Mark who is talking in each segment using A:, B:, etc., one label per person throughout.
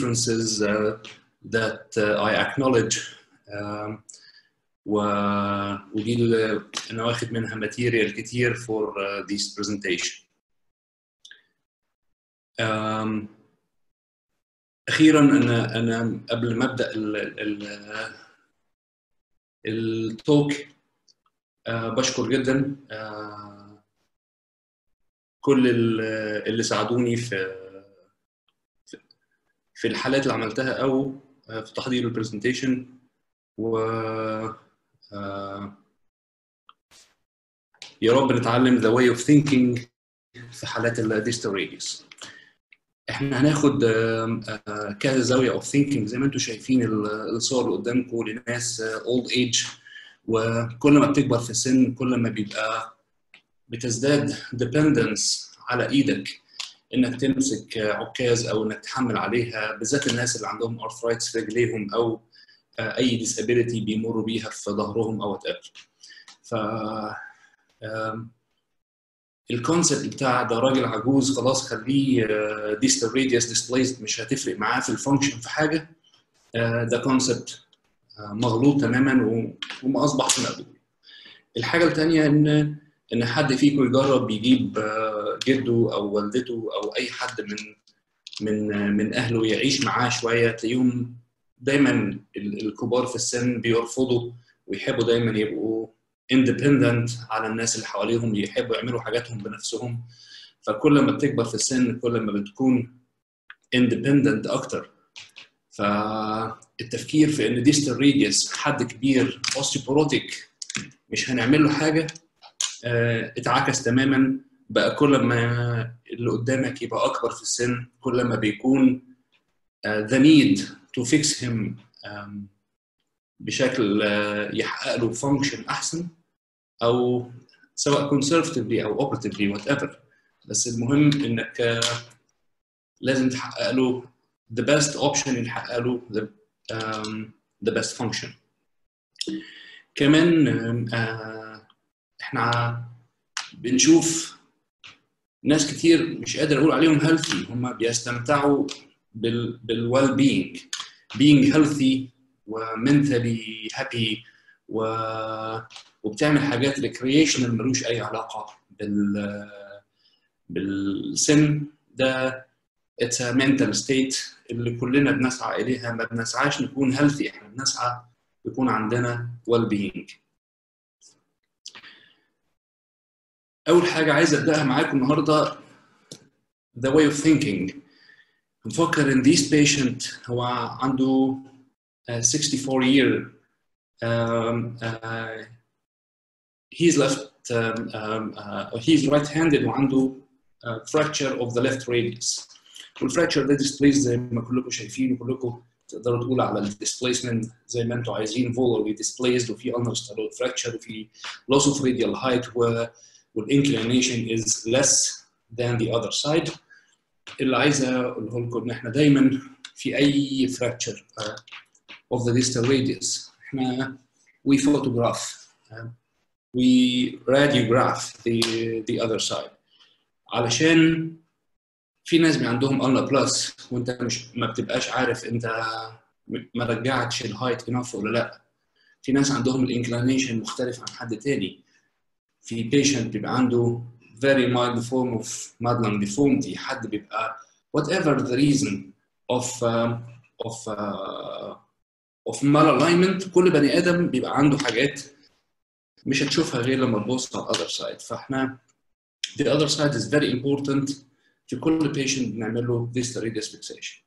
A: differences uh, that uh, I acknowledge um, و ودي اللي انا واخد منها ماتيريال كتير for uh, this presentation. Um, اخيرا انا انا قبل ما ابدا ال ال التوك آه بشكر جدا آه كل اللي ساعدوني في في الحالات اللي عملتها او في تحضير البرزنتيشن و آه يا رب نتعلم the way of thinking في حالات الديستال راديوس احنا هناخد كذا زاويه اوف ثينكينج زي ما انتم شايفين الصور اللي قدامكم لناس اولد ايج وكل ما بتكبر في السن كل ما بيبقى بتزداد ديبندنس على ايدك انك تمسك عكاز او انك تحمل عليها بالذات الناس اللي عندهم ارثرايتس في رجليهم او اي ديسابيليتي بيمروا بيها في ظهرهم او وات ايفر ف الكونسيبت بتاع ده راجل عجوز خلاص خليه ديستال راديوس ديسبليسد مش هتفرق معاه في الفانكشن في حاجه ده كونسيبت مغلوط تماما وما اصبحش مقبول. الحاجه الثانيه ان ان حد فيكم يجرب يجيب جده او والدته او اي حد من من من اهله يعيش معاه شويه تلاقيهم دايما الكبار في السن بيرفضوا ويحبوا دايما يبقوا اندبندنت على الناس اللي حواليهم يحبوا يعملوا حاجاتهم بنفسهم فكل ما بتكبر في السن كل ما بتكون اندبندنت اكتر فالتفكير في ان ديستال راديوس حد كبير اوستيوبوروتيك مش هنعمل له حاجه اه اتعكس تماما بقى كل ما اللي قدامك يبقى اكبر في السن كل ما بيكون ذا نيد تو فيكس هيم بشكل يحقق له فانكشن احسن او سواء كونسرفتيفلي او اوبرتيفلي وات ايفر بس المهم انك لازم تحقق له the best option اللي يحقق له the, um, the best function كمان uh, احنا بنشوف ناس كتير مش قادر اقول عليهم healthy هم بيستمتعوا بال بالويل being being healthy ومنتلي هابي و... وبتعمل حاجات ريكريشنال ملوش اي علاقه بال بالسن ده اتس منتال ستيت اللي كلنا بنسعى اليها ما بنسعاش نكون هيلثي احنا بنسعى يكون عندنا ويل بينج اول حاجه عايز ابداها معاكم النهارده the way of thinking نفكر ان this patient هو عنده uh, 64 year um, uh, he's left um, um, uh, he's right-handed وعنده uh, fracture of the left radius والفراكشر ده displaced زي ما كلكم شايفين وكلكم تقدروا تقولوا على الديسبيسمنت زي ما انتم عايزين فولرلي displaced وفي understandable fracture وفي loss of radial height والinclination is less than the other side اللي عايز اقوله لكم ان احنا دايما في اي fracture uh, of the distal radius احنا we photograph uh, we radiograph the the other side علشان في ناس عندهم الله بلس وانت مش ما بتبقاش عارف انت ما رجعتش الهايت انف ولا لا في ناس عندهم الانكلينيشن مختلف عن حد تاني في بيشنت بيبقى عنده very mild form of Madeline deformity حد بيبقى whatever the reason of uh, of uh, of malalignment كل بني ادم بيبقى عنده حاجات مش هتشوفها غير لما تبص على other side فاحنا the other side is very important في كل patient بنعمل له distal radius fixation.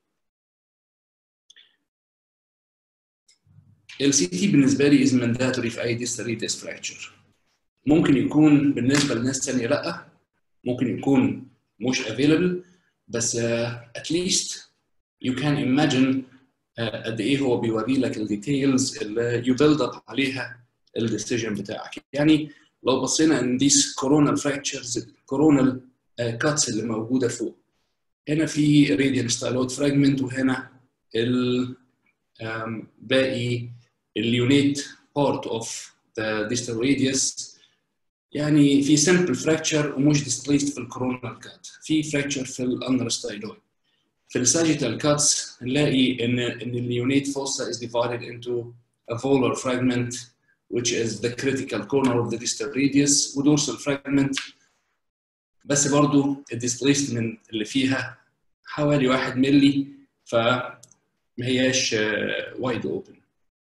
A: ال CT بالنسبه لي is mandatory في اي distal radius fracture. ممكن يكون بالنسبه لناس ثانيه لا ممكن يكون مش available بس uh, at least you can imagine uh, قد ايه هو بيوري لك الديتيلز اللي you build up عليها الديسيجن بتاعك يعني لو بصينا ان these coronal fractures coronal كاتس اللي موجوده فوق هنا في راديال ستايلويد فراجمنت وهنا ال باقي اليونيت بارت اوف ذا ديستال راديوس يعني في سمبل فراكتشر ومش ديسبليسد في الكورونال كات في فراكتشر في الاندر ستايلويد في الساجيتال كاتس نلاقي ان ان اليونيت fossa is divided into a volar fragment which is the critical corner of the distal radius و dorsal fragment بس برضو الديسبليسمنت اللي فيها حوالي 1 ملي فما هياش وايد اوبن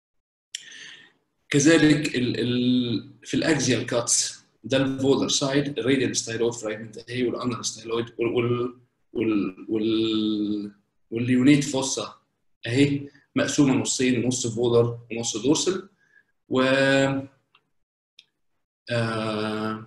A: كذلك ال ال في الاكزيال كاتس ده الفولر سايد الراديال ستايلويد فراجمنت اهي والانر ستايلويد وال وال وال واليونيت فوسا اهي مقسومه نصين نص فولر ونص دورسل و آه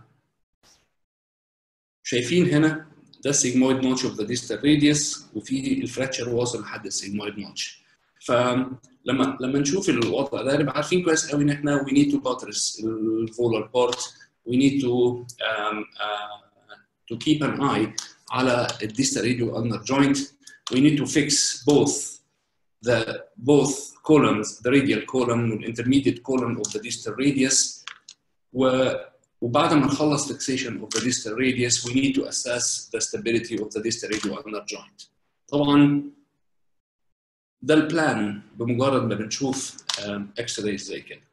A: شايفين هنا ده السيجمويد نوتش اوف ذا ديستال راديوس وفي الفراكشر واصل لحد السيجمويد نوتش فلما لما نشوف الوضع ده نبقى عارفين كويس قوي ان احنا we need to buttress الفولر بارت we need to um, uh, to keep an eye على الديستال راديو ulnar joint we need to fix both the both columns the radial column والintermediate column of the distal radius و وبعد ما نخلص fixation of the distal radius we need to assess the stability of the distal radial ulnar joint طبعا ده البلان بمجرد ما بنشوف اكس رايز زي كده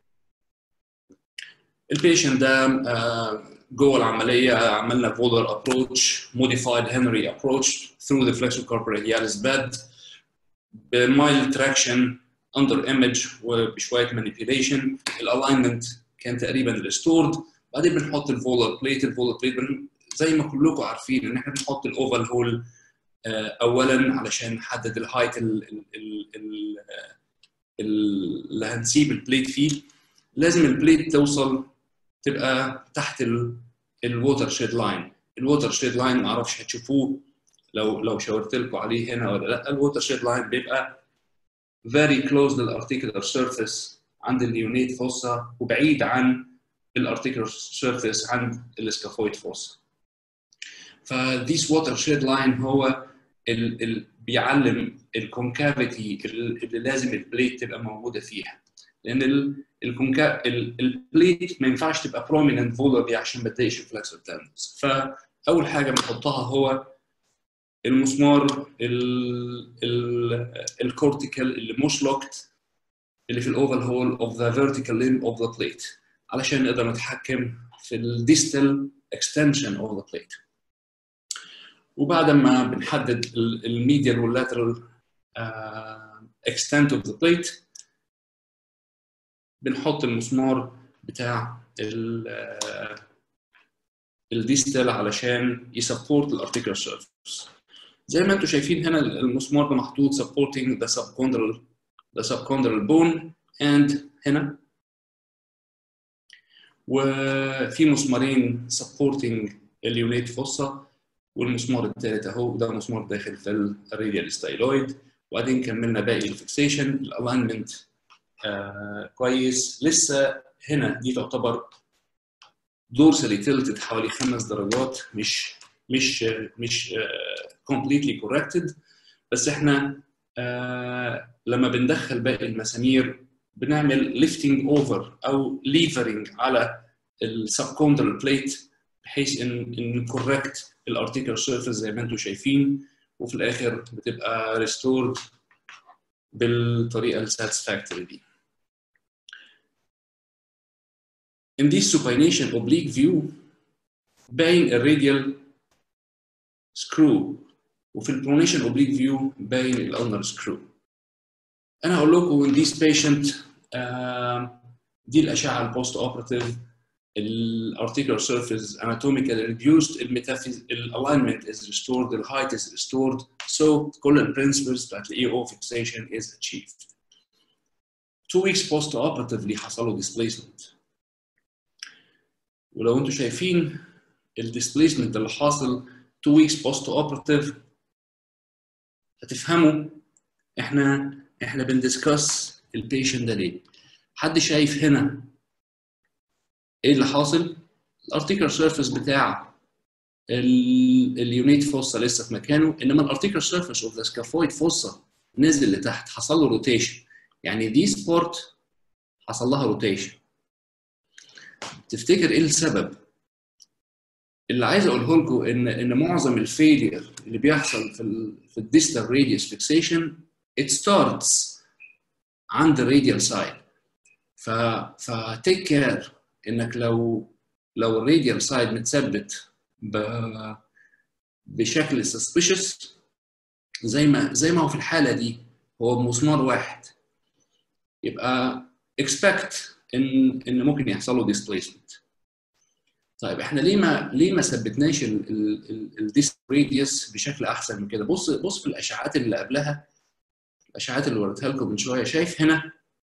A: البيشنت ده جوه العمليه عملنا فولر ابروتش موديفايد هنري ابروتش through the flexor corporealis bed بمايل تراكشن اندر ايمج وبشويه مانيبيوليشن الالاينمنت كان تقريبا ريستورد بعدين بنحط الفولر بليت الفولر بليت زي ما كلكم عارفين ان احنا بنحط الاوفال هول اولا علشان نحدد الهايت اللي هنسيب البليت فيه لازم البليت توصل تبقى تحت الووتر شيد لاين الووتر شيد لاين ما اعرفش هتشوفوه لو لو شاورت لكم عليه هنا ولا لا الووتر شيد لاين بيبقى very close للارتيكولار سيرفيس عند اليونيت فوسا وبعيد عن الارتيكولار سيرفيس عند الاسكافويد فوسا فذيس ووتر شيد لاين هو ال ال بيعلم الكونكافيتي اللي لازم البليت تبقى موجوده فيها لان الكونكا البليت ما ينفعش تبقى بروميننت فولرلي عشان ما تضايقش الفلكسور تندنس فاول حاجه بنحطها هو المسمار الكورتيكال اللي مش لوكت اللي في الاوفال هول اوف ذا فيرتيكال ليم اوف ذا بليت علشان نقدر نتحكم في الديستال اكستنشن اوف ذا بليت وبعد ما بنحدد الميديال واللاترال اكستنت اوف ذا بليت بنحط المسمار بتاع الديستال علشان يسبورت الارتيكولار سيرفيس زي ما انتم شايفين هنا المسمار ده محطوط supporting the subchondral the subchondral bone and هنا وفي مسمارين supporting اليونيت فوسا والمسمار الثالث اهو ده مسمار داخل في الراديال ستايلويد وبعدين كملنا باقي الفيكسيشن الالاينمنت آه كويس لسه هنا دي تعتبر دورسالي تلتد حوالي خمس درجات مش مش مش كومبليتلي uh, كوركتد بس احنا uh, لما بندخل باقي المسامير بنعمل ليفتنج اوفر او ليفرنج على السبكوندرال بليت بحيث ان ان نكوركت الارتيكل سيرفيس زي ما انتم شايفين وفي الاخر بتبقى ريستورد بالطريقه الساتسفاكتوري دي. In this supination oblique view باين الراديال سكرو وفي البرونيشن اوبليك فيو باين الالنر سكرو انا هقول لكم ان ذيس بيشنت دي الاشعه البوست اوبراتيف الارتيكولار سيرفيس اناتوميكال ريديوست الميتافيز الالاينمنت از ريستورد الهايت از ريستورد سو كل البرنسبلز بتاعت الاي او فيكسيشن از اتشيفد 2 ويكس بوست اوبراتيفلي حصل له ديسبيسمنت ولو انتم شايفين الديسبيسمنت اللي حاصل 2 weeks post operative هتفهموا احنا احنا بندسكس البيشنت ده ليه حد شايف هنا ايه اللي حاصل الارتيكل سيرفيس بتاع اليونيت فوسا لسه في مكانه انما الارتيكل سيرفيس اوف ذا سكافويد فوسا نزل لتحت حصل له روتيشن يعني دي سبورت حصل لها روتيشن تفتكر ايه السبب اللي عايز اقوله لكم ان ان معظم الفيلير اللي بيحصل في ال في الديستال راديوس فيكسيشن it starts عند الراديال سايد ف فتيك كير انك لو لو الراديال سايد متثبت ب بشكل suspicious زي ما زي ما هو في الحاله دي هو بمسمار واحد يبقى expect ان ان ممكن يحصل له displacement طيب احنا ليه ما ليه ما ثبتناش الديست راديوس بشكل احسن من كده بص بص في الاشعاعات اللي قبلها الاشعاعات اللي وريتها لكم من شويه شايف هنا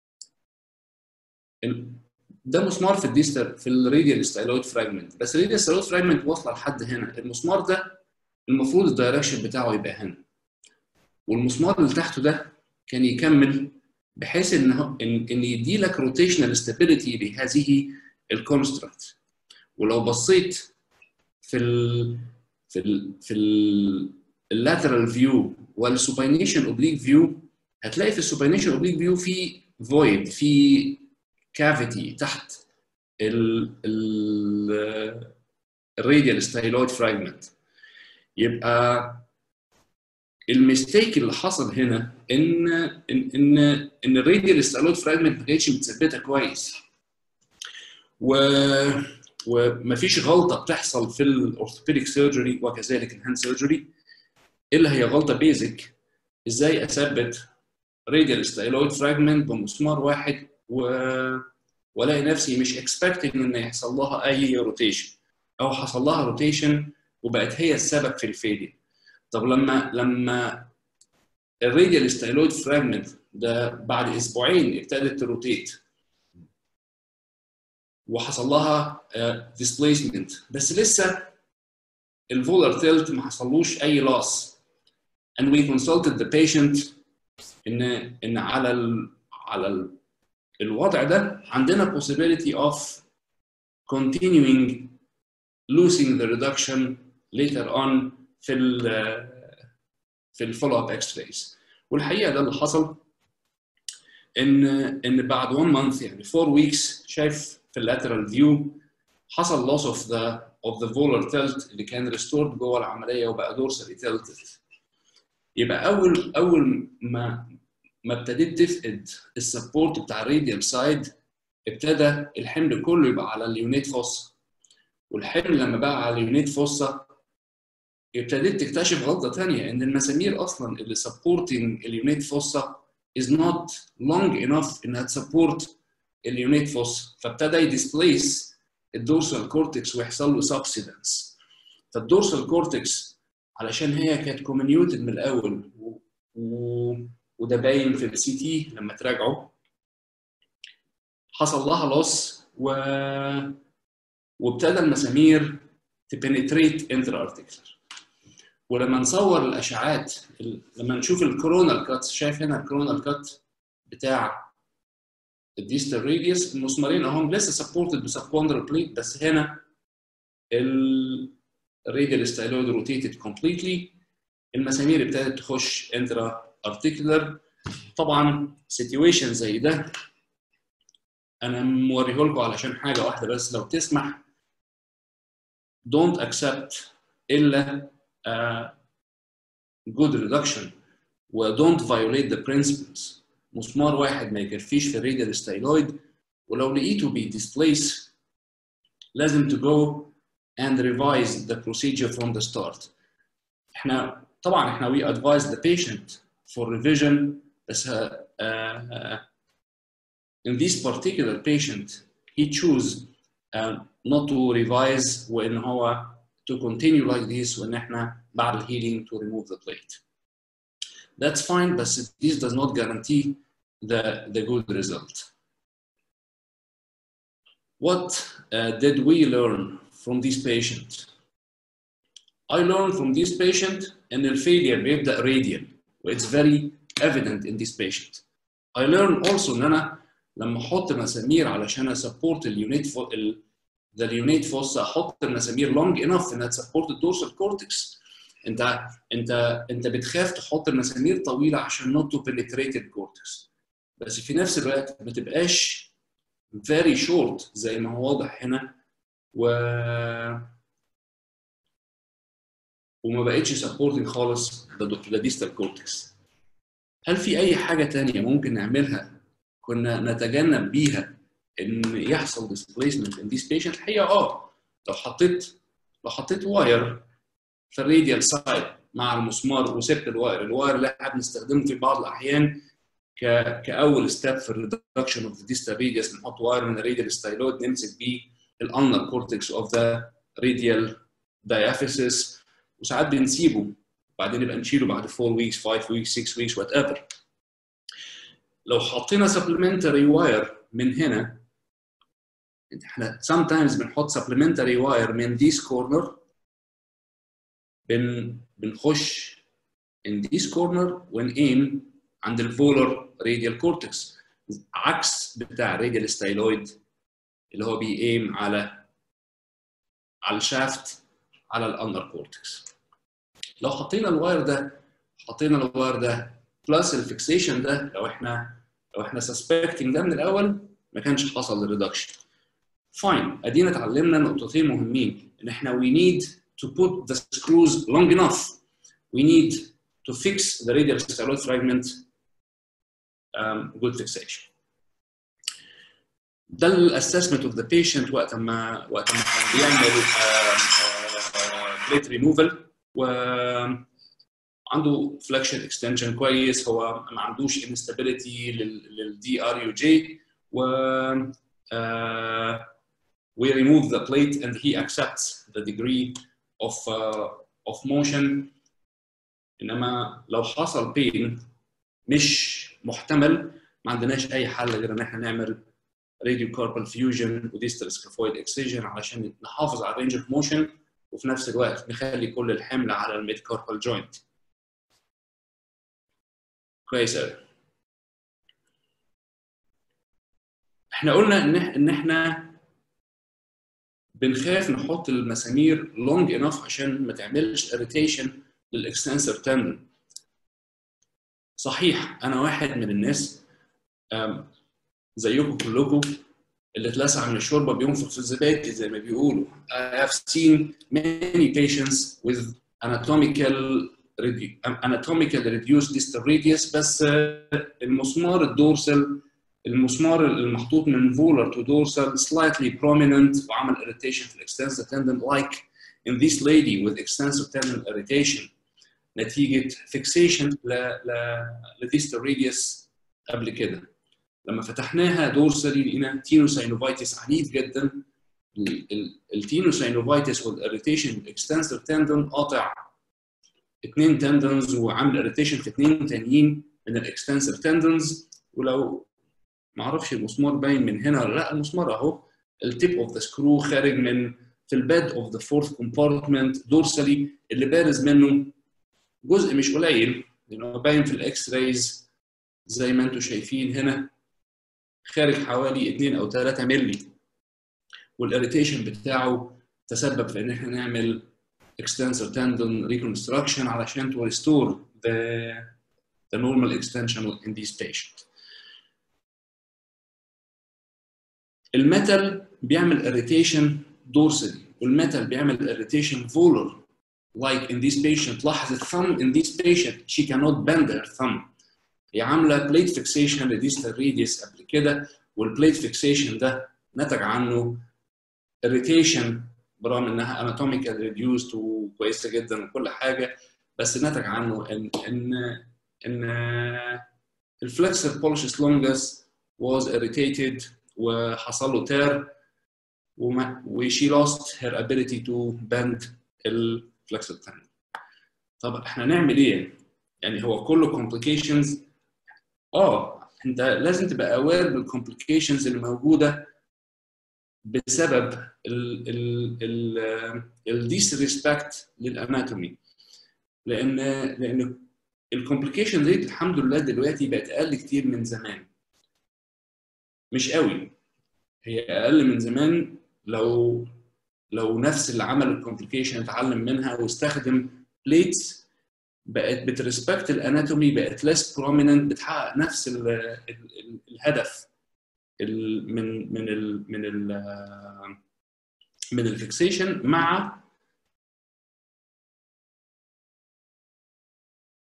A: ده مسمار في الديستر في الراديال ستايلويد فراجمنت بس الراديال ستايلويد فراجمنت واصله لحد هنا المسمار ده المفروض الدايركشن بتاعه يبقى هنا والمسمار اللي تحته ده كان يكمل بحيث ان ان, إن يدي لك روتيشنال ستابيليتي لهذه الكونستراكت ولو بصيت في ال في ال في اللاترال فيو والسوبينيشن اوبليك فيو هتلاقي في السوبينيشن اوبليك فيو في فويد في كافيتي تحت ال ال الراديال ستايلويد فراجمنت يبقى الميستيك اللي حصل هنا ان ان ان, إن الراديال ستايلويد فراجمنت ما كانتش متثبته كويس و ومفيش غلطه بتحصل في الاورثوبيديك سيرجري وكذلك الهاند سيرجري الا هي غلطه بيزك ازاي اثبت راديال ستايلويد فراجمنت بمسمار واحد و... والاقي نفسي مش اكسبكتنج ان يحصل لها اي روتيشن او حصل لها روتيشن وبقت هي السبب في الفيلير طب لما لما الراديال ستايلويد فراجمنت ده بعد اسبوعين ابتدت تروتيت وحصل لها ديسبيسمنت بس لسه الفولر تيلت ما حصلوش اي loss and we consulted the patient ان ان على ال على ال الوضع ده عندنا possibility of continuing losing the reduction later on في ال في الفولو اب اكس رايز والحقيقه ده اللي حصل ان ان بعد 1 مانث يعني 4 ويكس شايف في اللاترال فيو حصل loss of the of the volar tilt اللي كان restored جوه العمليه وبقى dorsally tilted يبقى اول اول ما ما ابتديت تفقد السبورت بتاع الراديال سايد ابتدى الحمل كله يبقى على اليونيت فوسا والحمل لما بقى على اليونيت فوسا ابتديت تكتشف غلطه ثانيه ان المسامير اصلا اللي سبورتنج اليونيت فوسا is not long enough انها تسبورت اليونيت فوسا فابتدى يديسبليس الدورسال كورتكس ويحصل له سبسيدنس فالدورسال كورتكس علشان هي كانت كومنيوتد من الاول و... و... وده باين في السي تي لما تراجعه حصل لها لوس و... وابتدى المسامير تبنتريت انتر ارتيكلر ولما نصور الاشعاعات لما نشوف الكورونال كات شايف هنا الكورونال كات بتاع الديستال راديوس المسمارين اهم لسه سبورتد بسبكوندرال بليت بس هنا الراديال ستايلويد روتيتد كومبليتلي المسامير ابتدت تخش انترا ارتيكولار طبعا سيتويشن زي ده انا موريه لكم علشان حاجه واحده بس لو تسمح don't accept الا uh, good reduction و don't violate the principles مسمار واحد ما يكفيش في الراديال ستايلويد ولو لقيته بيديسبليس لازم to go and revise the procedure from the start احنا طبعا احنا we advise the patient for revision بس uh, uh, in this particular patient he choose uh, not to revise وان هو to continue like this وان احنا بعد الهيلينج to remove the plate. That's fine, but this does not guarantee the, the good result. What uh, did we learn from this patient? I learned from this patient ان الفيلير بيبدا radial it's very evident in this patient. I learned also ان انا لما احط مسامير علشان اسبورت اليونيت the unit fossa احط المسامير long enough انها تسبورت الدورسال كورتكس انت انت انت بتخاف تحط المسامير طويله عشان not to penetrate الكورتكس بس في نفس الوقت ما تبقاش very short زي ما هو واضح هنا و وما بقتش سبورتنج خالص ذا ديستال كورتكس هل في اي حاجه تانية ممكن نعملها كنا نتجنب بيها ان يحصل ديسبيسمنت ان ذيس بيشنت الحقيقه اه لو حطيت لو حطيت واير في الراديال سايد مع المسمار وسبت الواير الواير اللي احنا بنستخدمه في بعض الاحيان ك... كاول ستيب في الريدكشن اوف ذا ديستال راديوس نحط واير من الراديال ستايلويد نمسك بيه الانر كورتكس اوف ذا راديال diaphysis وساعات بنسيبه بعدين نبقى نشيله بعد 4 weeks 5 weeks 6 weeks وات ايفر لو حطينا supplementary wire من هنا احنا sometimes بنحط supplementary wire من this corner بن بنخش in this corner ونقيم عند الفولر radial cortex عكس بتاع radial styloid اللي هو بيقيم على على الشافت على الانر كورتكس لو حطينا الواير ده حطينا الواير ده بلس الفيكسيشن ده لو احنا لو احنا سسبكتنج ده من الاول ما كانش حصل الريدكشن فاين ادينا اتعلمنا نقطتين مهمين ان احنا we need to put the screws long enough we need to fix the radial styloid fragment um, good fixation ده الاسسمنت اوف ذا بيشنت وقت ما وقت ما كان بيعمل بليت ريموفال و عنده فلكشن اكستنشن كويس هو ما عندوش انستابيليتي للدي ار يو جي و uh, we remove the plate and he accepts the degree of uh, of motion انما لو حصل بين مش محتمل ما عندناش اي حل غير ان احنا نعمل راديو كاربال فيوجن وديستال سكافويد اكسجن علشان نحافظ على الرينج اوف موشن وفي نفس الوقت نخلي كل الحمل على الميد كاربال جوينت كويس قوي احنا قلنا ان ان احنا بنخاف نحط المسامير لونج انف عشان ما تعملش اريتيشن للاكستنسور تندن صحيح انا واحد من الناس زيكم كلكم اللي اتلسع من الشوربه بينفخ في الزبادي زي ما بيقولوا I have seen many patients with anatomical anatomical reduced distal radius بس المسمار الدورسال المسمار المحطوط من فولر to dorsal slightly prominent وعمل irritation في extensor tendon like in this lady with extensor tendon irritation نتيجة fixation ل ل لديستال radius قبل كده لما فتحناها دورسالي لقينا تينوساينوفايتس عنيف جدا التينوساينوفايتس والاريتيشن اكستنسور تندون قاطع اثنين تندونز وعامل اريتيشن في اثنين تانيين من الاكستنسور تندونز ولو ما اعرفش المسمار باين من هنا ولا لا المسمار اهو التيب اوف ذا سكرو خارج من في الباد اوف ذا فورث كومبارتمنت دورسالي اللي بارز منه جزء مش قليل لانه باين في الاكس رايز زي ما انتم شايفين هنا خارج حوالي 2 او 3 مللي والاريتيشن بتاعه تسبب في ان احنا نعمل extensor tendon reconstruction علشان to restore the, the normal extension in this patient. الميتال بيعمل irritation dorsally والميتال بيعمل irritation volar like in this patient لاحظ الثumb in this patient she cannot bend her thumb هي عامله بليت فيكسيشن لديستال ريديوس قبل كده والبليت فيكسيشن ده نتج عنه اريتيشن برغم انها اناتوميكال ريديوست وكويسه جدا وكل حاجه بس نتج عنه ان ان ان الفلكسر بولشس لونجس was irritated وحصل له تير وشي lost her ability to bend الفلكسر تندن طب احنا نعمل ايه؟ يعني هو كله complications اه انت لازم تبقى اوير بالكومبليكيشنز اللي موجوده بسبب الديسريسبكت للاناتومي لان لان الكومبليكيشن ريت الحمد لله دلوقتي بقت اقل كتير من زمان مش قوي هي اقل من زمان لو لو نفس اللي عمل الكومبليكيشن اتعلم منها واستخدم بليتس بقت بترسبكت الاناتومي بقت ليس بروميننت بتحقق نفس ال ال الهدف ال من من ال من ال من الفيكسيشن مع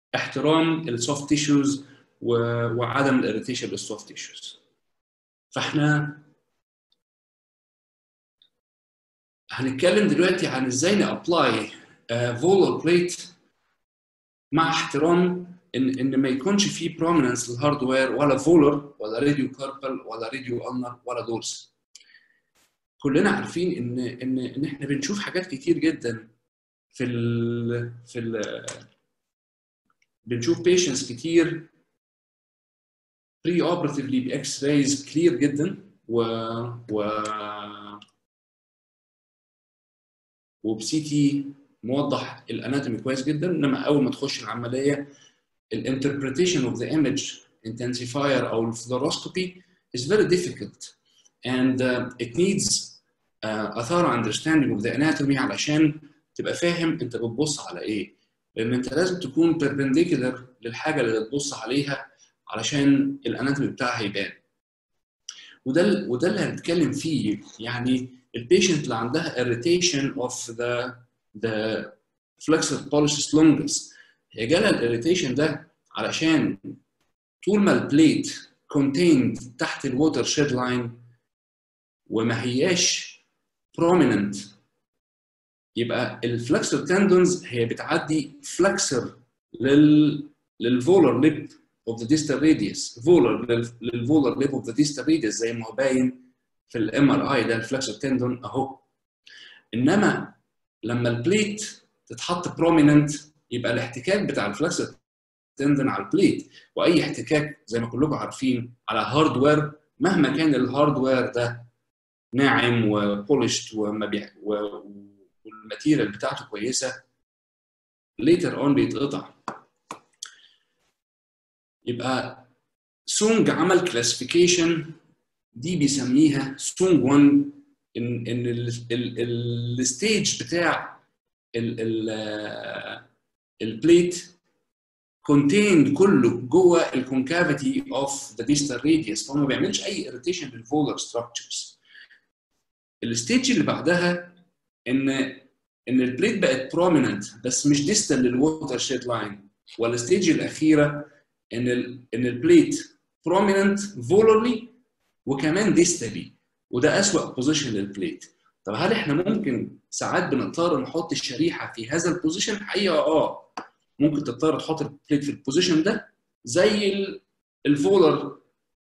A: احترام السوفت تيشوز وعدم الاريتيشن للسوفت تيشوز فاحنا هنتكلم دلوقتي عن ازاي نابلاي فولر بليت مع احترام ان ان ما يكونش في بروميننس للهاردوير ولا فولر ولا راديو كاربل ولا راديو النر ولا دورس كلنا عارفين ان ان ان احنا بنشوف حاجات كتير جدا في ال في ال بنشوف بيشنتس كتير بري اوبراتيفلي باكس رايز كلير جدا و و وبسي تي موضح الاناتومي كويس جدا انما اول ما تخش العمليه الانتربريتيشن اوف ذا ايمج intensifier او الفلوروسكوبي is very difficult and uh, it needs uh, a thorough understanding of the anatomy علشان تبقى فاهم انت بتبص على ايه لان انت لازم تكون perpendicular للحاجه اللي بتبص عليها علشان الاناتومي بتاعها يبان وده وده اللي هنتكلم فيه يعني البيشنت اللي عندها irritation of the the flexor pollicis longus هي جالها الاريتيشن ده علشان طول ما البليت contained تحت الووتر شيد لاين وما هياش prominent يبقى الفلكسور تندونز هي بتعدي فلكسر لل للفولر ليب اوف ذا ديستال راديوس فولر للفولر ليب اوف ذا ديستال راديوس زي ما هو باين في الام ار اي ده الفلكسور تندون اهو انما لما البليت تتحط بروميننت يبقى الاحتكاك بتاع الفلكسور تندون على البليت واي احتكاك زي ما كلكم عارفين على هاردوير مهما كان الهاردوير ده ناعم وبولشت ومبيع والماتيريال بتاعته كويسه ليتر اون بيتقطع يبقى سونج عمل كلاسيفيكيشن دي بيسميها سونج 1 ان ان الستيج بتاع البليت contained كله جوه الكونكافيتي اوف ذا distal radius فهو ما بيعملش اي اريتيشن للفولر ستراكشرز الستيج اللي بعدها ان ان البليت بقت بروميننت بس مش ديستال للووتر شيد لاين والستيج الاخيره ان ال ان البليت بروميننت فولرلي وكمان ديستالي وده اسوأ بوزيشن للبليت طب هل احنا ممكن ساعات بنضطر نحط الشريحه في هذا البوزيشن حقيقه اه ممكن تضطر تحط البليت في البوزيشن ده زي الفولر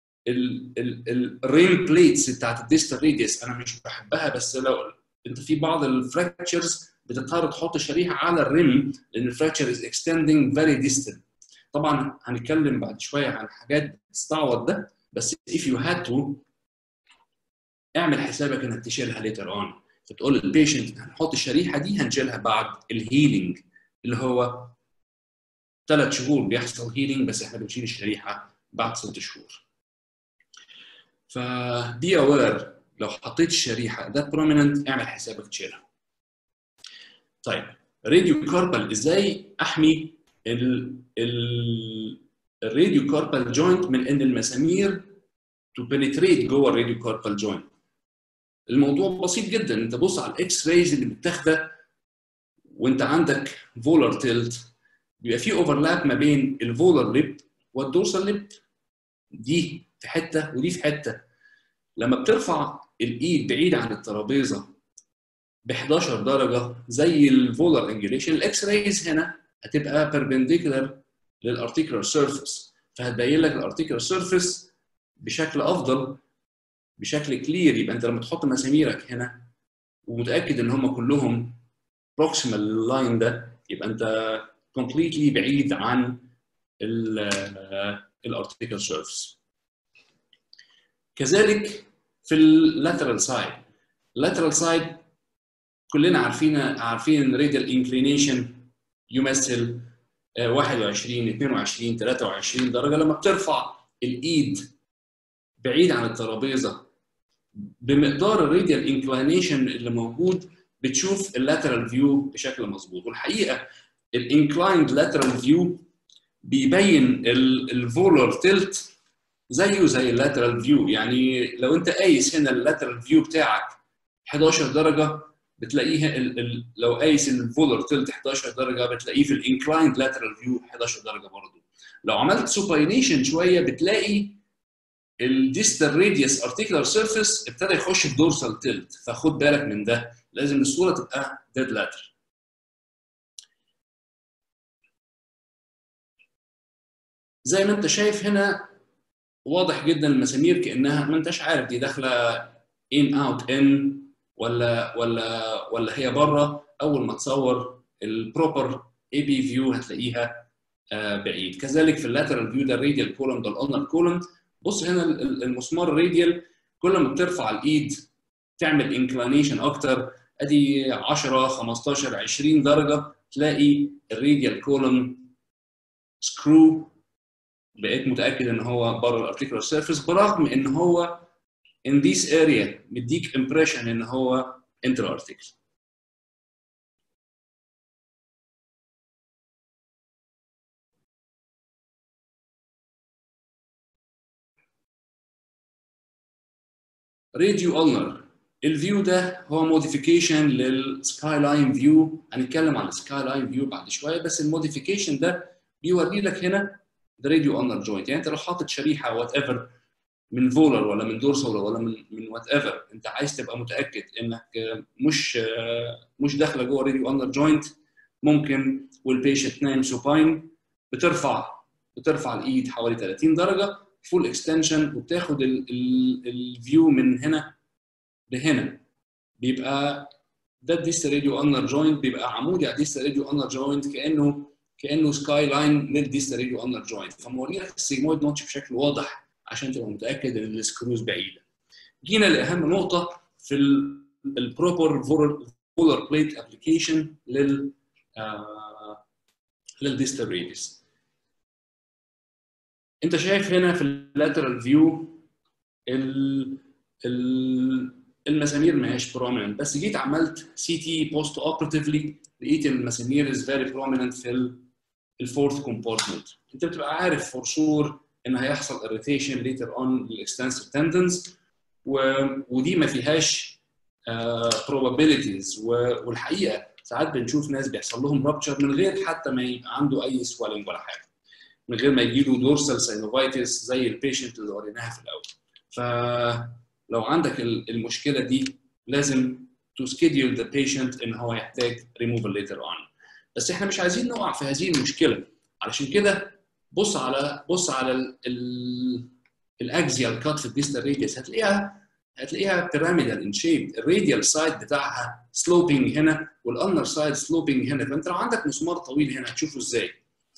A: الريم بليتس بتاعت الديستال ريديوس انا مش بحبها بس لو انت في بعض الفراكتشرز بتضطر تحط شريحه على الريم لان الفراكتشر از اكستندنج فيري ديستنت طبعا هنتكلم بعد شويه عن حاجات تستعوض ده بس if you had to اعمل حسابك انك تشيلها ليتر اون فتقول للبيشنت هنحط الشريحه دي هنشيلها بعد الهيلينج اللي هو ثلاث شهور بيحصل هيلينج بس احنا بنشيل الشريحه بعد ست شهور فبي اوير لو حطيت الشريحه ده بروميننت اعمل حسابك تشيلها طيب راديو كاربال ازاي احمي ال ال الراديو كاربال جوينت من ان المسامير تو بنتريت جوه الراديو كاربال جوينت الموضوع بسيط جدا انت بص على الاكس رايز اللي بتاخدها وانت عندك فولر تيلت بيبقى في اوفرلاب ما بين الفولر ليب والدورسال ليب دي في حته ودي في حته لما بترفع الايد بعيد عن الترابيزه ب 11 درجه زي الفولر انجليشن الاكس رايز هنا هتبقى بيربنديكولار للارتيكولار سيرفيس فهتبين لك الارتيكولار سيرفيس بشكل افضل بشكل كلير يبقى انت لما تحط مساميرك هنا ومتاكد ان هم كلهم بروكسيمال لللاين ده يبقى انت كومبليتلي بعيد عن الارتيكال سيرفيس كذلك في اللاترال سايد اللاترال سايد كلنا عارفين عارفين ان راديال انكلينيشن يمثل 21 22 23 درجه لما بترفع الايد بعيد عن الترابيزه بمقدار الراديال انكلينيشن اللي موجود بتشوف اللاترال فيو بشكل مظبوط والحقيقه الانكلايند لاترال فيو بيبين الفولر تلت زيه زي اللاترال فيو يعني لو انت قايس هنا اللاترال فيو بتاعك 11 درجه بتلاقيها ال ال لو قايس الفولر تلت 11 درجه بتلاقيه في الانكلايند لاترال فيو 11 درجه برضه لو عملت سوباينيشن شويه بتلاقي الديستال راديوس ارتيكولار سيرفيس ابتدى يخش في دورسال تلت فخد بالك من ده لازم الصوره تبقى ديد لاتر زي ما انت شايف هنا واضح جدا المسامير كانها ما انتش عارف دي داخله ان اوت ان ولا ولا ولا هي بره اول ما تصور البروبر اي بي فيو هتلاقيها بعيد كذلك في اللاترال فيو ده الراديال كولوم ده الانر كولوم بص هنا المسمار الراديال كل ما بترفع الايد تعمل انكلينيشن اكتر ادي 10 15 20 درجه تلاقي الراديال كولوم سكرو بقيت متاكد ان هو بره الارتيكولار سيرفيس برغم ان هو in this area مديك impression ان هو intra articular راديو النر الفيو ده هو موديفيكيشن للسكاي لاين فيو هنتكلم عن السكاي لاين فيو بعد شويه بس الموديفيكيشن ده بيوري لك هنا ده راديو النر جوينت يعني انت لو حاطط شريحه وات ايفر من فولر ولا من دورسال ولا من من وات ايفر انت عايز تبقى متاكد انك مش مش داخله جوه راديو اندر جوينت ممكن والبيشنت نايم سوباين بترفع بترفع الايد حوالي 30 درجه فول اكستنشن وبتاخد الفيو من هنا لهنا بيبقى ده الديست راديو اندر جوينت بيبقى عمودي على الديست راديو اندر جوينت كانه كانه سكاي لاين للديست راديو اندر جوينت فموري لك السيجمويد نوتش بشكل واضح عشان تبقى متاكد ان السكروز بعيده. جينا لاهم نقطه في البروبر فولر بليت ابلكيشن لل للديستال ريديس. انت شايف هنا في اللاترال فيو المسامير ما هيش بروميننت بس جيت عملت سي تي بوست اوبراتيفلي لقيت المسامير از فيري بروميننت في الفورث كومبارتمنت انت بتبقى عارف فور شور ان هيحصل اريتيشن ليتر اون للاكستنسيف تندنز ودي ما فيهاش probabilities والحقيقه ساعات بنشوف ناس بيحصل لهم رابتشر من غير حتى ما يبقى عنده اي سوالنج ولا حاجه من غير ما يجي له دورسال ساينوفايتس زي البيشنت اللي وريناها في الاول فلو عندك المشكله دي لازم تو سكيدول ذا بيشنت ان هو يحتاج ريموفال ليتر اون بس احنا مش عايزين نقع في هذه المشكله علشان كده بص على بص على الاكزيال كات في الديستال راديوس هتلاقيها هتلاقيها بيراميدال ان شيب الراديال سايد بتاعها سلوبينج هنا والانر سايد سلوبينج هنا فانت لو عندك مسمار طويل هنا هتشوفه ازاي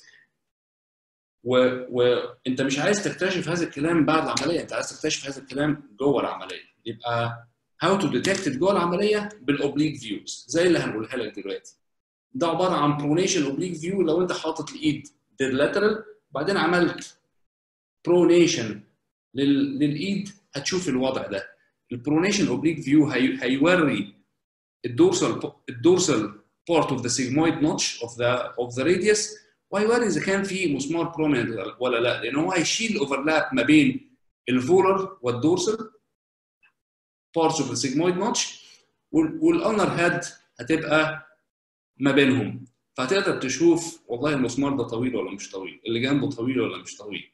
A: وانت مش عايز تكتشف هذا الكلام بعد العمليه انت عايز تكتشف هذا الكلام جوه العمليه يبقى هاو تو ديتكت جوه العمليه بالاوبليك فيوز زي اللي هنقولها لك دلوقتي ده عباره عن برونيشن اوبليك فيو لو انت حاطط الايد ديد لاترال بعدين عملت برونيشن للايد هتشوف الوضع ده البرونيشن اوبليك فيو هي... هيوري الدورسال الدورسال part of the sigmoid notch of the of the radius وهيوري اذا كان في مسمار بروميننت ولا لا لان هو هيشيل الاوفرلاب ما بين الفولر والدورسال parts of the sigmoid notch والانر هاد هتبقى ما بينهم فهتقدر تشوف والله المسمار ده طويل ولا مش طويل اللي جنبه طويل ولا مش طويل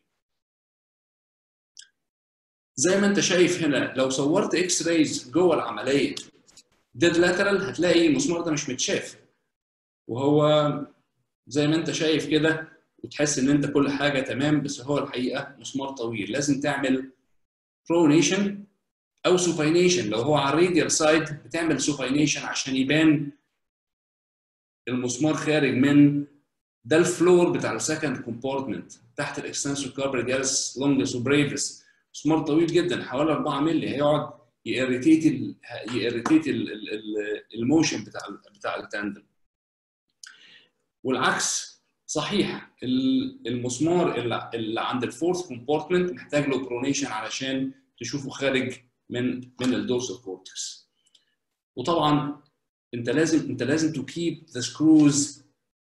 A: زي ما انت شايف هنا لو صورت اكس رايز جوه العمليه ديد لاترال هتلاقي المسمار ده مش متشاف وهو زي ما انت شايف كده وتحس ان انت كل حاجه تمام بس هو الحقيقه مسمار طويل لازم تعمل برونيشن او سوباينيشن لو هو على الراديال سايد بتعمل سوباينيشن عشان يبان المسمار خارج من ده الفلور بتاع السكند كومبارتمنت تحت الاكستنسور كاربريديالس لونجس وبريفس مسمار طويل جدا حوالي 4 مللي هيقعد ياريتيت ال ياريتيت الموشن بتاع بتاع التاندم والعكس صحيح المسمار اللي عند الفورث كومبارتمنت محتاج له برونيشن علشان تشوفه خارج من من الدورسال كورتكس وطبعا انت لازم انت لازم تو كيب ذا سكروز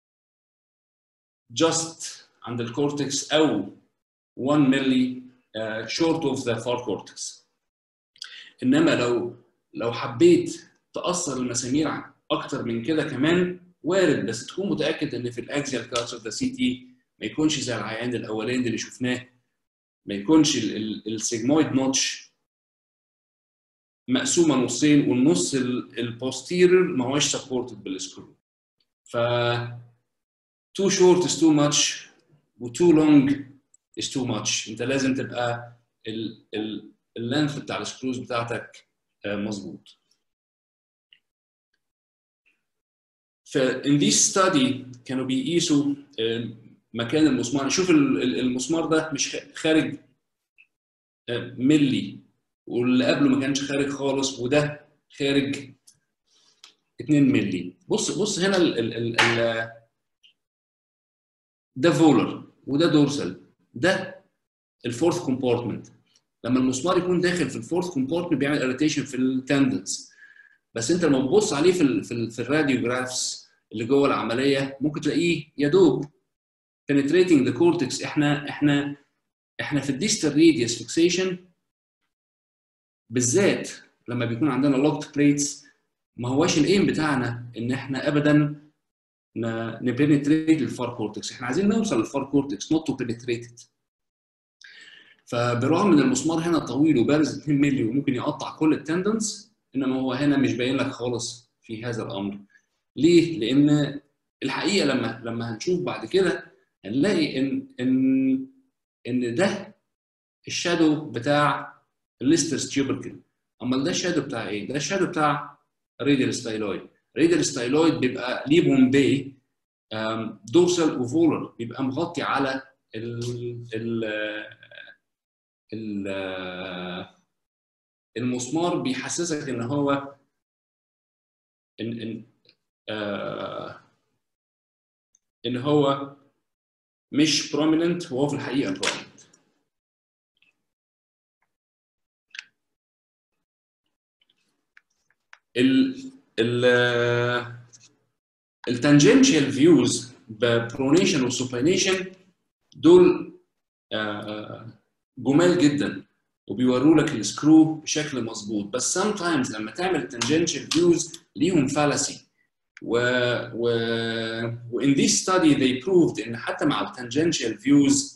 A: جاست عند الكورتكس او 1 ملي شورت اوف ذا فار كورتكس انما لو لو حبيت تاثر المسامير اكتر من كده كمان وارد بس تكون متاكد ان في الاكزيال كالتشر ده سي تي ما يكونش زي العيان الاولاني اللي شفناه ما يكونش السيجمويد نوتش مقسومه نصين والنص البوستيرير ما هوش سبورتد بالسكرو ف too short is too much و too long is too much انت لازم تبقى اللينث بتاع السكروز بتاعتك مظبوط ف in this study كانوا بيقيسوا مكان المسمار شوف المسمار ده مش خارج ملي واللي قبله ما كانش خارج خالص وده خارج 2 ملي بص بص هنا ال ال ال ده فولر وده دورسال ده الفورث كومبارتمنت لما المسمار يكون داخل في الفورث كومبارتمنت بيعمل اريتيشن في التندنز بس انت لما تبص عليه في ال في, ال في الراديوجرافز اللي جوه العمليه ممكن تلاقيه يا دوب penetrating the cortex احنا احنا احنا في الديستال راديوس فيكسيشن بالذات لما بيكون عندنا لوكت بليتس ما هواش الايم بتاعنا ان احنا ابدا نبنتريت الفار كورتكس احنا عايزين نوصل للفار كورتكس نوت تو بنتريت فبرغم ان المسمار هنا طويل وبارز 2 مللي وممكن يقطع كل التندنس انما هو هنا مش باين لك خالص في هذا الامر ليه؟ لان الحقيقه لما لما هنشوف بعد كده هنلاقي ان ان ان ده الشادو بتاع الليسترز تيوبركل امال ده الشادو بتاع ايه؟ ده الشادو بتاع راديال ستايلويد راديال ستايلويد بيبقى ليه بومبي دورسال وفولر بيبقى مغطي على ال ال ال المسمار بيحسسك ان هو ان ان آه ان هو مش prominent وهو في الحقيقه prominent ال ال التانجنشال فيوز ببرونيشن وسوبينيشن دول جمال جدا وبيوروا لك السكرو بشكل مظبوط بس sometimes لما تعمل tangential views ليهم fallacy و و و in this study they proved ان حتى مع التانجنشال views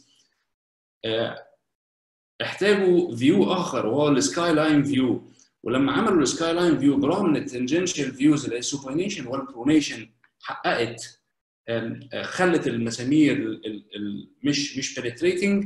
A: احتاجوا فيو اخر وهو السكاي لاين فيو ولما عملوا السكاي لاين فيو برغم ان التانجنشال فيوز اللي هي السوبينيشن والبرونيشن حققت خلت المسامير مش مش penetrating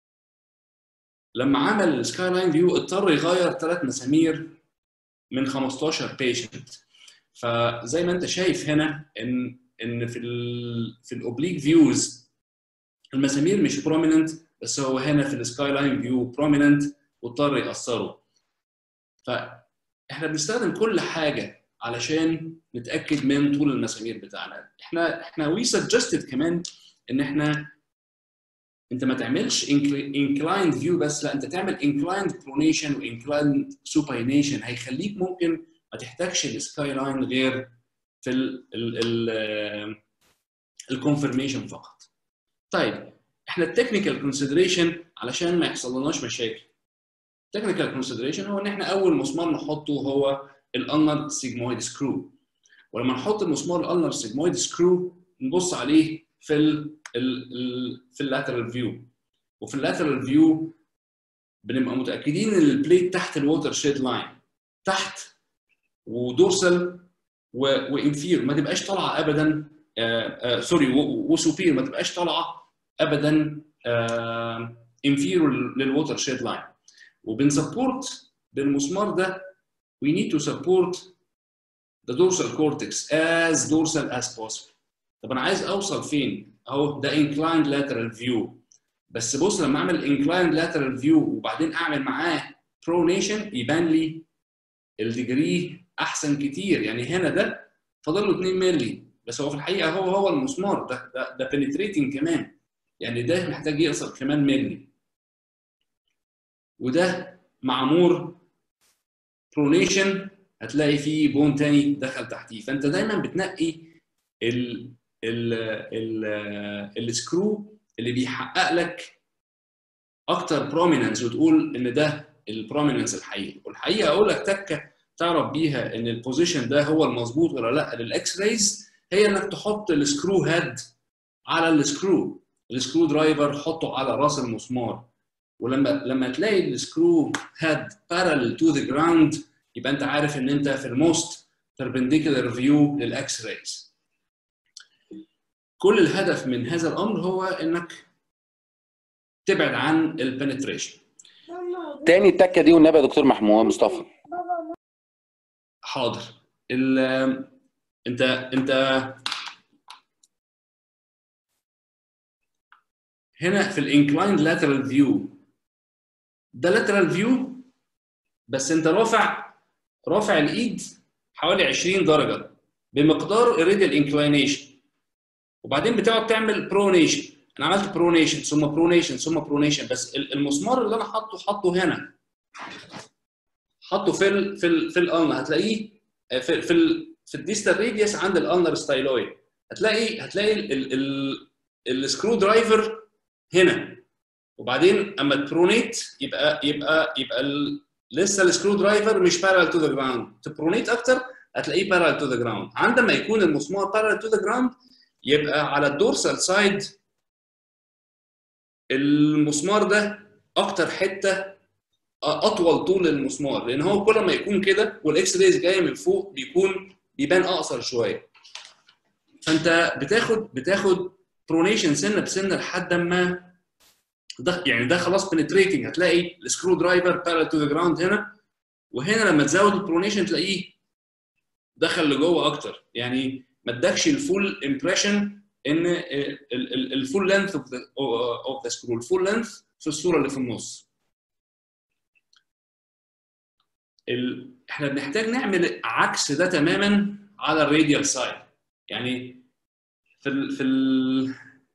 A: لما عمل السكاي لاين فيو اضطر يغير ثلاث مسامير من 15 بيشنت فزي ما انت شايف هنا ان ان في ال في الاوبليك فيوز المسامير مش بروميننت بس هو هنا في السكاي لاين فيو بروميننت واضطر ياثره فاحنا بنستخدم كل حاجه علشان نتاكد من طول المسامير بتاعنا احنا احنا وي سجستد كمان ان احنا انت ما تعملش انكلايند فيو بس لا انت تعمل انكلايند برونيشن وانكلايند سوباينيشن هيخليك ممكن ما تحتاجش السكاي لاين غير في الكونفرميشن فقط. طيب احنا التكنيكال كونسيدريشن علشان ما يحصلناش مشاكل. التكنيكال كونسيدريشن هو ان احنا اول مسمار نحطه هو الالنر سيجمويد سكرو. ولما نحط المسمار الالنر سيجمويد سكرو نبص عليه في ال ال في اللاترال فيو وفي اللاترال فيو بنبقى متاكدين ان البليت تحت الووتر شيد لاين تحت ودورسال وانفير ما تبقاش طالعه ابدا آآ آآ سوري وسوبير ما تبقاش طالعه ابدا انفير للووتر شيد لاين وبنسبورت بالمسمار ده we need to support the dorsal cortex as dorsal as possible طب انا عايز اوصل فين اهو ده inclined lateral view بس بص لما اعمل inclined lateral view وبعدين اعمل معاه pronation يبان لي الديجري احسن كتير يعني هنا ده فاضل له 2 مللي بس هو في الحقيقه هو هو المسمار ده ده, ده penetrating كمان يعني ده محتاج يقصر كمان مللي وده معمور برونيشن هتلاقي فيه بون تاني دخل تحتيه فانت دايما بتنقي ال ال ال السكرو اللي بيحقق لك اكتر بروميننس وتقول ان ده البروميننس الحقيقي والحقيقه اقول لك تكه تعرف بيها ان البوزيشن ده هو المظبوط ولا لا للاكس رايز هي انك تحط السكرو هيد على السكرو السكرو درايفر حطه على راس المسمار ولما لما تلاقي السكرو هيد parallel to the ground يبقى انت عارف ان انت في الموست perpendicular view للاكس رايز كل الهدف من هذا الامر هو انك تبعد عن البنتريشن
B: تاني التكه دي والنبي يا دكتور محمود مصطفى
A: حاضر ال انت انت هنا في الانكلايند لاترال فيو ده لاترال فيو بس انت رافع رافع الايد حوالي 20 درجه بمقدار الراديال انكلاينيشن وبعدين بتقعد تعمل برونيشن انا عملت برونيشن ثم برونيشن ثم برونيشن بس المسمار اللي انا حاطه حاطه هنا حاطه في ال في ال في الالنا هتلاقيه في في ال في الديستال راديوس عند الالنر ستايلويد هتلاقي هتلاقي ال ال ال السكرو درايفر هنا وبعدين اما تبرونيت يبقى يبقى يبقى ال لسه السكرو درايفر مش بارال تو ذا جراوند تبرونيت اكتر هتلاقيه بارال تو ذا جراوند عندما يكون المسمار بارال تو ذا جراوند يبقى على الدورسال سايد المسمار ده اكتر حته اطول طول المسمار لان هو كل ما يكون كده والاكس رايز جايه من فوق بيكون بيبان اقصر شويه فانت بتاخد بتاخد برونيشن سنه بسنه لحد ما ده يعني ده خلاص بنتريتنج هتلاقي السكرو درايفر بارل تو ذا جراوند هنا وهنا لما تزود البرونيشن تلاقيه دخل لجوه اكتر يعني ما ادكش الفول امبريشن ان الفول لينث اوف ذا اوف ذا سكرو الفول لينث في الصوره اللي في النص ال... احنا بنحتاج نعمل عكس ده تماما على الراديال سايد يعني في ال في ال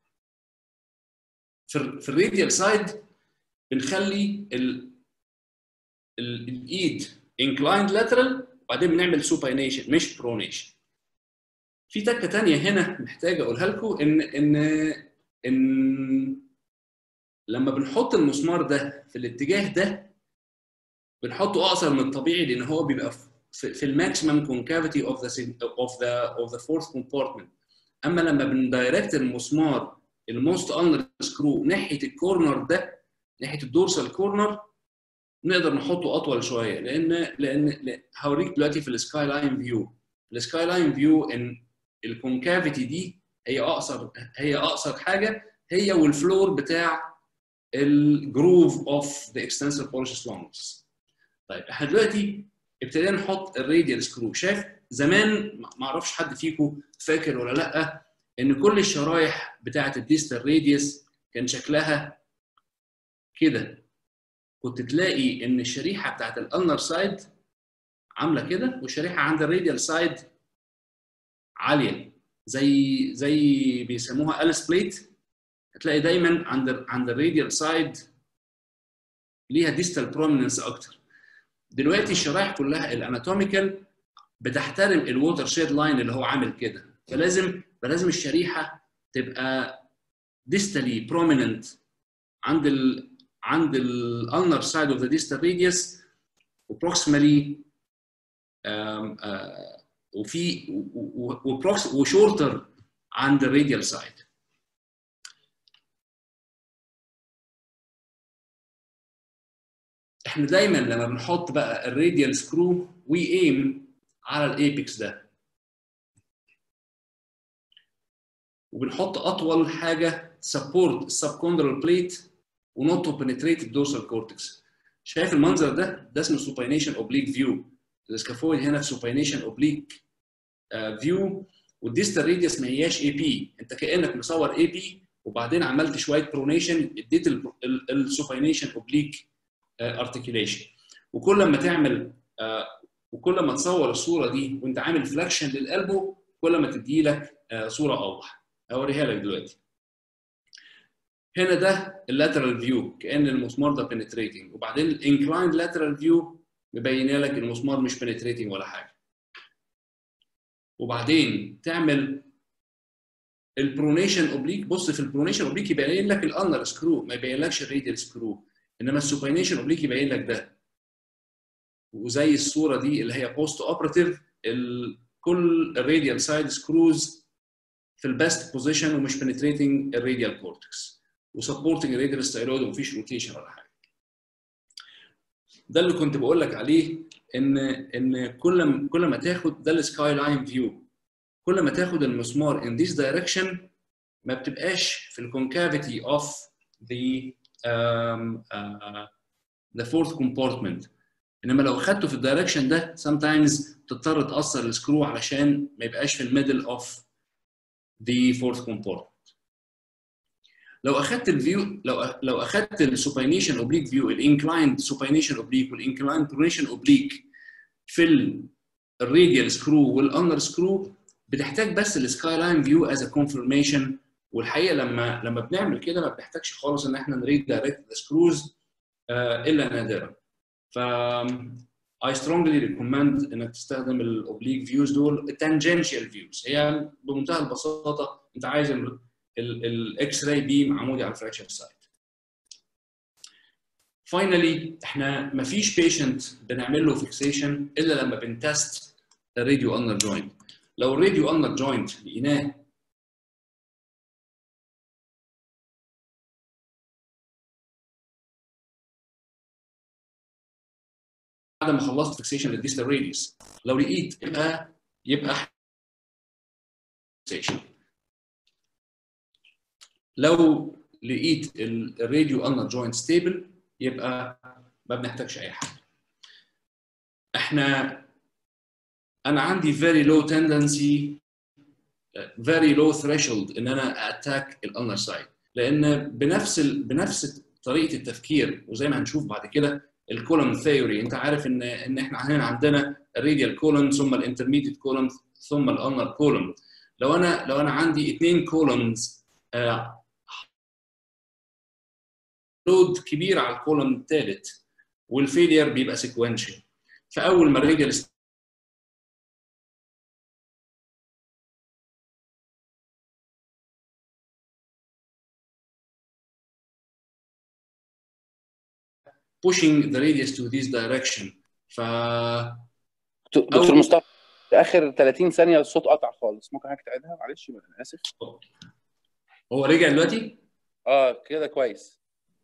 A: في, ال في الراديال سايد بنخلي ال ال الايد انكلايند لاترال وبعدين بنعمل سوباينيشن مش برونيشن في تكه ثانيه هنا محتاج اقولها لكم ان ان ان لما بنحط المسمار ده في الاتجاه ده بنحطه اقصر من الطبيعي لان هو بيبقى في, في الماكسيمم كونكافيتي اوف ذا اوف ذا اوف ذا فورث كومبارتمنت اما لما بندايركت المسمار الموست انر سكرو ناحيه الكورنر ده ناحيه الدورسال كورنر نقدر نحطه اطول شويه لان لان هوريك دلوقتي في السكاي لاين فيو السكاي لاين فيو ان الكونكافيتي دي هي اقصر هي اقصر حاجه هي والفلور بتاع الجروف اوف ذا اكستنسيف بولشس لونجز طيب احنا دلوقتي ابتدينا نحط الراديال سكرو شايف زمان ما اعرفش حد فيكم فاكر ولا لا ان كل الشرايح بتاعه الديستال راديوس كان شكلها كده كنت تلاقي ان الشريحه بتاعه الانر سايد عامله كده والشريحه عند الراديال سايد عاليه زي زي بيسموها اليس بليت هتلاقي دايما عند عند الراديال سايد ليها ديستال بروميننس اكتر دلوقتي الشرايح كلها الاناتوميكال بتحترم الووتر شيد لاين اللي هو عامل كده فلازم فلازم الشريحه تبقى ديستالي بروميننت عند ال عند الالنر سايد اوف ذا ديستال راديوس وبروكسيمالي وفي وشورتر عند الراديال سايد احنا دايما لما بنحط بقى الراديال سكرو وي ايم على الايبكس ده وبنحط اطول حاجه سبورت السبكوندرال بليت ونوت تو بنتريت الدورسال كورتكس شايف المنظر ده ده اسمه سوباينيشن اوبليك فيو السكافويد هنا في سوباينيشن اوبليك فيو والديستال راديوس ما هياش اي بي انت كانك مصور اي بي وبعدين عملت شويه برونيشن اديت السوباينيشن اوبليك ارتكيوليشن وكل ما تعمل uh, وكل ما تصور الصوره دي وانت عامل فلاكشن للقلبه كل ما تدي لك uh, صوره اوضح اوريها لك دلوقتي هنا ده اللاترال فيو كان المسمار ده بنتريتنج وبعدين الانكلايند لاترال فيو مبينه لك المسمار مش بنتريتنج ولا حاجه وبعدين تعمل البرونيشن اوبليك بص في البرونيشن اوبليك يبين لك الانر سكرو ما يبينلكش الراديال سكرو انما السوباينيشن اوبليك يبين لك ده وزي الصوره دي اللي هي بوست اوبراتيف كل الراديال سايد سكروز في البيست بوزيشن ومش بنتريتنج الراديال كورتكس وسبورتنج الراديال ستايلويد ومفيش روتيشن ولا حاجه ده اللي كنت بقول لك عليه ان ان كل ما كل ما تاخد ده السكاي لاين فيو كل ما تاخد المسمار in this direction ما بتبقاش في الكونكافيتي of the um, uh, the fourth compartment انما لو خدته في الدايركشن ده sometimes تضطر تاثر السكرو علشان ما يبقاش في الميدل اوف the fourth compartment لو اخدت الفيو لو لو اخدت السوباينيشن اوبليك فيو الانكلايند سوباينيشن اوبليك والانكلايند برونيشن اوبليك في الراديال سكرو والانر سكرو بتحتاج بس السكاي لاين فيو از ا كونفرميشن والحقيقه لما لما بنعمل كده ما بنحتاجش خالص ان احنا نريد دايركت سكروز الا نادرا ف I strongly recommend انك تستخدم الاوبليك فيوز دول التانجنشال فيوز هي بمنتهى البساطه انت عايز الاكس راي بيم عمودي على الفراكشر سايد فاينلي احنا ما فيش بيشنت بنعمل له فيكسيشن الا لما بنتست الراديو انر جوينت لو الراديو انر جوينت لقيناه بعد ما خلصت فيكسيشن للديستال راديوس لو لقيت يبقى يبقى فيكسيشن لو لقيت الراديو انر جوينت ستيبل يبقى ما بنحتاجش اي حاجه احنا انا عندي very low tendency very low threshold ان انا اتاك الانر سايد لان بنفس ال... بنفس طريقه التفكير وزي ما هنشوف بعد كده الكولوم ثيوري انت عارف ان ان احنا هنا عندنا الراديال كولوم ثم الانترميديت كولوم ثم الانر كولوم لو انا لو انا عندي اثنين كولومز لود كبير على الكولوم الثالث والفيلير بيبقى سيكونشال فاول ما الراديال pushing the radius to this direction ف
B: دكتور مصطفى اخر 30 ثانيه الصوت قطع خالص ممكن حضرتك تعيدها معلش انا اسف
A: هو رجع دلوقتي؟
B: اه كده كويس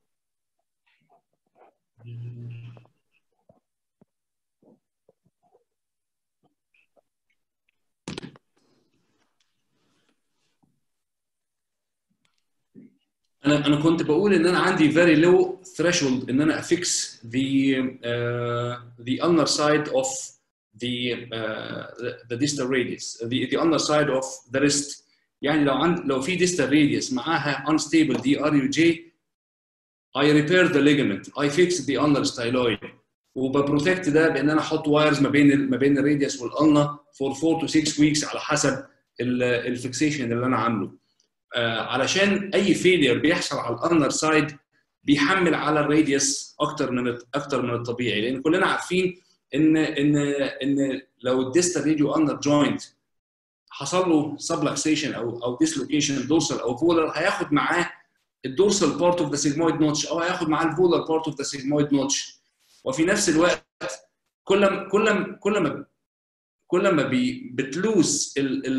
A: انا انا كنت بقول ان انا عندي very low threshold ان انا افيكس the uh, the under side of the uh, the distal radius the the under side of the wrist يعني لو عند لو في distal radius معاها unstable DRUJ I repair the ligament I fix the under styloid وببروتكت ده بان انا احط وايرز ما بين ما بين الراديوس والالنا for 4 to 6 weeks على حسب الفيكسيشن اللي انا عامله آه علشان اي فيلير بيحصل على الانر سايد بيحمل على الراديوس اكتر من اكتر من الطبيعي لان كلنا عارفين ان ان ان لو الديستال راديو انر جوينت حصل له سبلكسيشن او او ديسلوكيشن دورسال او فولر هياخد معاه الدورسال بارت اوف ذا سيجمويد نوتش او هياخد معاه الفولر بارت اوف ذا سيجمويد نوتش وفي نفس الوقت كل ما كل ما كل ما كل ما بي بتلوز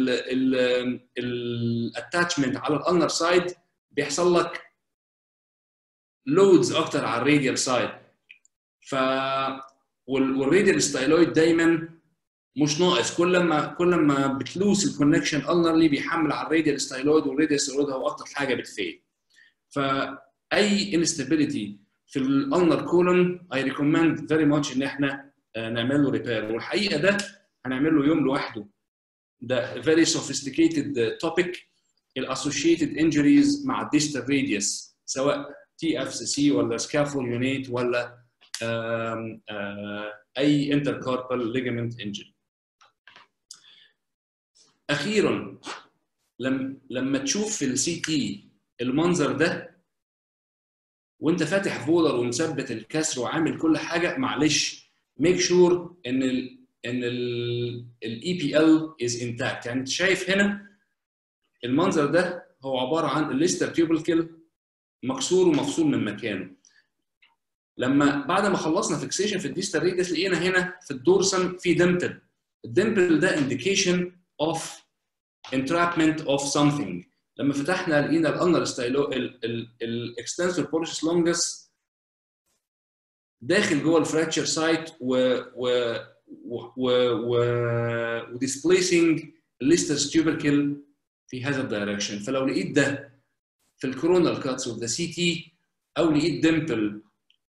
A: الاتاتشمنت على الانر سايد بيحصل لك لودز اكتر على الراديال سايد ف والراديال ستايلويد دايما مش ناقص كل ما كل ما بتلوز الكونكشن النرلي بيحمل على الراديال ستايلويد والراديال ستايلويد هو اكتر حاجه بتفيد فاي انستابيليتي في الالنر كولون اي ريكومند فيري ماتش ان احنا نعمل له ريبير والحقيقه ده هنعمل له يوم لوحده ده very sophisticated topic الاسوشيتد انجريز مع الديستال راديوس سواء تي اف سي سي ولا سكافول يونيت ولا آم آم اي انتركاربال ليجمنت انجري اخيرا لما لما تشوف في السي تي المنظر ده وانت فاتح فولر ومثبت الكسر وعامل كل حاجه معلش ميك شور ان ال ان الاي بي ال از انتاكت يعني انت شايف هنا المنظر ده هو عباره عن الليستر تيوبلكل مكسور ومفصول من مكانه لما بعد ما خلصنا فيكسيشن في الديستال ريدس لقينا هنا في الدورسم في دمبل الدمبل ده انديكيشن اوف entrapment اوف something لما فتحنا لقينا الانر ستايلو الاكستنسور بوليس لونجس داخل جوه الفراكشر سايت و و و و وديسبليسنج الليسترز تيوبركل في هذا الدايركشن فلو لقيت ده في الكورونال كاتس اوف ذا سي تي او لقيت ديمبل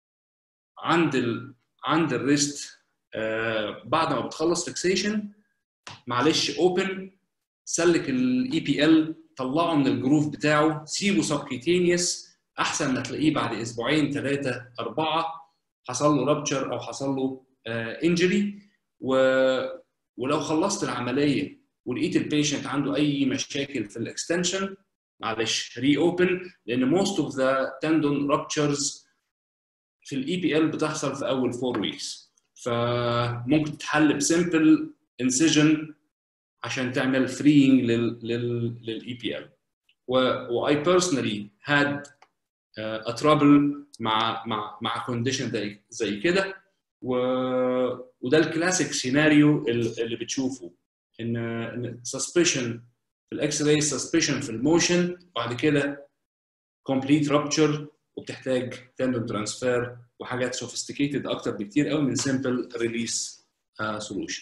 A: عند ال عند الريست آه بعد ما بتخلص فيكسيشن معلش اوبن سلك الاي بي ال طلعه من الجروف بتاعه سيبه سبكيتينيوس احسن ما تلاقيه بعد اسبوعين ثلاثه اربعه حصل له رابتشر او حصل له انجري و... ولو خلصت العمليه ولقيت البيشنت عنده اي مشاكل في الاكستنشن معلش ري اوبن لان موست اوف ذا تندون رابتشرز في الاي بي ال بتحصل في اول 4 ويكس فممكن تتحل بسمبل انسيجن عشان تعمل فرينج للاي بي ال واي بيرسونالي هاد ا ترابل مع مع مع كونديشن زي كده و... وده الكلاسيك سيناريو اللي بتشوفه ان ان سسبشن في الاكس راي سسبشن في الموشن بعد كده كومبليت رابتشر وبتحتاج تندون ترانسفير وحاجات سوفيستيكيتد اكتر بكتير قوي من سمبل ريليس سولوشن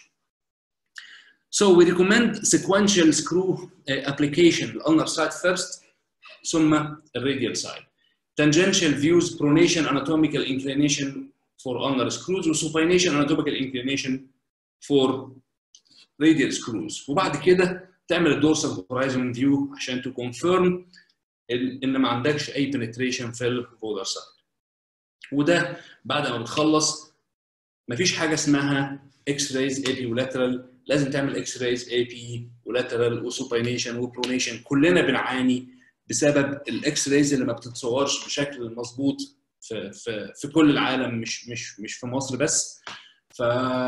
A: So we recommend sequential screw uh, application ulnar side first ثم الراديال side. Tangential views pronation anatomical inclination for ulnar screws وsupination anatomical inclination for radial screws وبعد كده تعمل الدورسال horizon view عشان to confirm ان ما عندكش اي penetration في الفولر سايد وده بعد ما بتخلص مفيش حاجه اسمها اكس رايز اي بي ولاترال لازم تعمل اكس رايز اي بي ولاترال وسوبينيشن وبرونيشن كلنا بنعاني بسبب الاكس رايز اللي ما بتتصورش بشكل مظبوط في في في كل العالم مش مش مش في مصر بس ف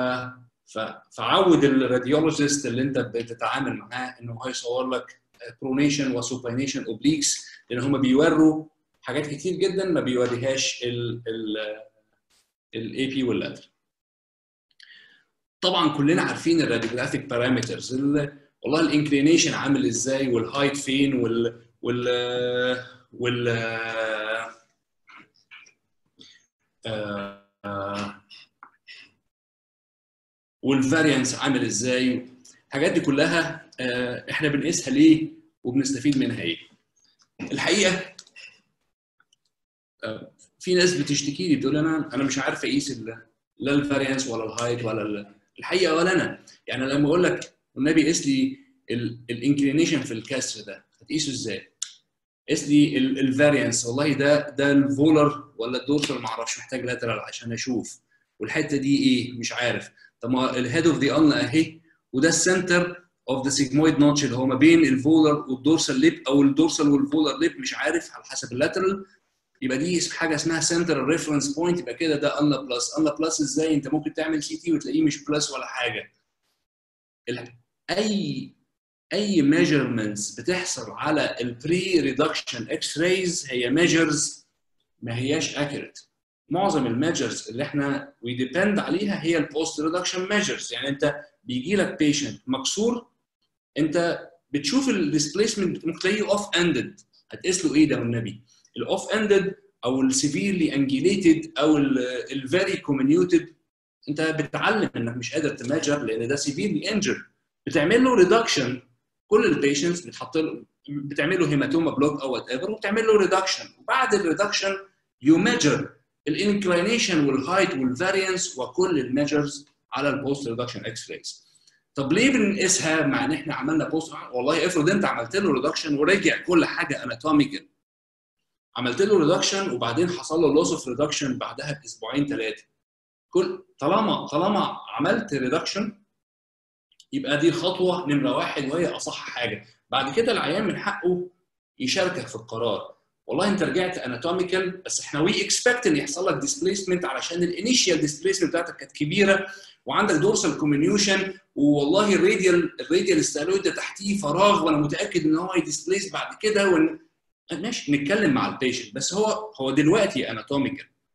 A: فعود الراديولوجيست اللي انت بتتعامل معاه انه هيصور لك برونيشن وسوبينيشن اوبليكس لان هم بيوروا حاجات كتير جدا ما بيوريهاش الاي بي واللاتر طبعا كلنا عارفين الراديوجرافيك بارامترز والله الانكلينيشن عامل ازاي والهايت فين وال وال وال آه والفاريانس عامل ازاي الحاجات دي كلها آه احنا بنقيسها ليه وبنستفيد منها ايه الحقيقه آه في ناس بتشتكي لي بتقول انا انا مش عارف اقيس لا الفاريانس ولا الهايت ولا الحقيقه ولا انا يعني لما اقول لك والنبي قيس لي الانكلينيشن في الكسر ده هتقيسه ازاي؟ قيس لي الفاريانس والله ده ده الفولر ولا الدورسال ما اعرفش محتاج لاترال عشان اشوف والحته دي ايه مش عارف طب ما الهيد اوف ذا ان اهي وده السنتر اوف ذا سيجمويد نوتش اللي هو ما بين الفولر والدورسال ليب او الدورسال والفولر ليب مش عارف على حسب اللاترال يبقى دي حاجه اسمها سنتر ريفرنس بوينت يبقى كده ده ان بلس ان بلس ازاي انت ممكن تعمل سي تي وتلاقيه مش بلس ولا حاجه اي اي ميجرمنتس بتحصل على البري ريدكشن اكس رايز هي ميجرز ما هياش اكيوريت معظم الميجرز اللي احنا وي ديبند عليها هي البوست ريدكشن ميجرز يعني انت بيجي لك بيشنت مكسور انت بتشوف الديسبيسمنت ممكن تلاقيه اوف اندد هتقيس له ايه ده والنبي الاوف اندد او السيفيرلي انجيليتد او الفيري كومينيوتد انت بتتعلم انك مش قادر تماجر لان ده سيفيرلي انجر بتعمل له ريدكشن كل البيشنتس بتحط له بتعمل له هيماتوما بلوك او وات ايفر وبتعمل له ريدكشن وبعد الريدكشن يو ميجر الانكلينيشن والهايت والفاريانس وكل الميجرز على البوست ريدكشن اكس رايز طب ليه بنقيسها مع ان احنا عملنا بوست والله افرض انت عملت له ريدكشن ورجع كل حاجه اناتوميكال عملت له ريدكشن وبعدين حصل له لوس اوف ريدكشن بعدها باسبوعين ثلاثه كل طالما طالما عملت ريدكشن يبقى دي الخطوه نمره واحد وهي اصح حاجه بعد كده العيان من حقه يشاركك في القرار والله انت رجعت اناتوميكال بس احنا وي اكسبكت ان يحصل لك ديسبيسمنت علشان الانيشال ديسبيسمنت بتاعتك كانت كبيره وعندك دورسال كومينيوشن والله الراديال الراديال ستالويد ده تحتيه فراغ وانا متاكد ان هو هيديسبليس بعد كده وان ماشي نتكلم مع البيشنت بس هو هو دلوقتي اناتوميكال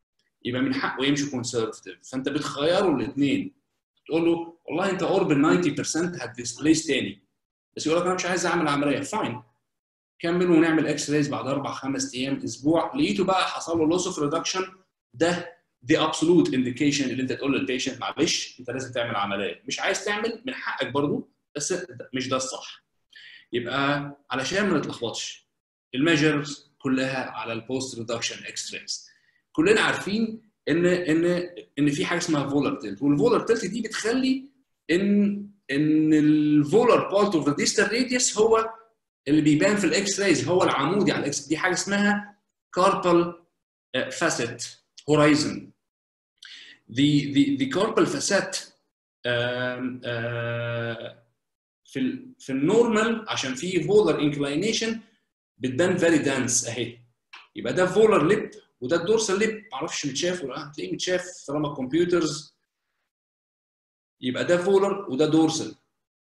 A: يبقى من حقه يمشي كونسرفتيف فانت بتخيره الاثنين تقول له والله انت قرب ال 90% هتديسبليس تاني بس يقول لك انا مش عايز اعمل عمليه فاين كمل ونعمل اكس رايز بعد اربع خمس ايام اسبوع لقيته بقى حصل له لوس اوف ريدكشن ده دي ابسولوت انديكيشن اللي انت تقول للبيشنت معلش انت لازم تعمل عمليه مش عايز تعمل من حقك برضو بس مش ده الصح يبقى علشان ما نتلخبطش الميجرز كلها على البوست ريدكشن اكس رايز كلنا عارفين ان ان ان في حاجه اسمها فولر تيلت والفولر تيلت دي بتخلي ان ان الفولر بارت اوف ذا ديستال راديوس هو اللي بيبان في الاكس رايز هو العمودي على الاكس دي حاجه اسمها كاربال فاسيت هورايزون the the the carpal facet um, uh, في ال في النورمال عشان في فولر انكلينيشن بتبان فيري دانس اهي يبقى ده فولر ليب وده الدورسال ليب معرفش متشاف ولا هتلاقيه متشاف طالما الكمبيوترز يبقى ده فولر وده دورسال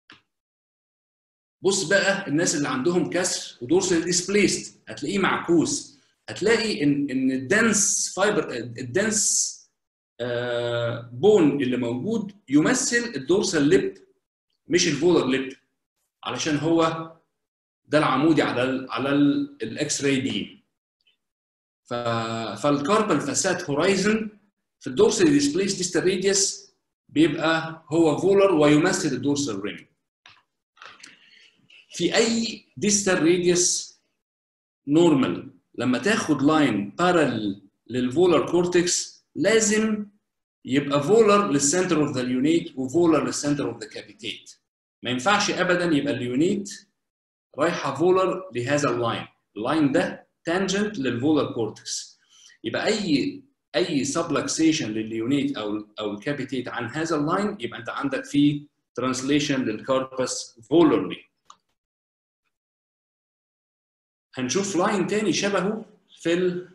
A: بص بقى الناس اللي عندهم كسر ودورسال ديسبليست هتلاقيه معكوس هتلاقي ان ان الدنس فايبر الدنس بون اللي موجود يمثل الدورسال ليب مش الفولر ليب علشان هو ده العمودي على ال على الاكس راي بيم فالكاربال فاسات هورايزن في الدورسال ديسبليس ديستال راديوس بيبقى هو فولر ويمثل الدورسال ريم في اي ديستال راديوس نورمال لما تاخد لاين بارل للفولر كورتكس لازم يبقى فولر للسنتر اوف ذا اليونيت وفولر للسنتر اوف ذا كابيتيت ما ينفعش ابدا يبقى اليونيت رايحه فولر لهذا اللاين اللاين ده تانجنت للفولر كورتكس يبقى اي اي سبلكسيشن لليونيت او او الكابيتيت عن هذا اللاين يبقى انت عندك فيه ترانسليشن للكاربس فولرلي هنشوف لاين تاني شبهه في ال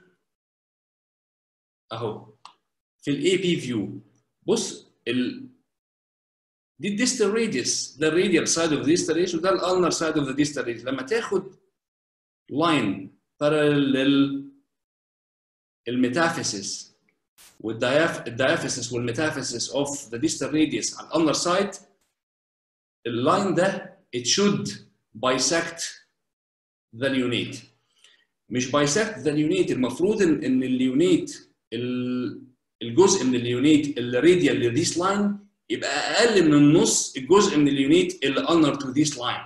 A: اهو في الاي بي فيو بص ال دي الديستال راديوس ده الراديال سايد اوف ذا ديستال راديوس وده الالنر سايد اوف ذا ديستال راديوس لما تاخد لاين بارلل الميتافيسيس والديافيسيس والميتافيسيس اوف ذا ديستال راديوس على الالنر سايد اللاين ده it should bisect the unit مش bisect the unit المفروض ان ان اليونيت الجزء من اليونيت الراديال لذيس لاين يبقى اقل من النص الجزء من اليونيت اللي انر تو ذيس لاين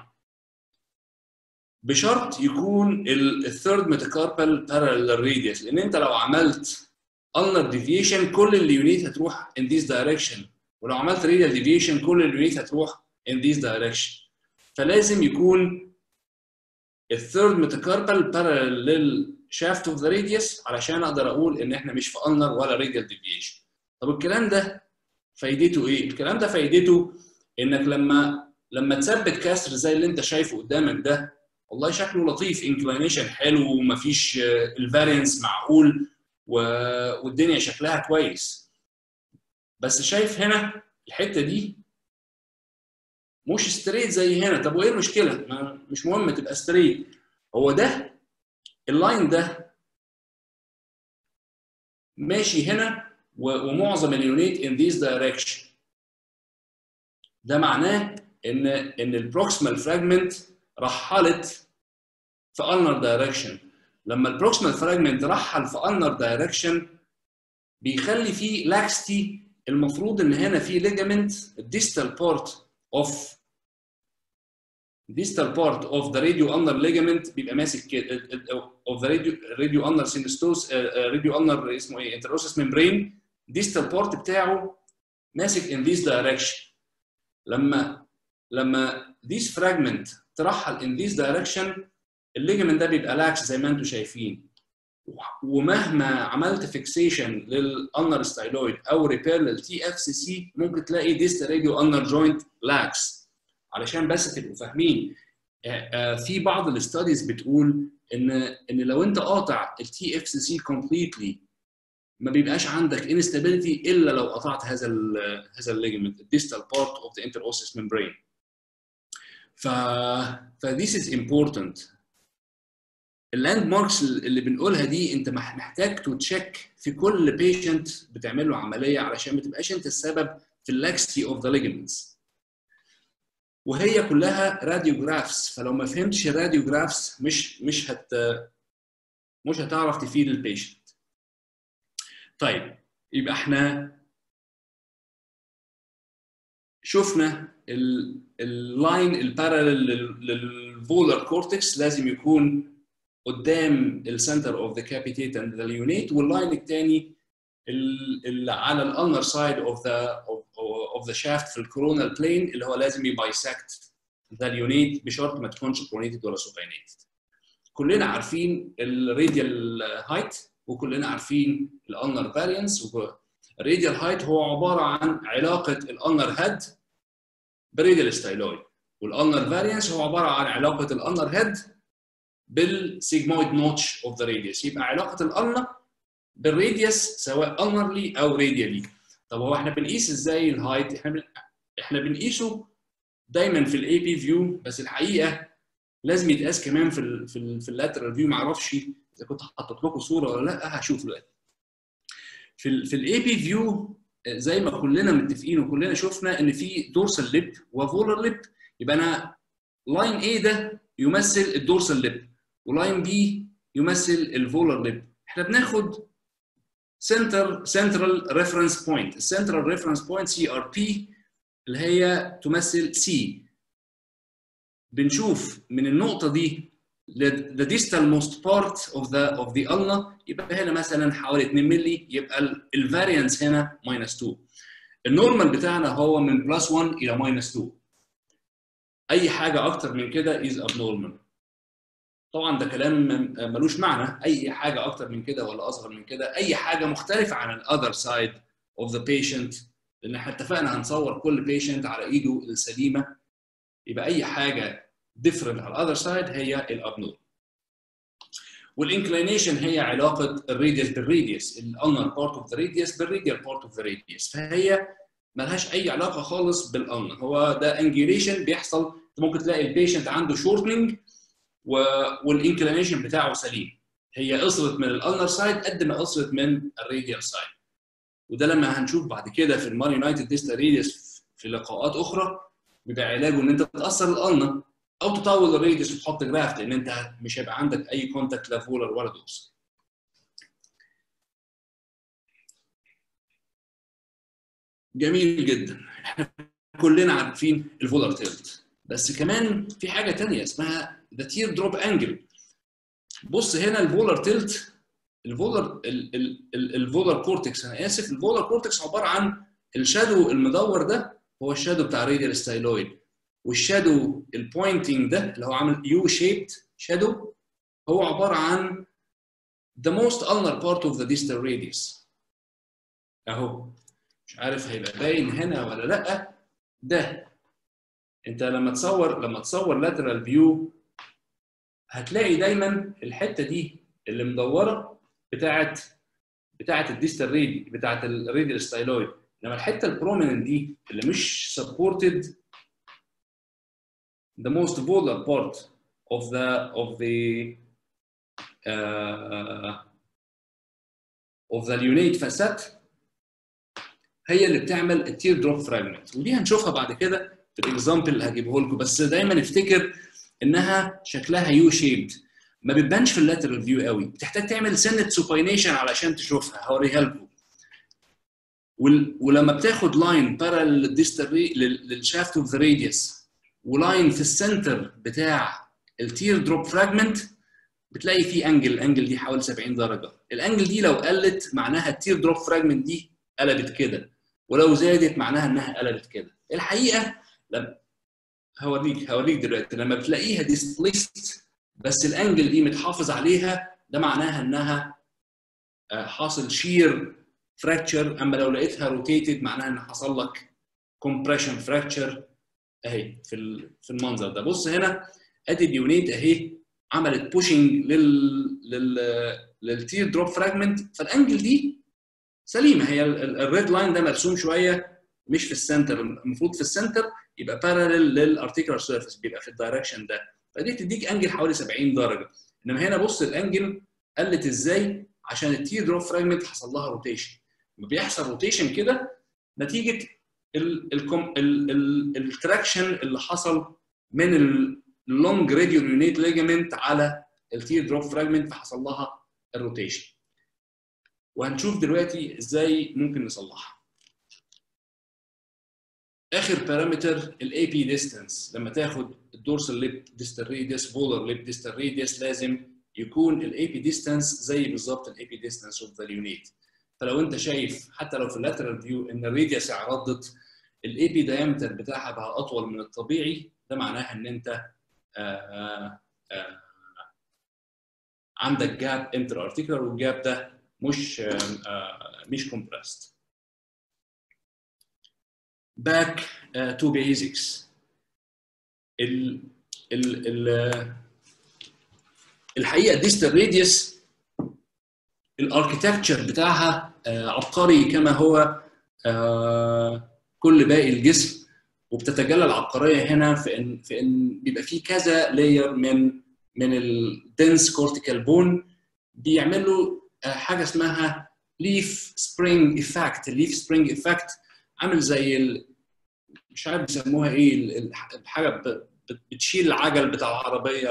A: بشرط يكون الثيرد ميتاكاربال بارallel راديوس لان انت لو عملت انر ديفيشن كل اليونيت هتروح in this direction ولو عملت radial ديفيشن كل اليونيت هتروح in this direction فلازم يكون الثيرد ميتاكاربال بارallel شافت اوف ذا راديوس علشان اقدر اقول ان احنا مش في انر ولا راديال ديفيشن طب الكلام ده فايدته ايه؟ الكلام ده فايدته انك لما لما تثبت كسر زي اللي انت شايفه قدامك ده والله شكله لطيف انكلينيشن حلو ومفيش الفارينس معقول والدنيا شكلها كويس بس شايف هنا الحته دي مش ستريت زي هنا طب وايه المشكله؟ مش مهم تبقى ستريت هو ده اللاين ده ماشي هنا ومعظم اليونيت in this direction ده معناه ان ان البروكسيمال فراجمنت رحلت في ulnar direction لما البروكسيمال فراجمنت رحل في ulnar direction بيخلي فيه لاكستي المفروض ان هنا في ليجامنت الديستال بارت اوف distal part of the radio ulnar ligament بيبقى ماسك كده of the radio radio ulnar synestos radio ulnar اسمه ايه interossous membrane distal part بتاعه ماسك in this direction لما لما this fragment ترحل in this direction الليجمنت ده بيبقى لاكس زي ما انتم شايفين ومهما عملت فيكسيشن للالنر ستايلويد او ريبير للتي اف سي سي ممكن تلاقي ديست راديو النر جوينت لاكس علشان بس تبقوا فاهمين في بعض الاستاديز بتقول ان ان لو انت قاطع التي اف سي سي كومبليتلي ما بيبقاش عندك انستابيليتي الا لو قطعت هذا ال هذا الليجمنت الديستال بارت اوف ذا انتروسس ممبرين ف ف this is important اللاند ماركس اللي بنقولها دي انت محتاج تو تشيك في كل بيشنت بتعمل له عمليه علشان ما تبقاش انت السبب في اللاكستي اوف ذا ليجمنتس وهي كلها راديوجرافس فلو ما فهمتش الراديوجرافس مش مش هت مش هتعرف تفيد البيشنت طيب يبقى احنا شفنا اللاين البارالل للفولر كورتكس لازم يكون قدام السنتر اوف ذا كابيتيت اند ذا ليونيت واللاين الثاني اللي على الانر سايد اوف ذا اوف ذا شافت في الكورونال بلين اللي هو لازم يبايسكت ذا ليونيت بشرط ما تكونش كورونيتد ولا سوباينيتد كلنا عارفين الراديال هايت وكلنا عارفين الانر فاريانس الراديال هايت هو عباره عن علاقه الانر هيد بالراديال ستايلويد والانر فاريانس هو عباره عن علاقه الانر هيد بالسيجمويد نوتش اوف ذا راديوس يبقى علاقه الانر بالراديوس سواء انرلي او راديالي طب هو احنا بنقيس ازاي الهايت احنا بن... احنا بنقيسه دايما في الاي بي فيو بس الحقيقه لازم يتقاس كمان في ال في ال في اللاترال فيو ما اعرفش اذا كنت حاطط لكم صوره ولا لا هشوف دلوقتي في ال في الاي بي فيو زي ما كلنا متفقين وكلنا شفنا ان في دورسال ليب وفولر ليب يبقى انا لاين اي ده يمثل الدورسال ليب ولاين بي يمثل الفولر ليب احنا بناخد سنتر سنترال ريفرنس بوينت السنترال ريفرنس بوينت سي ار بي اللي هي تمثل سي بنشوف من النقطه دي the distal most part of the of the ulna يبقى هنا مثلا حوالي 2 مللي يبقى الفاريانس هنا minus 2 النورمال بتاعنا هو من بلس 1 الى minus 2 اي حاجه اكتر من كده is abnormal طبعا ده كلام ملوش معنى اي حاجه اكتر من كده ولا اصغر من كده اي حاجه مختلفه عن الاذر سايد اوف ذا بيشنت لان احنا اتفقنا هنصور كل بيشنت على ايده السليمه يبقى اي حاجه different على الاذر سايد هي الابنور والانكلينيشن هي علاقه الراديوس بالراديوس الانر بارت اوف ذا راديوس بالراديال بارت اوف ذا راديوس فهي ملهاش اي علاقه خالص بالانر هو ده انجيليشن بيحصل ممكن تلاقي البيشنت عنده شورتنج والانكلينيشن بتاعه سليم هي قصرت من الانر سايد قد ما قصرت من الراديال سايد وده لما هنشوف بعد كده في المار يونايتد ديستا راديوس في لقاءات اخرى بيبقى علاجه ان انت تاثر الالنا او تطول الراديوس وتحط جرافت لان انت مش هيبقى عندك اي كونتاكت لا فولر ولا دوس جميل جدا احنا كلنا عارفين الفولر تيلت بس كمان في حاجه ثانيه اسمها ذا تير دروب انجل بص هنا الفولر تيلت الفولر الفولر كورتكس انا اسف الفولر كورتكس عباره عن الشادو المدور ده هو الشادو بتاع الراديال ستايلويد والشادو البوينتنج ده اللي هو عامل يو شيبت شادو هو عباره عن the most ulnar part of the distal radius اهو مش عارف هيبقى باين هنا ولا لا ده انت لما تصور لما تصور lateral view هتلاقي دايما الحته دي اللي مدوره بتاعت بتاعت الديستال ريدي بتاعت الراديال ستايلويد لما الحته البروميننت دي اللي مش supported the most volar part of the of the uh, of the lunate facet هي اللي بتعمل التير دروب فراجمنت ودي هنشوفها بعد كده في الاكزامبل اللي هجيبه لكم بس دايما افتكر انها شكلها يو شيبد ما بتبانش في اللاترال فيو قوي بتحتاج تعمل سنه سوباينيشن علشان تشوفها هوريها لكم ولما بتاخد لاين بارل للشافت اوف ذا راديوس ولاين في السنتر بتاع التير دروب فراجمنت بتلاقي في انجل الانجل دي حوالي 70 درجه الانجل دي لو قلت معناها التير دروب فراجمنت دي قلبت كده ولو زادت معناها انها قلبت كده الحقيقه لما هوريك هوريك دلوقتي لما بتلاقيها ديسبليست بس الانجل دي متحافظ عليها ده معناها انها حاصل شير فراكتشر اما لو لقيتها روتيتد معناها ان حصل لك كومبريشن فراكتشر اهي في في المنظر ده بص هنا ادي اليونيت اهي عملت بوشنج لل لل للتير دروب فراجمنت فالانجل دي سليمه هي الريد لاين ده مرسوم شويه مش في السنتر المفروض في السنتر يبقى بارالل للارتيكولار سيرفيس بيبقى في الدايركشن ده فدي تديك انجل حوالي 70 درجه انما هنا بص الانجل قلت ازاي عشان التير دروب فراجمنت حصل لها روتيشن لما بيحصل روتيشن كده نتيجه التراكشن اللي حصل من اللونج راديو يونيت ليجامنت على التير دروب فراجمنت فحصل لها الروتيشن وهنشوف دلوقتي ازاي ممكن نصلحها اخر بارامتر الاي بي ديستانس لما تاخد الدورسال ليب ديستال ريديوس فولر ليب ديستال ريديوس لازم يكون الاي بي ديستانس زي بالظبط الاي بي ديستانس اوف ذا اليونيت فلو انت شايف حتى لو في اللاترال فيو ان الريديوس عرضت الاي بي دايمتر بتاعها بقى اطول من الطبيعي ده معناها ان انت آآ آآ عندك جاب انتر ارتيكولار والجاب ده مش مش كومبرست back uh, to basics ال ال ال الحقيقه الديستال راديوس الاركتكتشر بتاعها uh, عبقري كما هو uh, كل باقي الجسم وبتتجلى العبقريه هنا في ان في ان بيبقى في كذا لاير من من الدنس كورتيكال بون بيعملوا حاجه اسمها ليف سبرينج افكت الليف سبرينج افكت عامل زي ال... مش عارف بيسموها ايه الحاجه بتشيل العجل بتاع العربيه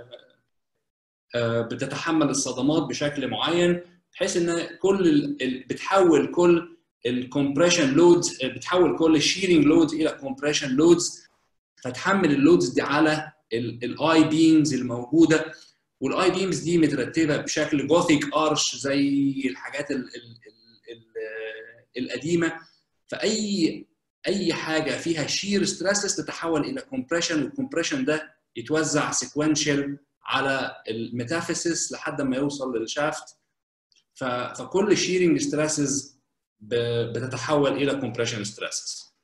A: بتتحمل الصدمات بشكل معين بحيث ان كل ال... بتحول كل الكومبريشن لودز بتحول كل الشيرنج لودز الى كومبريشن لودز فتحمل اللودز دي على الاي بيمز الموجوده والاي بيمز دي مترتبه بشكل جوثيك ارش زي الحاجات ال ال ال القديمه فاي اي حاجه فيها شير ستريسز تتحول الى كومبريشن والكومبريشن ده يتوزع سيكونشال على الميتافيسيس لحد ما يوصل للشافت فكل شيرنج ستريسز بتتحول الى كومبريشن ستريسز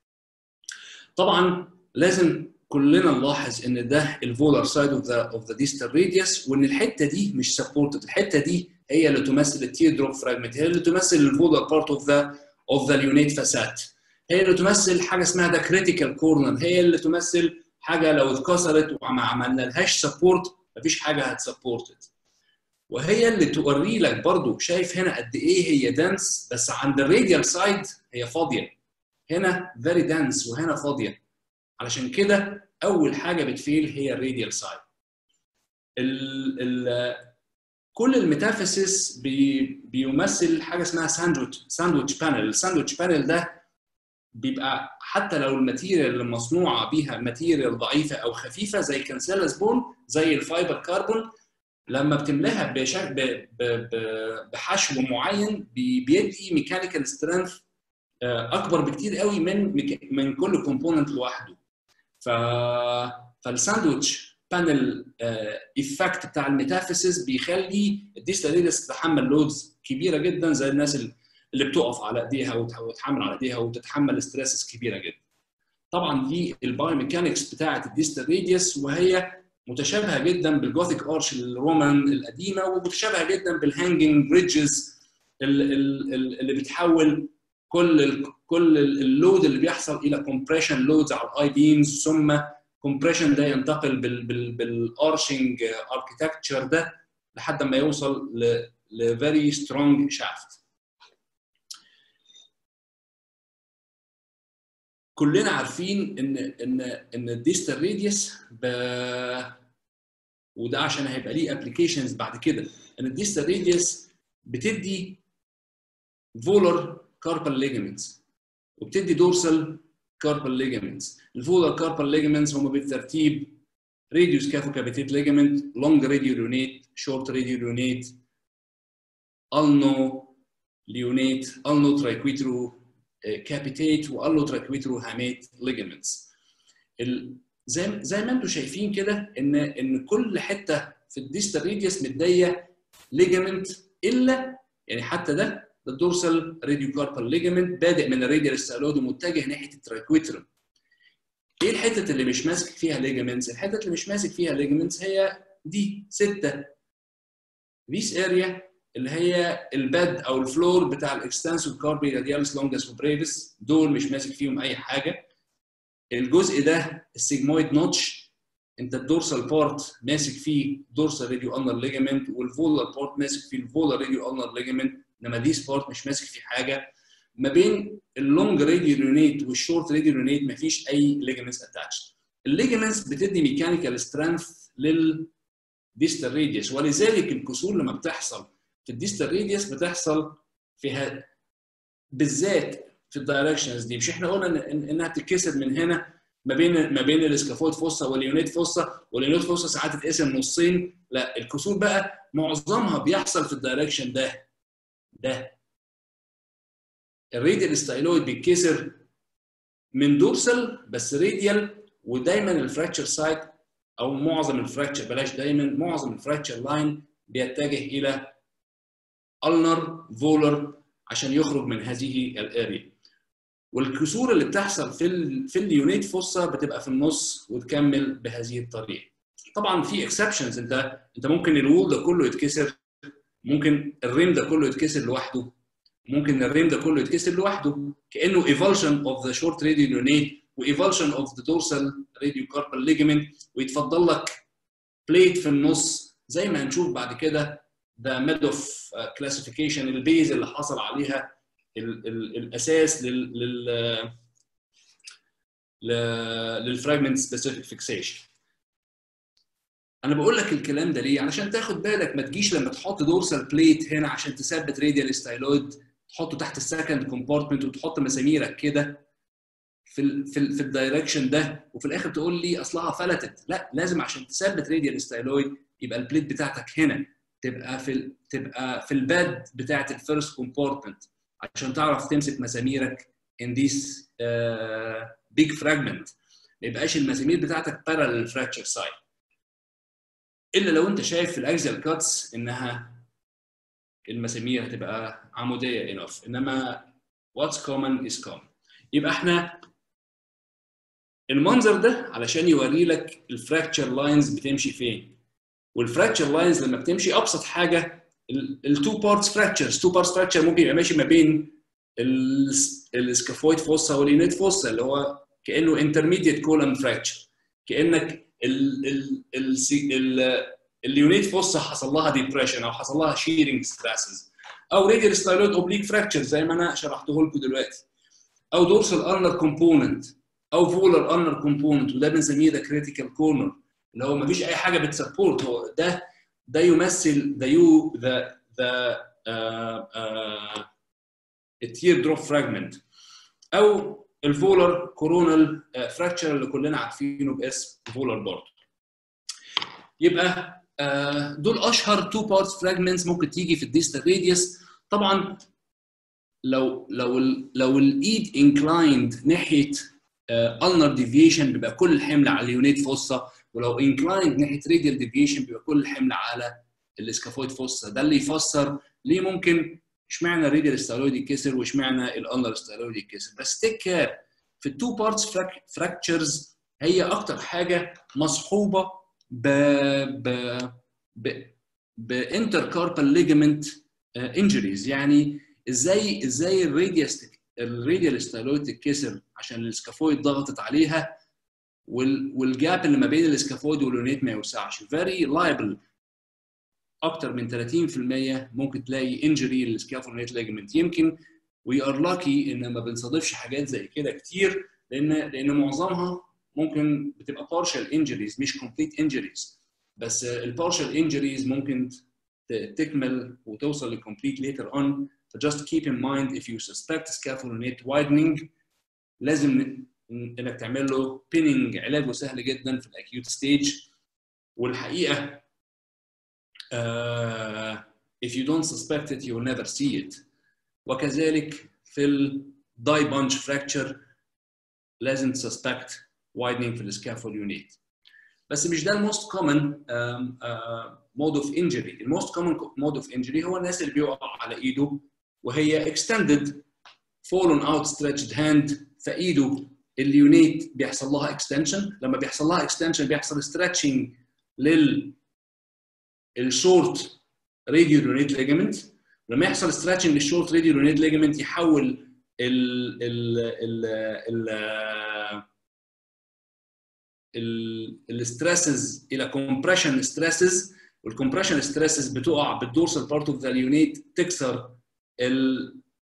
A: طبعا لازم كلنا نلاحظ ان ده الفولر سايد اوف ذا اوف ذا ديستال راديوس وان الحته دي مش سبورتد الحته دي هي اللي تمثل التير دروب فراجمنت هي اللي تمثل الفولر بارت اوف ذا اوف ذا اليونيت فاسات هي اللي تمثل حاجه اسمها ذا كريتيكال كورنر هي اللي تمثل حاجه لو اتكسرت وما عملنا لهاش سبورت مفيش حاجه هتسبورتد وهي اللي توري لك برضو شايف هنا قد ايه هي دنس بس عند الراديال سايد هي فاضيه هنا فيري دنس وهنا فاضيه علشان كده اول حاجه بتفيل هي الراديال سايد ال ال كل الميتافيسيس بي بيمثل حاجه اسمها ساندويتش ساندويتش بانل الساندويتش بانل ده بيبقى حتى لو الماتيريال اللي مصنوعه بيها ماتيريال ضعيفه او خفيفه زي كانسيلاس بون زي الفايبر كاربون لما بتملاها بشكل بحشو معين بيدي ميكانيكال سترينث اكبر بكتير قوي من من كل كومبوننت لوحده ف فالساندويتش بانل ايفكت بتاع الميتافيسيس بيخلي الديستاليدس تتحمل لودز كبيره جدا زي الناس اللي بتقف على ايديها وتحمل على ايديها وتتحمل ستريسز كبيره جدا. طبعا دي البايوميكانكس بتاعه الديستال راديوس وهي متشابهه جدا بالجوثيك ارش الرومان القديمه ومتشابهه جدا بالهانجنج بريدجز اللي بتحول كل ال كل اللود اللي بيحصل الى كومبريشن لودز على الاي بيمز ثم كومبريشن ده ينتقل بالارشنج اركتكتشر ده لحد ما يوصل لفيري سترونج شافت كلنا عارفين ان ان ان الديستال راديوس ب... وده عشان هيبقى ليه ابلكيشنز بعد كده ان الديستال راديوس بتدي فولر كاربال ليجمنتس وبتدي دورسال كاربال ليجمنتس الفولر كاربال ليجمنتس هم بالترتيب راديوس كافو كابيتيت ليجمنت لونج راديو ليونيت شورت راديو ليونيت النو ليونيت النو ترايكويترو كابيتيت والو تراكويترو هاميت ليجمنتس زي زي ما انتم شايفين كده ان ان كل حته في الديستال ريديوس متضيه ليجمنت الا يعني حتى ده ده الدورسال راديو كاربال ليجمنت بادئ من الراديال ستالود ومتجه ناحيه التراكويترم ايه الحتت اللي مش ماسك فيها ليجمنتس الحتت اللي مش ماسك فيها ليجمنتس هي دي سته ذيس اريا اللي هي الباد او الفلور بتاع الاكستنسور كاربي راديالس لونجس وبريفس دول مش ماسك فيهم اي حاجه الجزء ده السيجمويد نوتش انت الدورسال بارت ماسك فيه دورسال راديو انر ليجامنت والفولر بارت ماسك فيه الفولر راديو انر ليجامنت انما ديس بارت مش ماسك فيه حاجه ما بين اللونج راديو يونيت والشورت راديو يونيت ما فيش اي ليجامنتس اتاتشد الليجامنتس بتدي ميكانيكال سترينث للديستال راديوس ولذلك الكسور لما بتحصل في الديستال راديوس بتحصل فيها بالذات في الدايركشنز دي مش احنا قلنا إن انها بتتكسر من هنا ما بين ما بين الاسكافويد فوسا واليونيت فوسا واليونيت فوسا ساعات تتقسم نصين لا الكسور بقى معظمها بيحصل في الدايركشن ده ده الراديال ستايلويد بيتكسر من دورسال بس راديال ودايما الفراكتشر سايت او معظم الفراكتشر بلاش دايما معظم الفراكتشر لاين بيتجه الى النر فولر عشان يخرج من هذه الاريا والكسور اللي بتحصل في ال في اليونيت فوسا بتبقى في النص وتكمل بهذه الطريقه طبعا في اكسبشنز انت انت ممكن الوول ده كله يتكسر ممكن الريم ده كله يتكسر لوحده ممكن الريم ده كله يتكسر لوحده كانه ايفولشن اوف ذا شورت راديو يونيت وايفولشن اوف ذا دورسال راديو كاربال ليجمنت ويتفضل لك بليت في النص زي ما هنشوف بعد كده ذا ميدوف كلاسيفيكيشن البيز اللي حصل عليها ال ال الاساس لل لل للفراجمنت سبيسيفيك فيكسيشن انا بقول لك الكلام ده ليه علشان تاخد بالك ما تجيش لما تحط دورسال بليت هنا عشان تثبت راديال ستايلويد تحطه تحت السكند كومبارتمنت وتحط مساميرك كده في ال في ال في الدايركشن ده وفي الاخر تقول لي اصلها فلتت لا لازم عشان تثبت راديال ستايلويد يبقى البليت بتاعتك هنا تبقى في ال تبقى في الباد بتاعت الفيرست كومبارتمنت عشان تعرف تمسك مساميرك in this uh, big fragment ما يبقاش المسامير بتاعتك parallel fracture side الا لو انت شايف في الاكزل كاتس انها المسامير هتبقى عموديه enough انما what's common is common يبقى احنا المنظر ده علشان يوري لك الفراكتشر لاينز بتمشي فين والفراكتشر لاينز لما بتمشي ابسط حاجه التو بارتس فراكتشرز تو بارتس فراكتشر ممكن يبقى ماشي ما بين السكافويد فوسا واليونيت فوسا اللي هو كانه انترميديت كولم فراكتشر كانك ال ال ال ال اليونيت فوسا حصل لها ديبريشن او حصل لها شيرنج ستريسز او راديال ستايلويد اوبليك فراكتشر زي ما انا شرحته لكم دلوقتي او دورسال ارنر كومبوننت او فولر ارنر كومبوننت وده بنسميه ذا كريتيكال كورنر اللي هو ما فيش اي حاجه بتسبورت هو ده ده يمثل ذا يو ذا ذا التير دروب فراجمنت او الفولر كورونال فراكتشر اللي كلنا عارفينه باسم فولر برضه يبقى دول اشهر تو بارتس فراجمنتس ممكن تيجي في الديستال راديوس طبعا لو لو ال لو الايد انكلايند ناحيه النر ديفيشن بيبقى كل الحمل على اليونيت فوسا ولو انكلايند ناحيه راديال ديفيشن بيبقى كل الحمل على الاسكافويد فوسا ده اللي يفسر ليه ممكن اشمعنى الراديال ستايلويد يتكسر واشمعنى الانر ستايلويد يتكسر بس تيك كير في التو بارتس فراكتشرز هي اكتر حاجه مصحوبه ب ب ب بانتركاربال ليجمنت انجريز يعني ازاي ازاي الراديال الراديال ستايلويد تتكسر عشان السكافويد ضغطت عليها والجاب اللي ما بين الاسكافويد واليونيت ما يوسعش فيري لايبل اكتر من 30% ممكن تلاقي انجري للسكافولينيت ليجمنت يمكن وي ار لاكي ان ما بنصادفش حاجات زي كده كتير لان لان معظمها ممكن بتبقى partial injuries مش complete injuries بس البارشال انجريز ممكن تكمل وتوصل لكمبليت later on so just keep in mind if you suspect scapholonate widening لازم انك تعمل له pinning علاجه سهل جدا في الاكيوت ستيج والحقيقه uh, if you don't suspect it you will never see it وكذلك في الداي بانش fracture لازم suspect widening في السكافول يونيت بس مش ده الموست كومن مود اوف انجري الموست كومن مود اوف انجري هو الناس اللي بيقع على ايده وهي extended fallen out stretched hand فايده اليونيت بيحصل لها اكستنشن لما بيحصل لها اكستنشن بيحصل stretching لل الشورت راديو يونيت ليجمنت لما يحصل stretching للشورت راديو يونيت ليجمنت يحول ال ال ال ال الستريسز الى كومبريشن ستريسز والكومبريشن ستريسز بتقع بالدورسال بارت اوف ذا اليونيت تكسر ال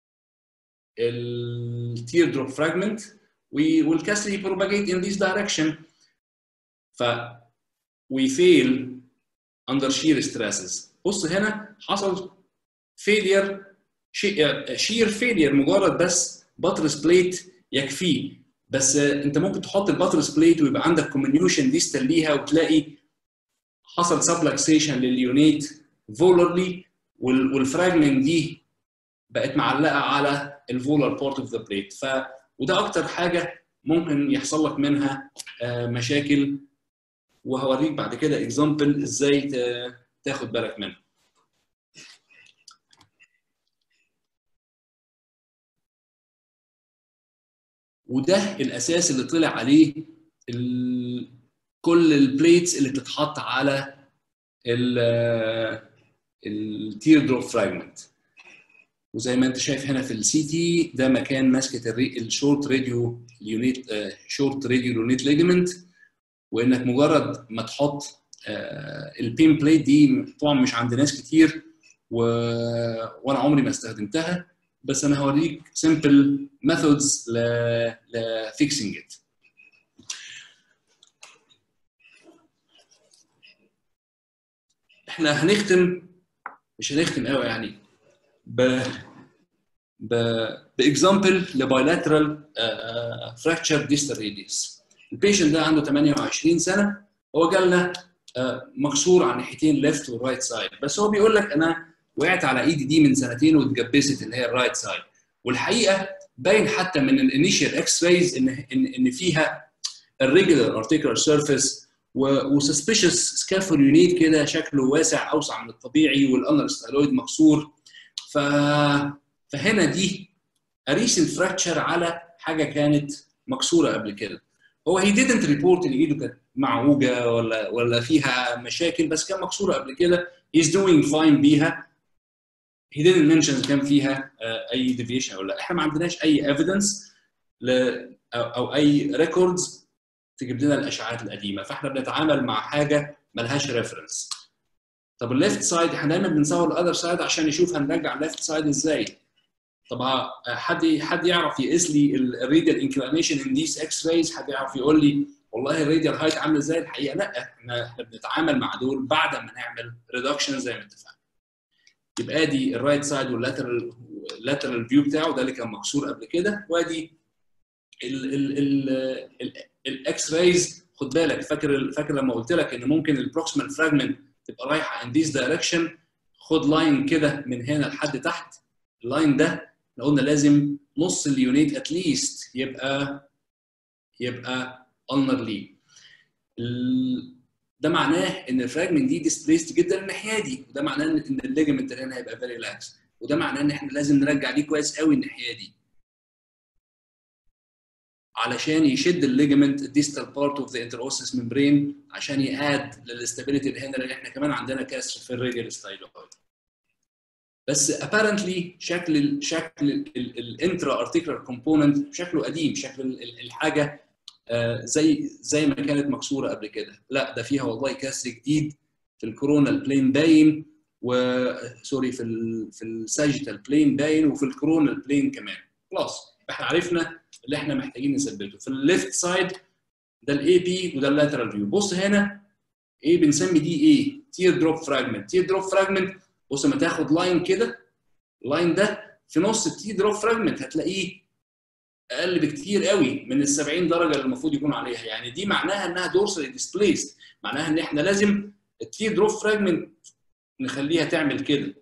A: التير دروب فراجمنت والكسر يبروباجيت in this direction ف we fail under shear stresses بص هنا حصل failure shear failure مجرد بس باترس بليت يكفيه بس انت ممكن تحط الباترس بليت ويبقى عندك كومينيوشن ديستال ليها وتلاقي حصل سبلكسيشن لليونيت فولرلي والفراجمنت دي بقت معلقه على الفولر بارت اوف ذا بليت ف وده اكتر حاجه ممكن يحصل لك منها مشاكل وهوريك بعد كده اكزامبل ازاي تاخد بالك منها وده الاساس اللي طلع عليه ال... كل البليتس اللي بتتحط على التير دروب فراجمنت وزي ما انت شايف هنا في السي تي ده مكان ماسكه الشورت راديو يونيت شورت راديو يونيت ليجمنت وانك مجرد ما تحط البين بليت دي طبعا مش عند ناس كتير و... وانا عمري ما استخدمتها بس انا هوريك سمبل ميثودز ل لفيكسنج ات احنا هنختم مش هنختم قوي يعني ب ب باكزامبل لبايلاترال فراكتشر ديستال ريديوس البيشنت ده عنده 28 سنه هو جالنا مكسور على ناحيتين ليفت ورايت سايد بس هو بيقول لك انا وقعت على ايدي دي من سنتين واتجبست اللي هي الرايت سايد والحقيقه باين حتى من الانيشال اكس رايز ان ان ان فيها الريجولار ارتيكولار سيرفيس وسسبيشس سكافول يونيت كده شكله واسع اوسع من الطبيعي والانر ستايلويد مكسور ف فهنا دي ريسنت فراكتشر على حاجه كانت مكسوره قبل كده هو هي didn't ريبورت ان ايده كانت معوجه ولا ولا فيها مشاكل بس كان مكسوره قبل كده he's doing fine بيها he didn't mention كان فيها اي ديفيشن ولا احنا ما عندناش اي ايفيدنس أو, او اي ريكوردز تجيب لنا الاشعاعات القديمه فاحنا بنتعامل مع حاجه ملهاش ريفرنس طب الليفت سايد احنا دايما بنصور الاذر سايد عشان نشوف هنرجع الليفت سايد ازاي طب حد حد يعرف يقيس لي الريديال انكلينيشن ان ذيس اكس رايز حد يعرف يقول لي والله الراديال هايت عامله ازاي الحقيقه لا احنا احنا بنتعامل مع دول بعد ما نعمل ريدكشن زي ما اتفقنا يبقى ادي الرايت سايد واللاترال اللاترال فيو بتاعه ده اللي كان مكسور قبل كده وادي الاكس رايز خد بالك فاكر فاكر لما قلت لك ان ممكن البروكسيمال فراجمنت تبقى رايحه ان ذيس دايركشن خد لاين كده من هنا لحد تحت اللاين ده احنا قلنا لازم نص اليونيت اتليست يبقى يبقى النر ليه ده معناه ان الفراجمنت دي ديسبليست جدا الناحيه دي وده معناه ان الليجمنت هنا هيبقى فيري لاكس وده معناه ان احنا لازم نرجع دي كويس قوي الناحيه دي علشان يشد الليجمنت الديستال بارت اوف ذا انتروسس ممبرين عشان ياد للاستابيليتي اللي هنا لان احنا كمان عندنا كسر في الراديال ستايلويد بس apparently شكل شكل الانترا ارتيكولار كومبوننت شكله قديم شكل الحاجه زي زي ما كانت مكسوره قبل كده لا ده فيها والله كسر جديد في الكورونال بلين باين و سوري في ال في الساجيتال بلين باين وفي الكورونال بلين كمان خلاص احنا عرفنا اللي احنا محتاجين نثبته في الليفت سايد ده الاي بي وده اللاترال فيو بص هنا ايه بنسمي دي ايه تير دروب فراجمنت تير دروب فراجمنت بص لما تاخد لاين كده اللاين ده في نص التير دروب فراجمنت هتلاقيه اقل بكتير قوي من ال 70 درجه اللي المفروض يكون عليها يعني دي معناها انها دورسال ديسبليست معناها ان احنا لازم التير دروب فراجمنت نخليها تعمل كده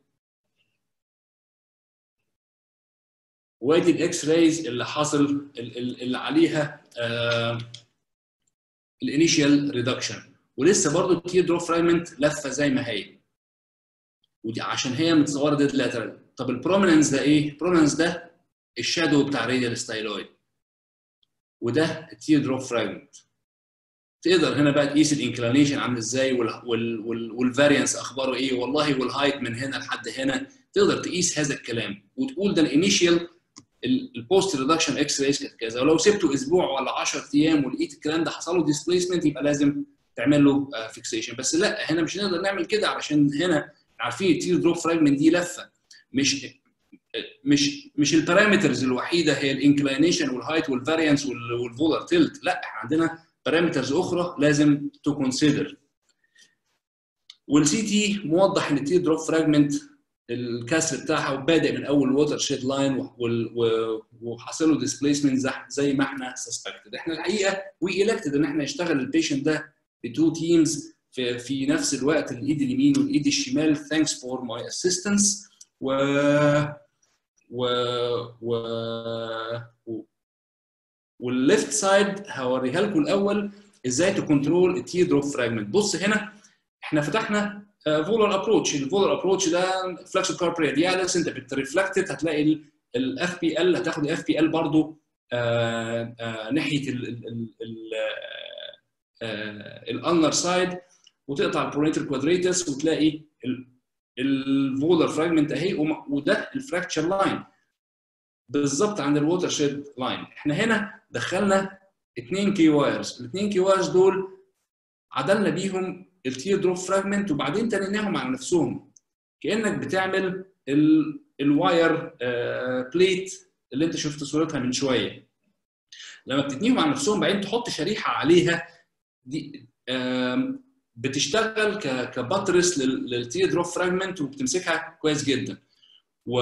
A: وادي الاكس رايز اللي حاصل اللي عليها الانيشال ريدكشن ولسه برضو التير دروب فراجمنت لفه زي ما هي ودي عشان هي متصوره ديد لاترال طب البروميننس ده ايه؟ البروميننس ده الشادو بتاع الراديال ستايلويد وده التير دروب فراجمنت تقدر هنا بقى تقيس الانكلينيشن عامل ازاي والفاريانس اخباره ايه والله والهايت من هنا لحد هنا تقدر تقيس هذا الكلام وتقول ده الانيشال البوست ريدكشن اكس رايز كانت كذا ولو سبته اسبوع ولا 10 ايام ولقيت الكلام ده حصل له ديسبيسمنت يبقى لازم تعمل له فيكسيشن بس لا هنا مش هنقدر نعمل كده علشان هنا عارفين التير دروب فراجمنت دي لفه مش مش مش البارامترز الوحيده هي الانكلينيشن والهايت والفاريانس والفولر تيلت لا احنا عندنا بارامترز اخرى لازم تو كونسيدر والسي تي موضح ان التير دروب فراجمنت الكسر بتاعها بادئ من اول ووتر شيد لاين وحاصل له ديسبيسمنت زي ما احنا سسبكتد احنا الحقيقه وي الكتد ان احنا نشتغل البيشنت ده بتو تيمز في, في نفس الوقت الايد اليمين والايد الشمال ثانكس فور ماي اسيستنس و و و, و والليفت سايد هوريها لكم الاول ازاي تكنترول التي دروب فراجمنت بص هنا احنا فتحنا فولر ابروتش الفولر ابروتش ده فلكسو كارب رادياليس انت بترفلكتد هتلاقي الاف بي ال هتاخد الاف بي ال برضه ناحيه الانر سايد وتقطع البرونيتال كوادريتس وتلاقي الفولر فراجمنت اهي وده الفراكتشر لاين بالظبط عند الووتر شيد لاين احنا هنا دخلنا اثنين كي وايرز الاثنين كي وايرز دول عدلنا بيهم التير دروب فراجمنت وبعدين تنيناهم على نفسهم كانك بتعمل الواير بليت اللي انت شفت صورتها من شويه لما بتتنيهم على نفسهم بعدين تحط شريحه عليها دي بتشتغل كباترس للتير دروب فراجمنت وبتمسكها كويس جدا و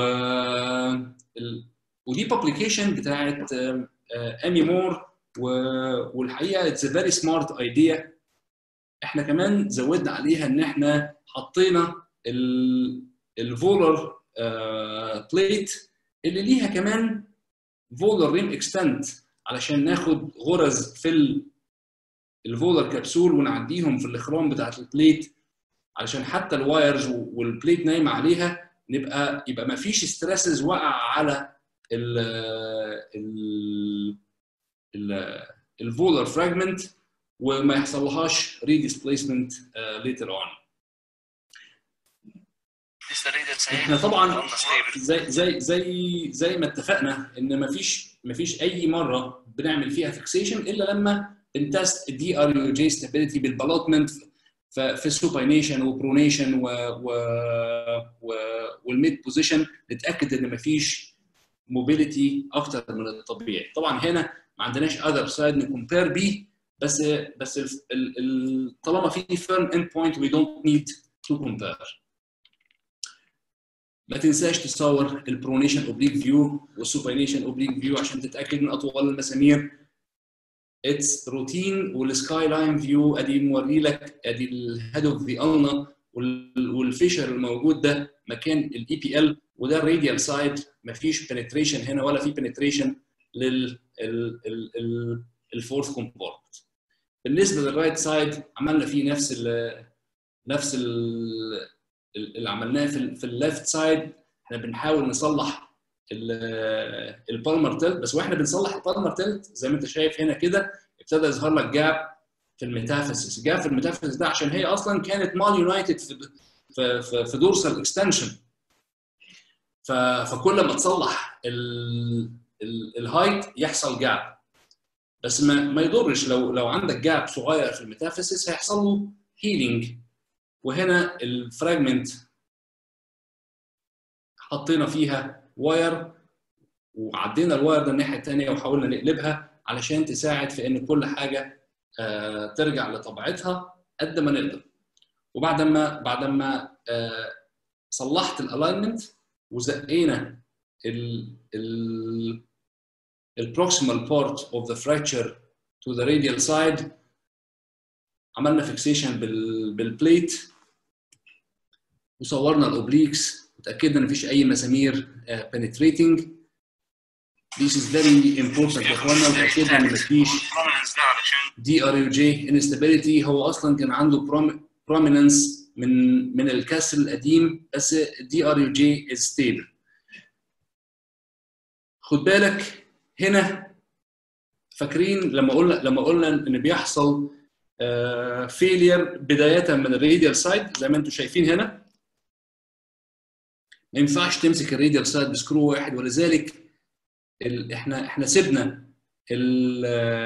A: ودي بابليكيشن بتاعت امي مور والحقيقه اتس فيري سمارت ايديا احنا كمان زودنا عليها ان احنا حطينا الفولر بليت اللي ليها كمان فولر ريم اكستنت علشان ناخد غرز في الفولر كبسول ونعديهم في الاخرام بتاعت البليت علشان حتى الوايرز والبليت نايمه عليها نبقى يبقى ما فيش ستريسز وقع على ال ال الفولر فراجمنت وما يحصلهاش ريديسبيسمنت ليتر اون احنا طبعا زي زي زي زي ما اتفقنا ان ما فيش ما فيش اي مره بنعمل فيها فيكسيشن الا لما بنتست الدي ار يو جي ستابيليتي بالبلوتمنت في سوباينيشن وبرونيشن و, و, و والميد بوزيشن نتاكد ان ما فيش موبيليتي اكتر من الطبيعي طبعا هنا ما عندناش اذر سايد نكمبير بيه بس بس ال ال طالما في فيرم اند بوينت وي دونت نيد تو كومبير ما تنساش تصور البرونيشن اوبليك فيو والسوباينيشن اوبليك فيو عشان تتاكد من اطوال المسامير اتس روتين والسكاي لاين فيو ادي موري لك ادي الهيد اوف ذا النا والفيشر الموجود ده مكان الاي بي ال وده الراديال سايد مفيش بنتريشن هنا ولا في بنتريشن لل الفورث كومبورت بالنسبه للرايت سايد عملنا فيه نفس ال نفس ال اللي عملناه في في الليفت سايد احنا بنحاول نصلح البالمر تيلت بس واحنا بنصلح البالمر تيلت زي ما انت شايف هنا كده ابتدى يظهر لك جاب في الميتافيسيس الجاب في الميتافيسيس ده عشان هي اصلا كانت مال يونايتد في في في, في دورسال اكستنشن فكل ما تصلح الهايت يحصل جاب بس ما ما يضرش لو لو عندك جاب صغير في الميتافيسيس هيحصل له هيلينج وهنا الفراجمنت حطينا فيها واير وعدينا الواير ده الناحيه الثانيه وحاولنا نقلبها علشان تساعد في ان كل حاجه آه ترجع لطبيعتها قد ما نقدر وبعد ما بعد ما آه صلحت الالاينمنت وزقينا ال ال البروكسيمال بارت اوف ذا fracture to the radial side عملنا فيكسيشن بال بالبليت وصورنا الاوبليكس وتاكدنا ان مفيش اي مسامير uh, penetrating This is very important يا اخوانا وتاكدنا ان مفيش دي ار يو جي انستابيليتي هو اصلا كان عنده prominence من من الكسر القديم بس الدي ار يو جي از ستيبل خد بالك هنا فاكرين لما قلنا لما قلنا ان بيحصل فيلير بدايه من الراديال سايد زي ما انتم شايفين هنا ما ينفعش تمسك الراديال سايد بسكرو واحد ولذلك ال... احنا احنا سيبنا ال...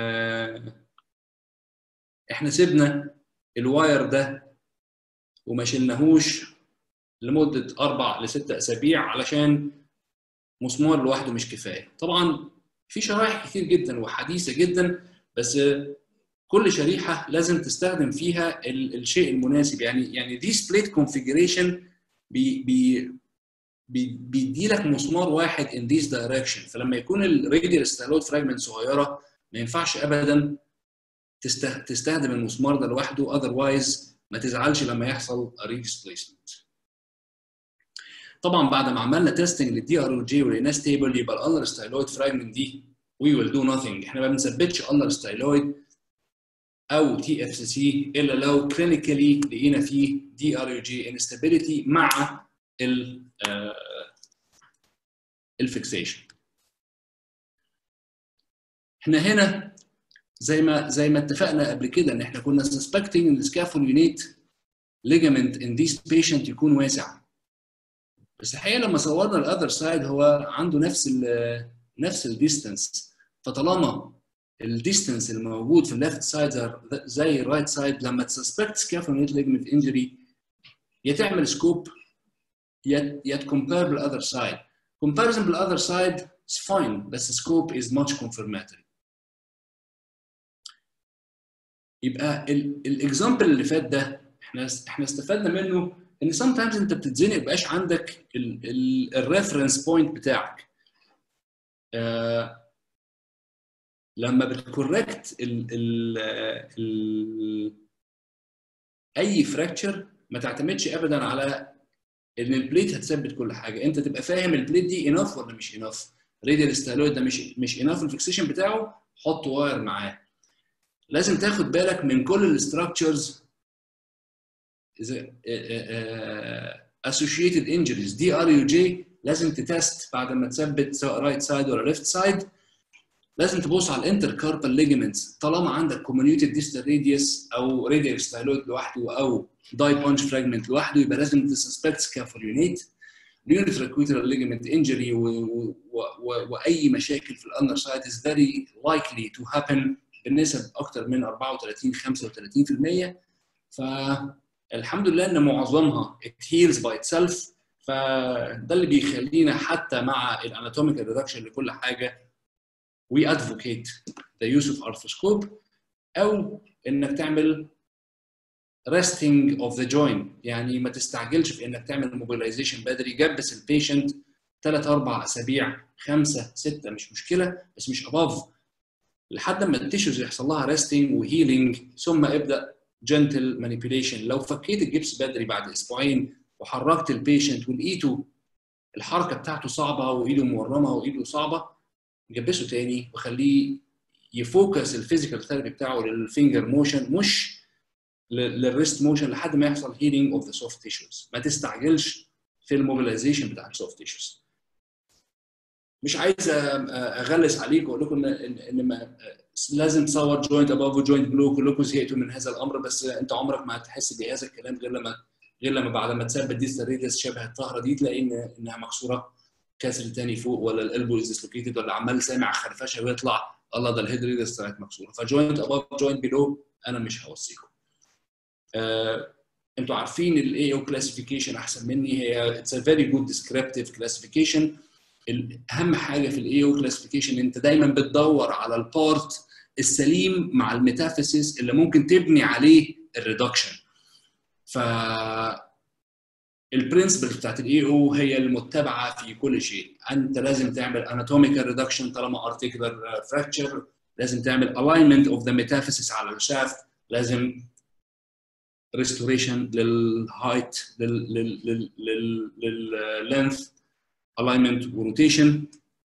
A: احنا سيبنا الواير ده وما شلناهوش لمده اربع لست اسابيع علشان مسمار لوحده مش كفايه طبعا في شرائح كتير جدا وحديثه جدا بس كل شريحه لازم تستخدم فيها الشيء المناسب يعني يعني دي سبليت كونفيجريشن بي بي بيدي لك مسمار واحد in this direction فلما يكون الراديال ستالويد فراجمنت صغيره ما ينفعش ابدا تستخدم المسمار ده لوحده otherwise ما تزعلش لما يحصل ريديسبليسمنت طبعا بعد ما عملنا تيستنج للدي ار او جي ولقيناه ستيبل يبقى الالر ستايلويد فراجمنت دي وي ويل دو nothing احنا ما بنثبتش الر ستايلويد او تي اف سي سي الا لو كلينيكالي لقينا فيه دي ار او جي انستابيليتي مع ال الفيكسيشن احنا هنا زي ما زي ما اتفقنا قبل كده ان احنا كنا سسبكتنج ان السكافولينيت ليجامنت ان ذيس بيشنت يكون واسع بس الحقيقه لما صورنا الاذر سايد هو عنده نفس ال نفس الديستنس فطالما الديستنس الموجود في الليفت سايد زي الرايت سايد لما تسسبكت سكافولينيت ليجمنت انجري يا تعمل سكوب يا يا تكمبير بالاذر سايد comparison بالاذر سايد is fine بس scope is much confirmatory يبقى الاكزامبل اللي فات ده احنا احنا استفدنا منه ان sometimes انت بتتزنق مبقاش عندك الريفرنس بوينت بتاعك آه لما بتكوركت ال ال ال اي فراكتشر ما تعتمدش ابدا على ان البليت هتثبت كل حاجه انت تبقى فاهم البليت دي اناف ولا مش اناف راديال ستالويد ده مش مش اناف الفيكسيشن بتاعه حط واير معاه لازم تاخد بالك من كل الاستراكشرز associated injuries دي ار يو جي لازم تتست بعد ما تثبت سواء رايت سايد ولا ليفت سايد لازم تبص على الانتر كاربال ليجمنتس طالما عندك كوميونيتد ديستال راديوس او راديال ستايلويد لوحده او داي بانش فراجمنت لوحده يبقى لازم تسسبكت سكافوليونيت اليونت ريكويترال ليجمنت انجري واي مشاكل في الاندر سايد از فيري لايكلي تو هابن بنسب اكثر من 34 35% فالحمد لله ان معظمها it heals by itself فده اللي بيخلينا حتى مع الاناتوميكال ريدكشن لكل حاجه we advocate the use of arthroscope او انك تعمل resting of the joint يعني ما تستعجلش في انك تعمل موبيلايزيشن بدري جبس البيشنت ثلاث اربع اسابيع خمسه سته مش مشكله بس مش above لحد ما التيشوز يحصل لها ريستنج وهيلينج ثم ابدا جنتل مانيبيوليشن لو فكيت الجبس بدري بعد اسبوعين وحركت البيشنت ولقيته الحركه بتاعته صعبه وايده مورمه وايده صعبه جبسه تاني وخليه يفوكس الفيزيكال ثيرابي بتاعه للفينجر موشن مش للريست موشن لحد ما يحصل هيلينج اوف ذا سوفت تيشوز ما تستعجلش في الموبيلايزيشن بتاع السوفت تيشوز مش عايز اغلس عليكم واقول لكم ان ان ما لازم تصور جوينت اباف وجوينت بلو كلكم زهقتوا من هذا الامر بس انت عمرك ما هتحس بهذا الكلام غير لما غير لما بعد ما تثبت ديستال ريديوس شبه الطهره دي تلاقي ان انها مكسوره كسر تاني فوق ولا الالبو از ديسلوكيتد ولا عمال سامع خرفشه ويطلع الله ده الهيد ريديوس طلعت مكسوره فجوينت اباف جوينت بلو انا مش هوصيكم. آه، انتوا عارفين الاي او كلاسيفيكيشن احسن مني هي اتس ا فيري جود ديسكريبتيف كلاسيفيكيشن اهم حاجه في الاي او كلاسيفيكيشن انت دايما بتدور على البارت السليم مع الميتافيسيس اللي ممكن تبني عليه الريدكشن ف البرنسبل بتاعت الاي او هي المتبعه في كل شيء انت لازم تعمل اناتوميكال ريدكشن طالما ارتيكولار فراكتشر لازم تعمل الاينمنت اوف ذا ميتافيسيس على الشافت لازم ريستوريشن للهايت لللينث الاينمنت وروتيشن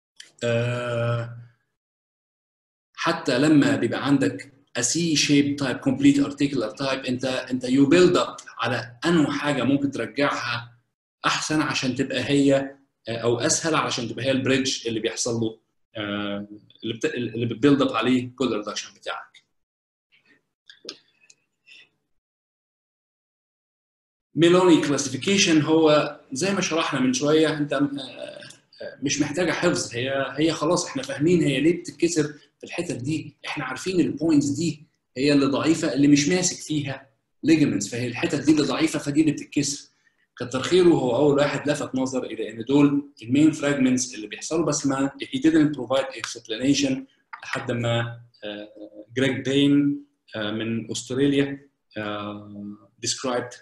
A: حتى لما بيبقى عندك a C shape type complete articular type انت انت you build up على انه حاجه ممكن ترجعها احسن عشان تبقى هي او اسهل علشان تبقى هي البريدج اللي بيحصل له اللي بت... اللي بتبيلد اب عليه كل الريدكشن بتاعك. ميلوني كلاسيفيكيشن هو زي ما شرحنا من شويه انت مش محتاجه حفظ هي هي خلاص احنا فاهمين هي ليه بتتكسر في الحتت دي احنا عارفين البوينتس دي هي اللي ضعيفه اللي مش ماسك فيها ليجمنتس فهي الحتت دي اللي ضعيفه فدي اللي بتتكسر كتر خيره هو اول واحد لفت نظر الى ان دول المين فراجمنتس اللي بيحصلوا بس ما he didn't provide explanation لحد ما جريج بين من استراليا described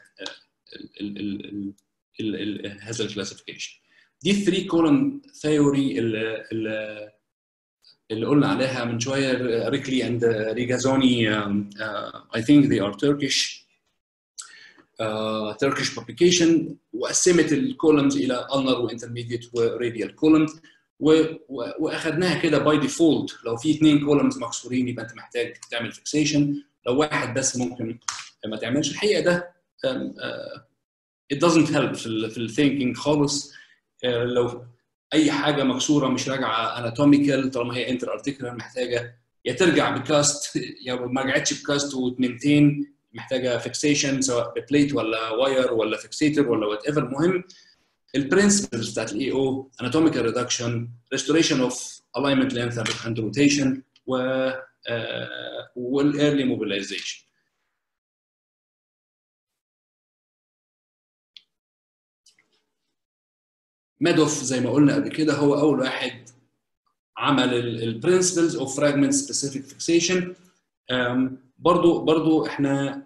A: هذا الكلاسيفيكيشن دي الثري كولوم ثيوري اللي اللي قلنا عليها من شويه ريكلي اند ريجازوني اي ثينك they are Turkish uh, Turkish publication وقسمت الكولمز الى ulnar وانترميديت وراديال كولمز واخدناها كده باي ديفولت لو في اثنين كولمز مكسورين يبقى انت محتاج تعمل فيكسيشن لو واحد بس ممكن ما تعملش الحقيقه ده uh, it doesn't help في ال في الثينكينج خالص uh, لو اي حاجه مكسوره مش راجعه اناتوميكال طالما هي انتر ارتيكولار محتاجه يا ترجع بكاست يا ما رجعتش بكاست وتمنتين محتاجه فيكسيشن سواء ببليت ولا واير ولا فيكسيتر ولا وات ايفر المهم البرنسبلز بتاعت الاي او اناتوميكال ريدكشن ريستوريشن اوف الاينمنت لينث اند روتيشن و والايرلي موبيلايزيشن مادوف زي ما قلنا قبل كده هو اول واحد عمل البرنسبلز اوف فراجمنت سبيسيفيك فيكسيشن برضو برضو احنا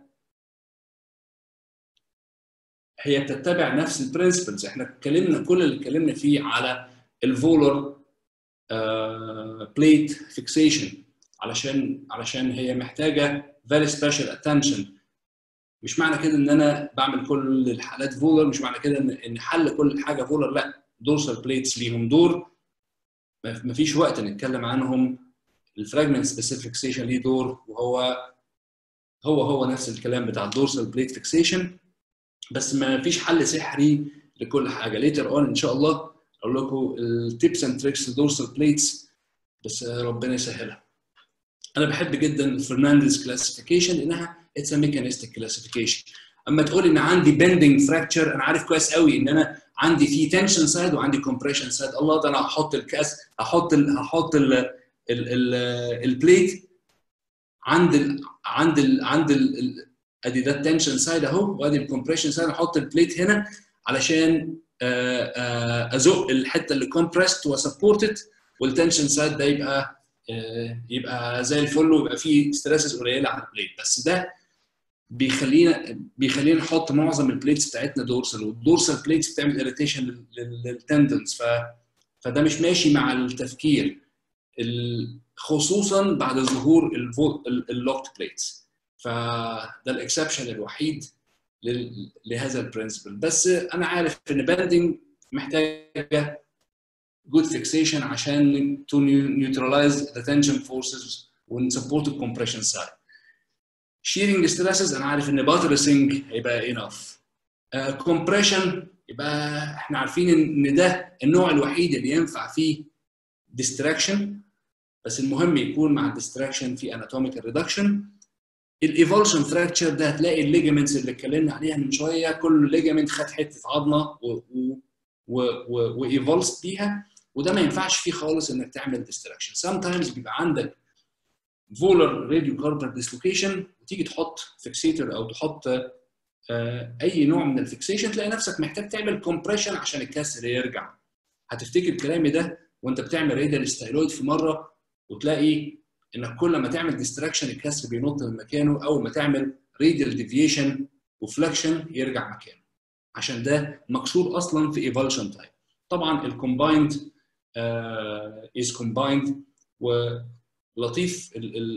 A: هي بتتبع نفس البرنسبلز احنا اتكلمنا كل اللي اتكلمنا فيه على الفولر بليت فيكسيشن علشان علشان هي محتاجه very special attention مش معنى كده ان انا بعمل كل الحالات فولر مش معنى كده ان ان حل كل حاجه فولر لا دورسال بليتس ليهم دور مفيش وقت نتكلم عنهم الفراجمنت سبيسيفيك فيكسيشن ليه دور وهو هو هو نفس الكلام بتاع الدورسال بليت فيكسيشن بس ما فيش حل سحري لكل حاجه ليتر اون ان شاء الله اقول لكم التيبس اند تريكس الدورسال بليتس بس ربنا يسهلها انا بحب جدا الفرنانديز كلاسيفيكيشن لانها اتس ا ميكانيستيك كلاسيفيكيشن اما تقول ان عندي بندنج فراكتشر انا عارف كويس قوي ان انا عندي في تنشن سايد وعندي كومبريشن سايد الله ده انا هحط الكاس هحط ال هحط ال ال ال البليت عند ال عند ال عند ال ادي ده التنشن سايد اهو وادي الكومبريشن سايد احط البليت هنا علشان ازق الحته اللي كومبريست وسبورتد والتنشن سايد ده يبقى يبقى زي الفل ويبقى فيه ستريسز قليله على البليت بس ده بيخلينا بيخلينا نحط معظم البليتس بتاعتنا دورسال والدورسال بليتس بتعمل اريتيشن للتندنز ف فده مش ماشي مع التفكير خصوصا بعد ظهور اللوكت بليتس فده الاكسبشن الوحيد لهذا البرنسبل بس انا عارف ان باندنج محتاجه good fixation عشان to neutralize the tension forces and support the compression side. shearing stresses انا عارف ان buttressing هيبقى enough. Uh, compression يبقى احنا عارفين ان ده النوع الوحيد اللي ينفع فيه distraction بس المهم يكون مع الديستراكشن في anatomical reduction. الايفولشن فراكتشر ده هتلاقي الليجمنتس اللي اتكلمنا عليها من شويه كل ليجمنت خد حته عظمه وايفولست بيها وده ما ينفعش فيه خالص انك تعمل ديستراكشن سام تايمز بيبقى عندك فولر راديو كاربر ديسلوكيشن وتيجي تحط فيكسيتر او تحط اي نوع من الفيكسيشن تلاقي نفسك محتاج تعمل كومبريشن عشان الكسر يرجع هتفتكر كلامي ده وانت بتعمل راديال ستايلويد في مره وتلاقي انك كل ما تعمل ديستراكشن الكسر بينط من مكانه اول ما تعمل راديال ديفيشن وفلكشن يرجع مكانه عشان ده مكسور اصلا في ايفولشن تايم طبعا الكومبايند از كومبايند ولطيف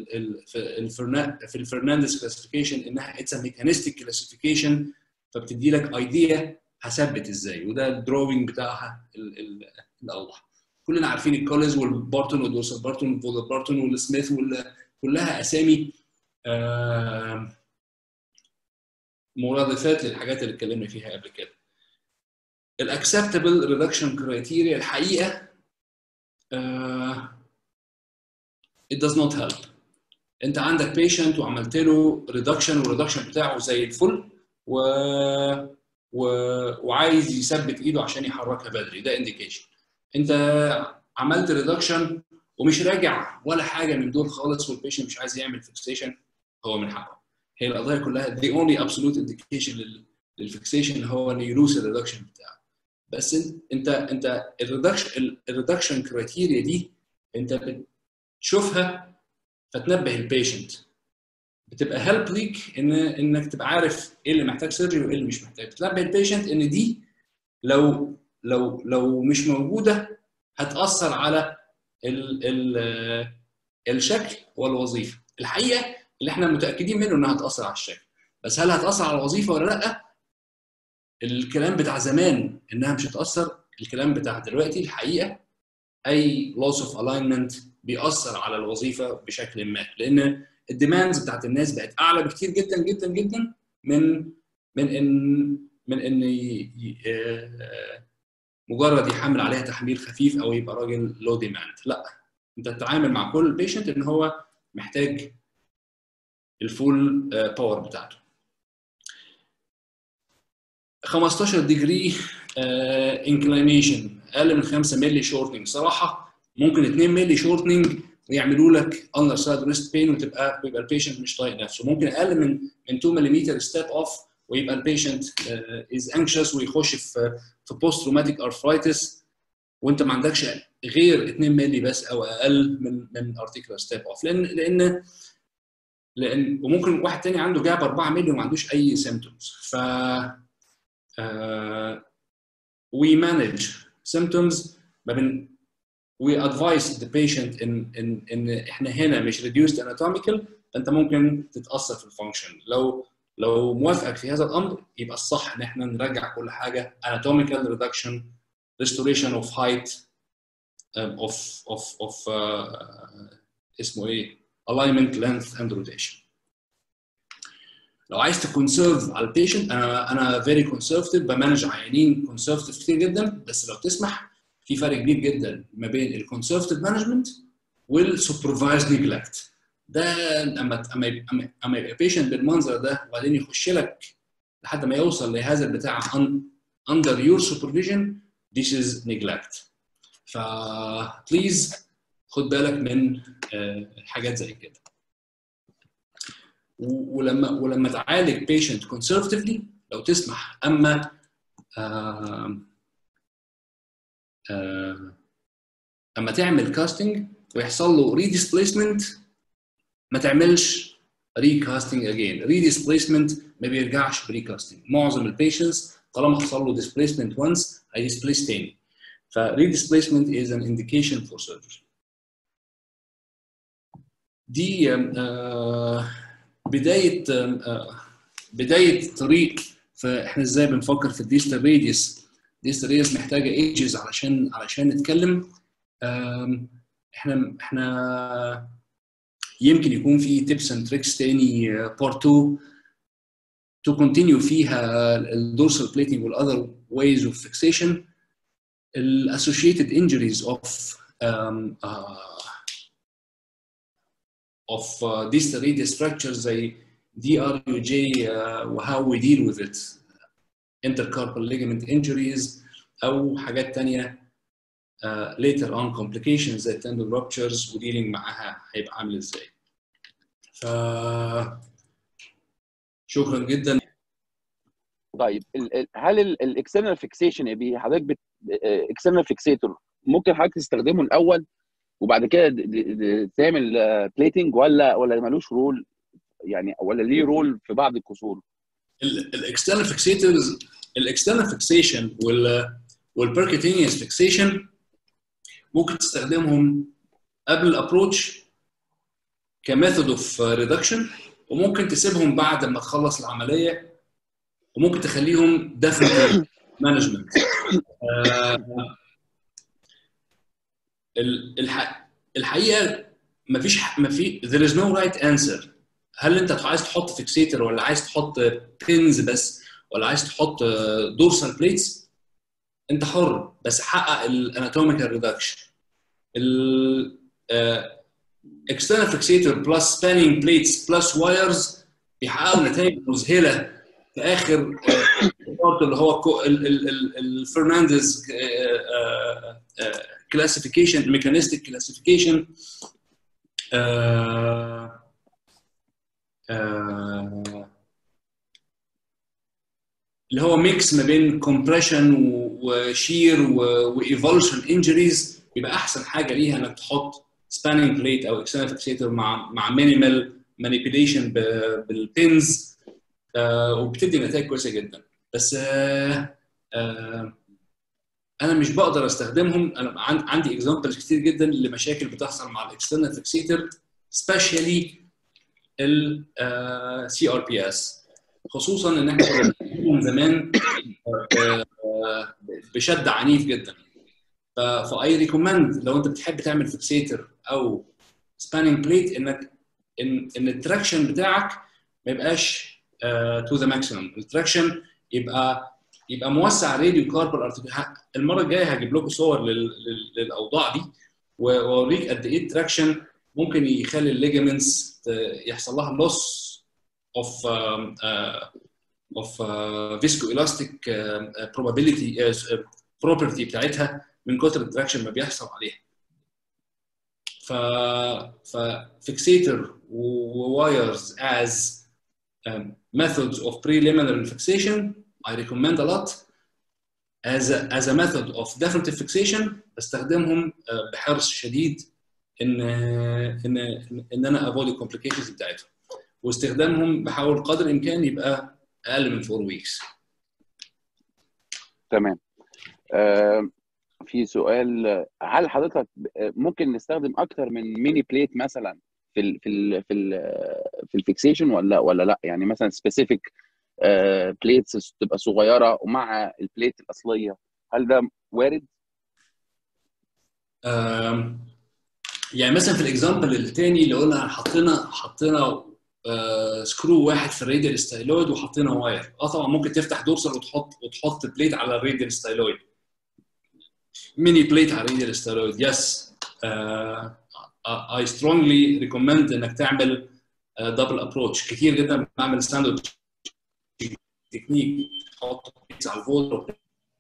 A: في الفرنانديز كلاسيفيكيشن انها اتس ميكانيستيك كلاسيفيكيشن فبتدي لك ايديا هثبت ازاي وده الدروينج بتاعها الاوضح كلنا عارفين الكوليز والبارتون والدورسال بارتون والفولر بارتون والسميث كلها اسامي مرادفات للحاجات اللي اتكلمنا فيها قبل كده الاكسبتبل ريدكشن كرايتيريا الحقيقه uh, it does not help انت عندك بيشنت وعملت له ريدكشن والريدكشن بتاعه زي الفل و... و... وعايز يثبت ايده عشان يحركها بدري ده انديكيشن انت عملت ريدكشن ومش راجع ولا حاجه من دول خالص والبيشنت مش عايز يعمل فيكسيشن هو من حقه هي القضيه كلها the only absolute indication للفيكسيشن هو انه يلوس الريدكشن بتاعه بس انت انت الريدكشن الريدكشن كرايتيريا دي انت بتشوفها فتنبه البيشنت بتبقى هيلب ليك ان انك تبقى عارف ايه اللي محتاج سيرجري وايه اللي مش محتاج تنبه البيشنت ان دي لو لو لو مش موجوده هتاثر على ال ال الشكل والوظيفه الحقيقه اللي احنا متاكدين منه انها هتاثر على الشكل بس هل هتاثر على الوظيفه ولا لا الكلام بتاع زمان انها مش هتاثر الكلام بتاع دلوقتي الحقيقه اي loss of alignment بيأثر على الوظيفه بشكل ما لان الديماندز بتاعت الناس بقت اعلى بكتير جدا جدا جدا من من ان من ان مجرد يحمل عليها تحميل خفيف او يبقى راجل لو ديماند لا انت تتعامل مع كل بيشنت ان هو محتاج الفول باور بتاعته 15 ديجري انكلينيشن اقل من 5 مللي شورتنج صراحه ممكن 2 مللي شورتنج ويعملوا لك اندر سايد ريست بين وتبقى بيبقى البيشنت مش طايق نفسه ممكن اقل من من 2 ملم ستيب اوف ويبقى البيشنت از انكشس ويخش في في بوست روماتيك ارثرايتس وانت ما عندكش غير 2 مللي بس او اقل من من ارتيكولار ستيب اوف لان لان لان وممكن واحد تاني عنده جاب 4 مللي وما عندوش اي سيمتومز ف وي مانج سيمتومز ما بين we advise the patient ان ان ان احنا هنا مش reduced anatomical فانت ممكن تتاثر في الفانكشن لو لو موافقك في هذا الامر يبقى الصح ان احنا نرجع كل حاجه anatomical reduction restoration of height um, of of of uh, اسمه ايه alignment length and rotation لو عايز تكونسيرف على البيشنت انا انا فيري كونسرفتيف بمانج عيانين كونسرفتيف كتير جدا بس لو تسمح في فرق كبير جدا ما بين الكونسرفتيف مانجمنت والسوبرفايز نيجلكت ده اما اما اما يبقى بيشنت بالمنظر ده وبعدين يخش لك لحد ما يوصل لهذا البتاع under your supervision this is neglect ف please خد بالك من حاجات زي كده ولما ولما تعالج بيشنت كونسرفتيفلي لو تسمح اما آه آه اما تعمل كاستنج ويحصل له ريديسبليسمنت ما تعملش ريكاستنج اجين ريديسبليسمنت ما بيرجعش بريكاستنج معظم البيشنتس طالما حصل له ديسبليسمنت وانس هيديسبليس تاني فريديسبليسمنت از ان انديكيشن فور سيرجري دي آه بدايه آه بدايه طريق فاحنا ازاي بنفكر في الديستال راديوس الديستال راديوس محتاجه ايجز علشان علشان نتكلم احنا احنا يمكن يكون في تيبس اند تريكس تاني بارت 2 to continue فيها الدورسال بليتنج والاذر ways of fixation associated injuries of um, uh, of uh, distal radius structures زي DRUJ uh, وهاو we deal with it intercarpal ligament injuries او حاجات تانية uh, later on complications زي tendon ruptures وديلينج معاها هيبقى عامل ازاي ف شكرا جدا
B: طيب هل الاكسترنال فيكسيشن يا بيه حضرتك اكسترنال فيكسيتور ممكن حضرتك تستخدمه الاول وبعد كده تعمل بليتنج ولا ولا ملوش رول يعني ولا ليه رول في بعض الكسور؟
A: الاكسترنال فيكسيتورز الاكسترنال فيكسيشن وال والبركتينيوس فيكسيشن ممكن تستخدمهم قبل الابروتش كميثود اوف ريدكشن وممكن تسيبهم بعد ما تخلص العمليه وممكن تخليهم ديفنت مانجمنت الحقيقه ما فيش ما في there is no right answer هل انت عايز تحط فيكسيتر ولا عايز تحط بينز بس ولا عايز تحط دورسال بليتس انت حر بس حقق الاناتوميكال ريدكشن ال external fixator plus spanning plates plus wires بيحققوا نتائج مذهله في اخر اللي هو الفرنانديز كلاسيفيكيشن ميكانيستيك كلاسيفيكيشن اللي هو ميكس ما بين كومبريشن وشير وايفولوشن انجريز يبقى احسن حاجه ليها انك تحط سباننج بليت او اكسترنال فيكسيتور مع مع مينيمال مانيبيوليشن بالبينز آه وبتدي نتائج كويسه جدا بس آه آه انا مش بقدر استخدمهم انا عندي اكزامبلز كتير جدا لمشاكل بتحصل مع الاكسترنال فيكسيتور سبيشالي السي ار بي اس خصوصا ان احنا من زمان بشد عنيف جدا فاي ريكومند لو انت بتحب تعمل فيكسيتر او سباننج بليت انك ان ان التراكشن بتاعك ما يبقاش تو ذا ماكسيمم التراكشن يبقى يبقى موسع راديو كاربال المره الجايه هجيب لكم صور للاوضاع دي واوريك قد ايه التراكشن ممكن يخلي الليجمنتس يحصل لها لوس اوف اوف فيسكو الاستيك probability بروبرتي بتاعتها من كتر التراكشن ما بيحصل عليها ف ففيكسيتر ووايرز as um, methods of preliminary fixation I recommend a lot as a, as a method of definitive fixation بستخدمهم بحرص شديد ان ان ان انا avoid الكومبليكيشنز بتاعتهم واستخدامهم بحاول قدر الامكان يبقى اقل من 4 ويكس
B: تمام آه في سؤال هل حضرتك ممكن نستخدم اكتر من ميني بليت مثلا في ال في ال في ال في الفيكسيشن ولا ولا لا يعني مثلا سبيسيفيك بليتس تبقى صغيره ومع البليت الاصليه هل ده وارد؟
A: يعني مثلا في الاكزامبل الثاني اللي قلنا حطينا حطينا آه سكرو واحد في الراديال ستايلويد وحطينا واير اه طبعا ممكن تفتح دورسال وتحط وتحط بليت على الراديال ستايلويد ميني بليت على الراديال ستايلويد يس اي سترونجلي ريكومند انك تعمل دبل uh, ابروتش كتير جدا بعمل ستاندرد تكنيك تحط بليتس على الفولت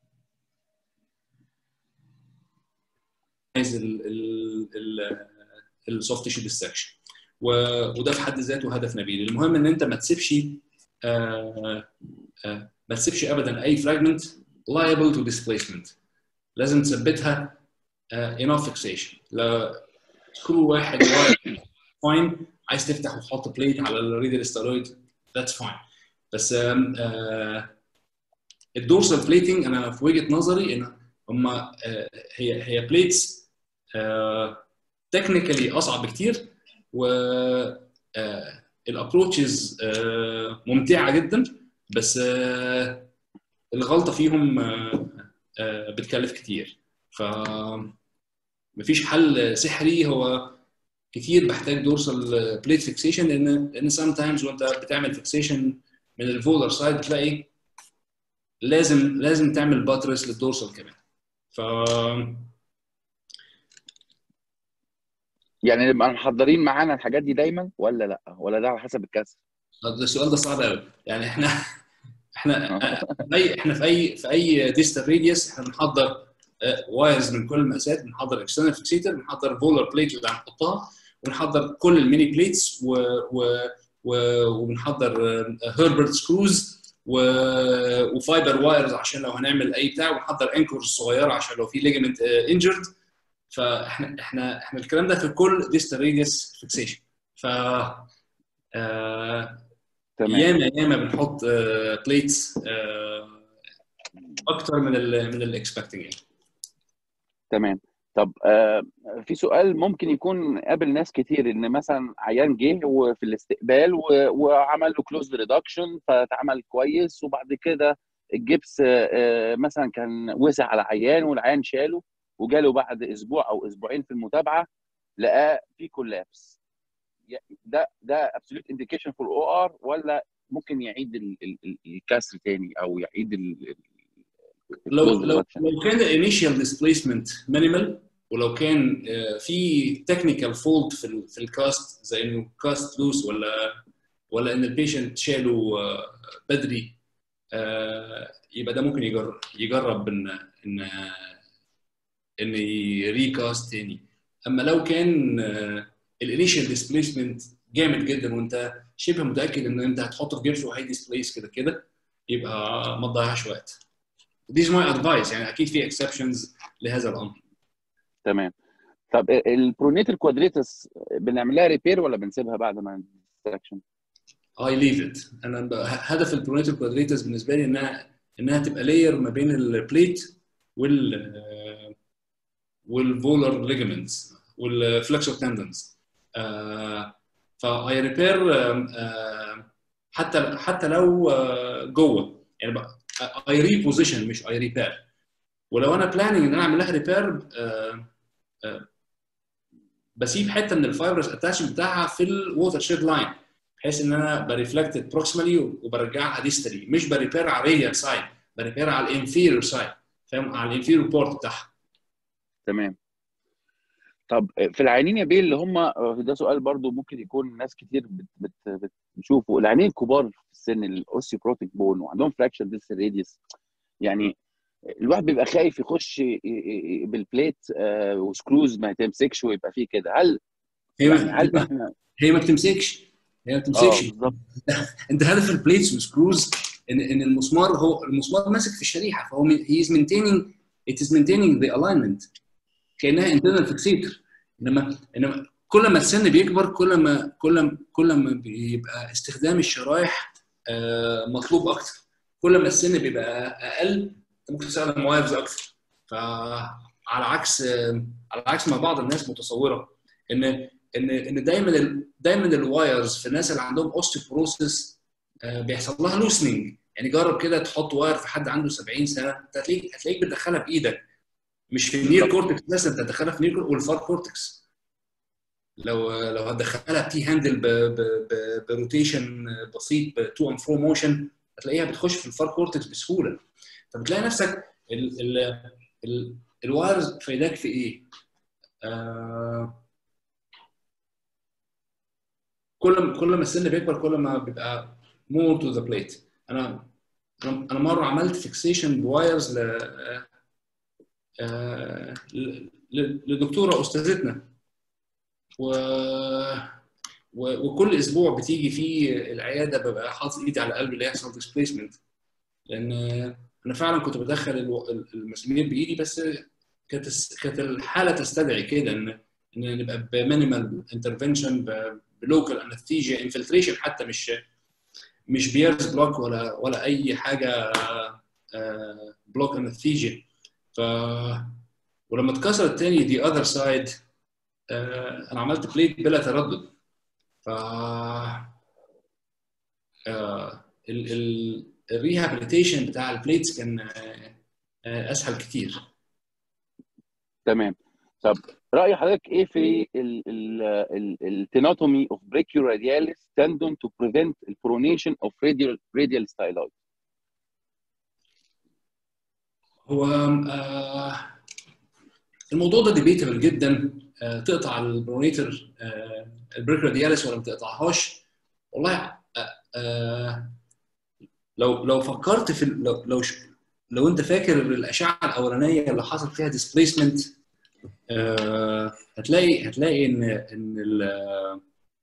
A: السوفت تيشو ديستكشن وده في حد ذاته هدف نبيل المهم ان انت ما تسيبش آه آه ما تسيبش ابدا اي فراجمنت liable to displacement لازم تثبتها آه enough fixation لا سكرو واحد فاين عايز تفتح وتحط بليت على الريدر ستيرويد ذاتس فاين بس الدورسال بليتنج انا في وجهه نظري ان هم هي هي بليتس تكنيكالي اصعب بكتير و الابروتشز ممتعه جدا بس الغلطه فيهم بتكلف كتير ف مفيش حل سحري هو كتير بحتاج دورسال بليت فيكسيشن لان لان سام تايمز وانت بتعمل فيكسيشن من الفولر سايد بتلاقي لازم لازم تعمل باترس للدورسال كمان ف
B: يعني نبقى محضرين معانا الحاجات دي دايما ولا لا ولا ده على حسب الكسر
A: ده السؤال ده صعب قوي يعني احنا احنا في اي احنا في اي في اي ديستال راديوس احنا بنحضر وايرز من كل المقاسات بنحضر اكسترنال فيكسيتر بنحضر فولر بليت اللي هنحطها ونحضر كل الميني بليتس و, و, و وبنحضر هيربرت سكروز وفايبر وايرز عشان لو هنعمل اي بتاع ونحضر انكورز صغيره عشان لو في ليجمنت انجرد فاحنا احنا احنا الكلام ده في كل ديستال راديوس فيكسيشن ف آه ياما ياما بنحط آه بليتس آه اكتر من ال من الاكسبكتنج يعني
B: تمام طب آه في سؤال ممكن يكون قابل ناس كتير ان مثلا عيان جه وفي الاستقبال وعمل له كلوز ريدكشن فاتعمل كويس وبعد كده الجبس آه مثلا كان وسع على عيان والعيان شاله وجاله بعد اسبوع او اسبوعين في المتابعه لقاه في كولابس ده ده ابسوليوت انديكيشن فور او ار ولا ممكن يعيد ال ال الكسر تاني او يعيد ال
A: لو لو لو كان الانيشال ديسبيسمنت مينيمال ولو كان في تكنيكال فولت في في الكاست زي انه كاست لوس ولا ولا ان البيشنت شاله بدري يبقى ده ممكن يجرب يجرب ان ان ان يريكاست تاني اما لو كان الانيشال ديسبيسمنت جامد جدا وانت شبه متاكد ان انت هتحطه في جبس وهي ديسبليس كده كده يبقى ما تضيعش وقت دي ماي ادفايس يعني اكيد في اكسبشنز لهذا الامر
B: تمام طب البرونيتال كوادريتس بنعمل لها ريبير ولا بنسيبها بعد ما اكستراكشن؟
A: اي ليف ات انا ب- هدف البرونيتال كوادريتس بالنسبه لي انها انها تبقى لاير ما بين البليت وال والفولر ليجمنتس والفلكسور تندنز فاي ريبير حتى حتى لو آه، جوه يعني اي ري بوزيشن مش اي ريبير ولو انا بلاننج ان انا اعمل لها ريبير بسيب حته من الفايبرس اتاشمنت بتاعها في الووتر شيد لاين بحيث ان انا بريفلكت بروكسيمالي وبرجعها ديستري مش بريبير على الريال سايد بريبير على الانفيريور سايد فاهم على الانفيريور بورت بتاعها
B: تمام طب في العيانين يا بيه اللي هم ده سؤال برضو ممكن يكون ناس كتير بت بت بتشوفه العيانين الكبار في السن الاوسيبروتيك بون وعندهم فراكشر ديس راديوس يعني الواحد بيبقى خايف يخش ي- ي- بالبليت آه، وسكروز ما تمسكش ويبقى فيه كده هل
A: هي
B: يعني هل
A: ما
B: احنا
A: هي ما بتمسكش هي ما
B: اه
A: بتمسكش
B: بالظبط
A: انت هدف البليتس والسكروز ان ان المسمار هو المسمار ماسك في الشريحه فهو هي از مينتيننج ات از مينتيننج ذا الاينمنت كانها انترنال فيكسيتور انما انما كل ما السن بيكبر كل ما كل ما كل ما بيبقى استخدام الشرايح آه، مطلوب اكتر كل ما السن بيبقى اقل انت ممكن تستخدم وايرز اكتر فعلى عكس آه، على عكس ما بعض الناس متصوره ان ان ان دايما ال- دايما الوايرز في الناس اللي عندهم اوستيوبروسيس بيحصل لها لوسننج يعني جرب كده تحط واير في حد عنده 70 سنه انت هتلاقيك هتلاقيك بتدخلها بايدك مش في النير كورتكس بس انت هتدخلها في نير والفار كورتكس لو لو هتدخلها بتي هاندل بروتيشن بسيط بتو اند فرو موشن هتلاقيها بتخش في الفار كورتكس بسهوله فبتلاقي نفسك ال ال ال الوايرز فايداك في ايه؟ آه كل ما- كل ما السن بيكبر كل ما بيبقى مور تو ذا بليت انا انا أنا مره عملت فيكسيشن بوايرز ل آه، ل- ل- لدكتوره استاذتنا و... و... وكل اسبوع بتيجي في العياده ببقى حاطط ايدي على قلبي اللي يحصل ديسبيسمنت لان انا فعلا كنت بدخل الو- المسامير بايدي بس كانت كانت الحاله تستدعي كده ان ان نبقى بمينيمال انترفنشن بلوكال انستيجيا انفلتريشن حتى مش مش بيرز بلوك ولا ولا اي حاجه بلوك انستيجيا ف ولما اتكسر التاني دي اذر سايد انا عملت بليت بلا تردد ف الريهابيليتيشن بتاع البليتس كان آه، آه، اسهل كتير
B: تمام طب راي حضرتك ايه في التيناتومي اوف بريكيو رادياليس تندون تو بريفنت البرونيشن اوف راديال راديال ستايلويد
A: هو آه، الموضوع ده ديبيتبل جدا آه، تقطع البرونيتر البريك دياليس ولا ما تقطعهاش والله آه، آه، لو لو فكرت في ال- لو لو, ش- لو انت فاكر الاشعه الاولانيه اللي حصل فيها ديسبيسمنت هتلاقي هتلاقي ان ان ال-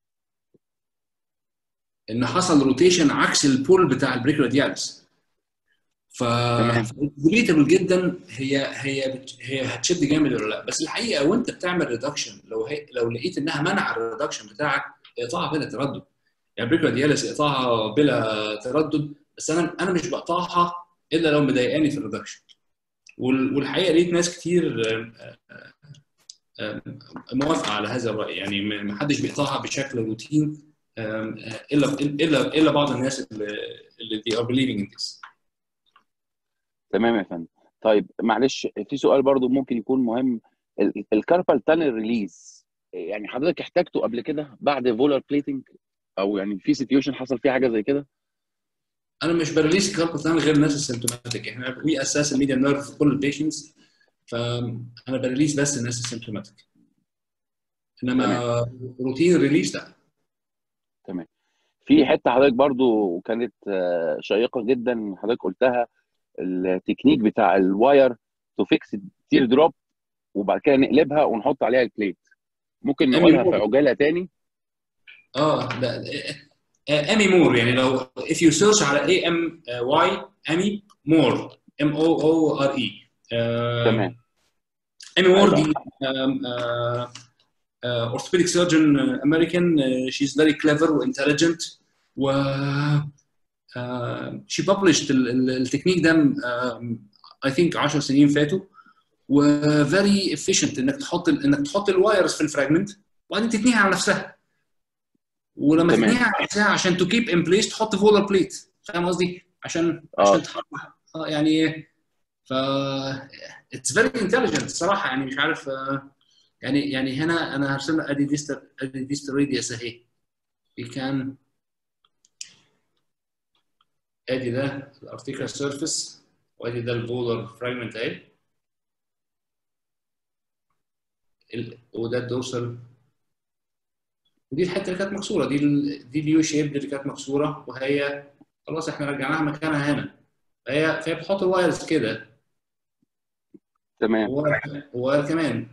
A: ان حصل روتيشن عكس البول بتاع البريك رادياليس ف ديبيتبل جدا هي هي بت- هي هتشد جامد ولا لا بس الحقيقه وانت بتعمل ريدكشن لو هي لو لقيت انها منع الريدكشن بتاعك اقطعها بلا تردد يعني بريك رادياليس اقطعها بلا تردد بس انا انا مش بقطعها الا لو مضايقاني في الريدكشن وال- والحقيقه لقيت ناس كتير آه، آه، آه، موافقه على هذا الراي يعني ما ما حدش بيقطعها بشكل روتين آم، آه، الا الا الا بعض الناس اللي اللي they are believing in this
B: تمام يا فندم طيب معلش في سؤال برضو ممكن يكون مهم الكاربال تانل ريليز يعني حضرتك احتاجته قبل كده بعد فولر بليتنج او يعني في سيتويشن حصل فيه حاجه زي كده
A: انا مش بريليس كاربال غير الناس السيمتوماتيك احنا وي اساس الميديا نيرف في كل البيشنتس فانا بريليس بس الناس السيمتوماتيك انما روتين ريليس لا
B: تمام في حته حضرتك برضو كانت آه، شيقه جدا حضرتك قلتها التكنيك بتاع الواير تو فيكس تير دروب وبعد كده نقلبها ونحط عليها البليت ممكن
A: أمي
B: نقولها
A: مور.
B: في عجاله تاني
A: اه ده امي مور يعني لو if you search على اي ام واي امي مور ام او او ار اي
B: تمام
A: امي مور
B: أيوة.
A: دي اورثوبيديك سيرجن امريكان شيز فيري كليفر وانتليجنت و شي ببلشت التكنيك ده اي ثينك 10 سنين فاتوا وفيري افيشنت انك تحط ال- انك تحط الوايرز في الفراجمنت وبعدين تتنيها على نفسها ولما
B: تمام.
A: تتنيها على نفسها عشان تو كيب ان بليس تحط فولر بليت فاهم قصدي؟ عشان
B: آه.
A: عشان تحرك اه يعني ف اتس فيري انتليجنت الصراحه يعني مش عارف آه، يعني يعني هنا انا هرسم لك ادي ديستر ادي ديستر راديوس اهي we can ادي ده الارتيكال سيرفيس وادي ده الفولر فراجمنت اهي ال- وده الدورسال ودي الحته اللي كانت مكسوره دي ال دي اليو شيب اللي كانت مكسوره وهي خلاص احنا رجعناها مكانها هنا فهي فهي بتحط الوايرز كده
B: تمام
A: وواير وواير كمان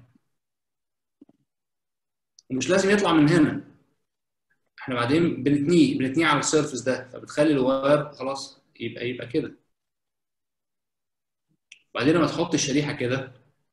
A: ومش لازم يطلع من هنا احنا بعدين بنتنيه بنتنيه على السيرفس ده فبتخلي الواير خلاص يبقى يبقى كده وبعدين لما تحط الشريحه كده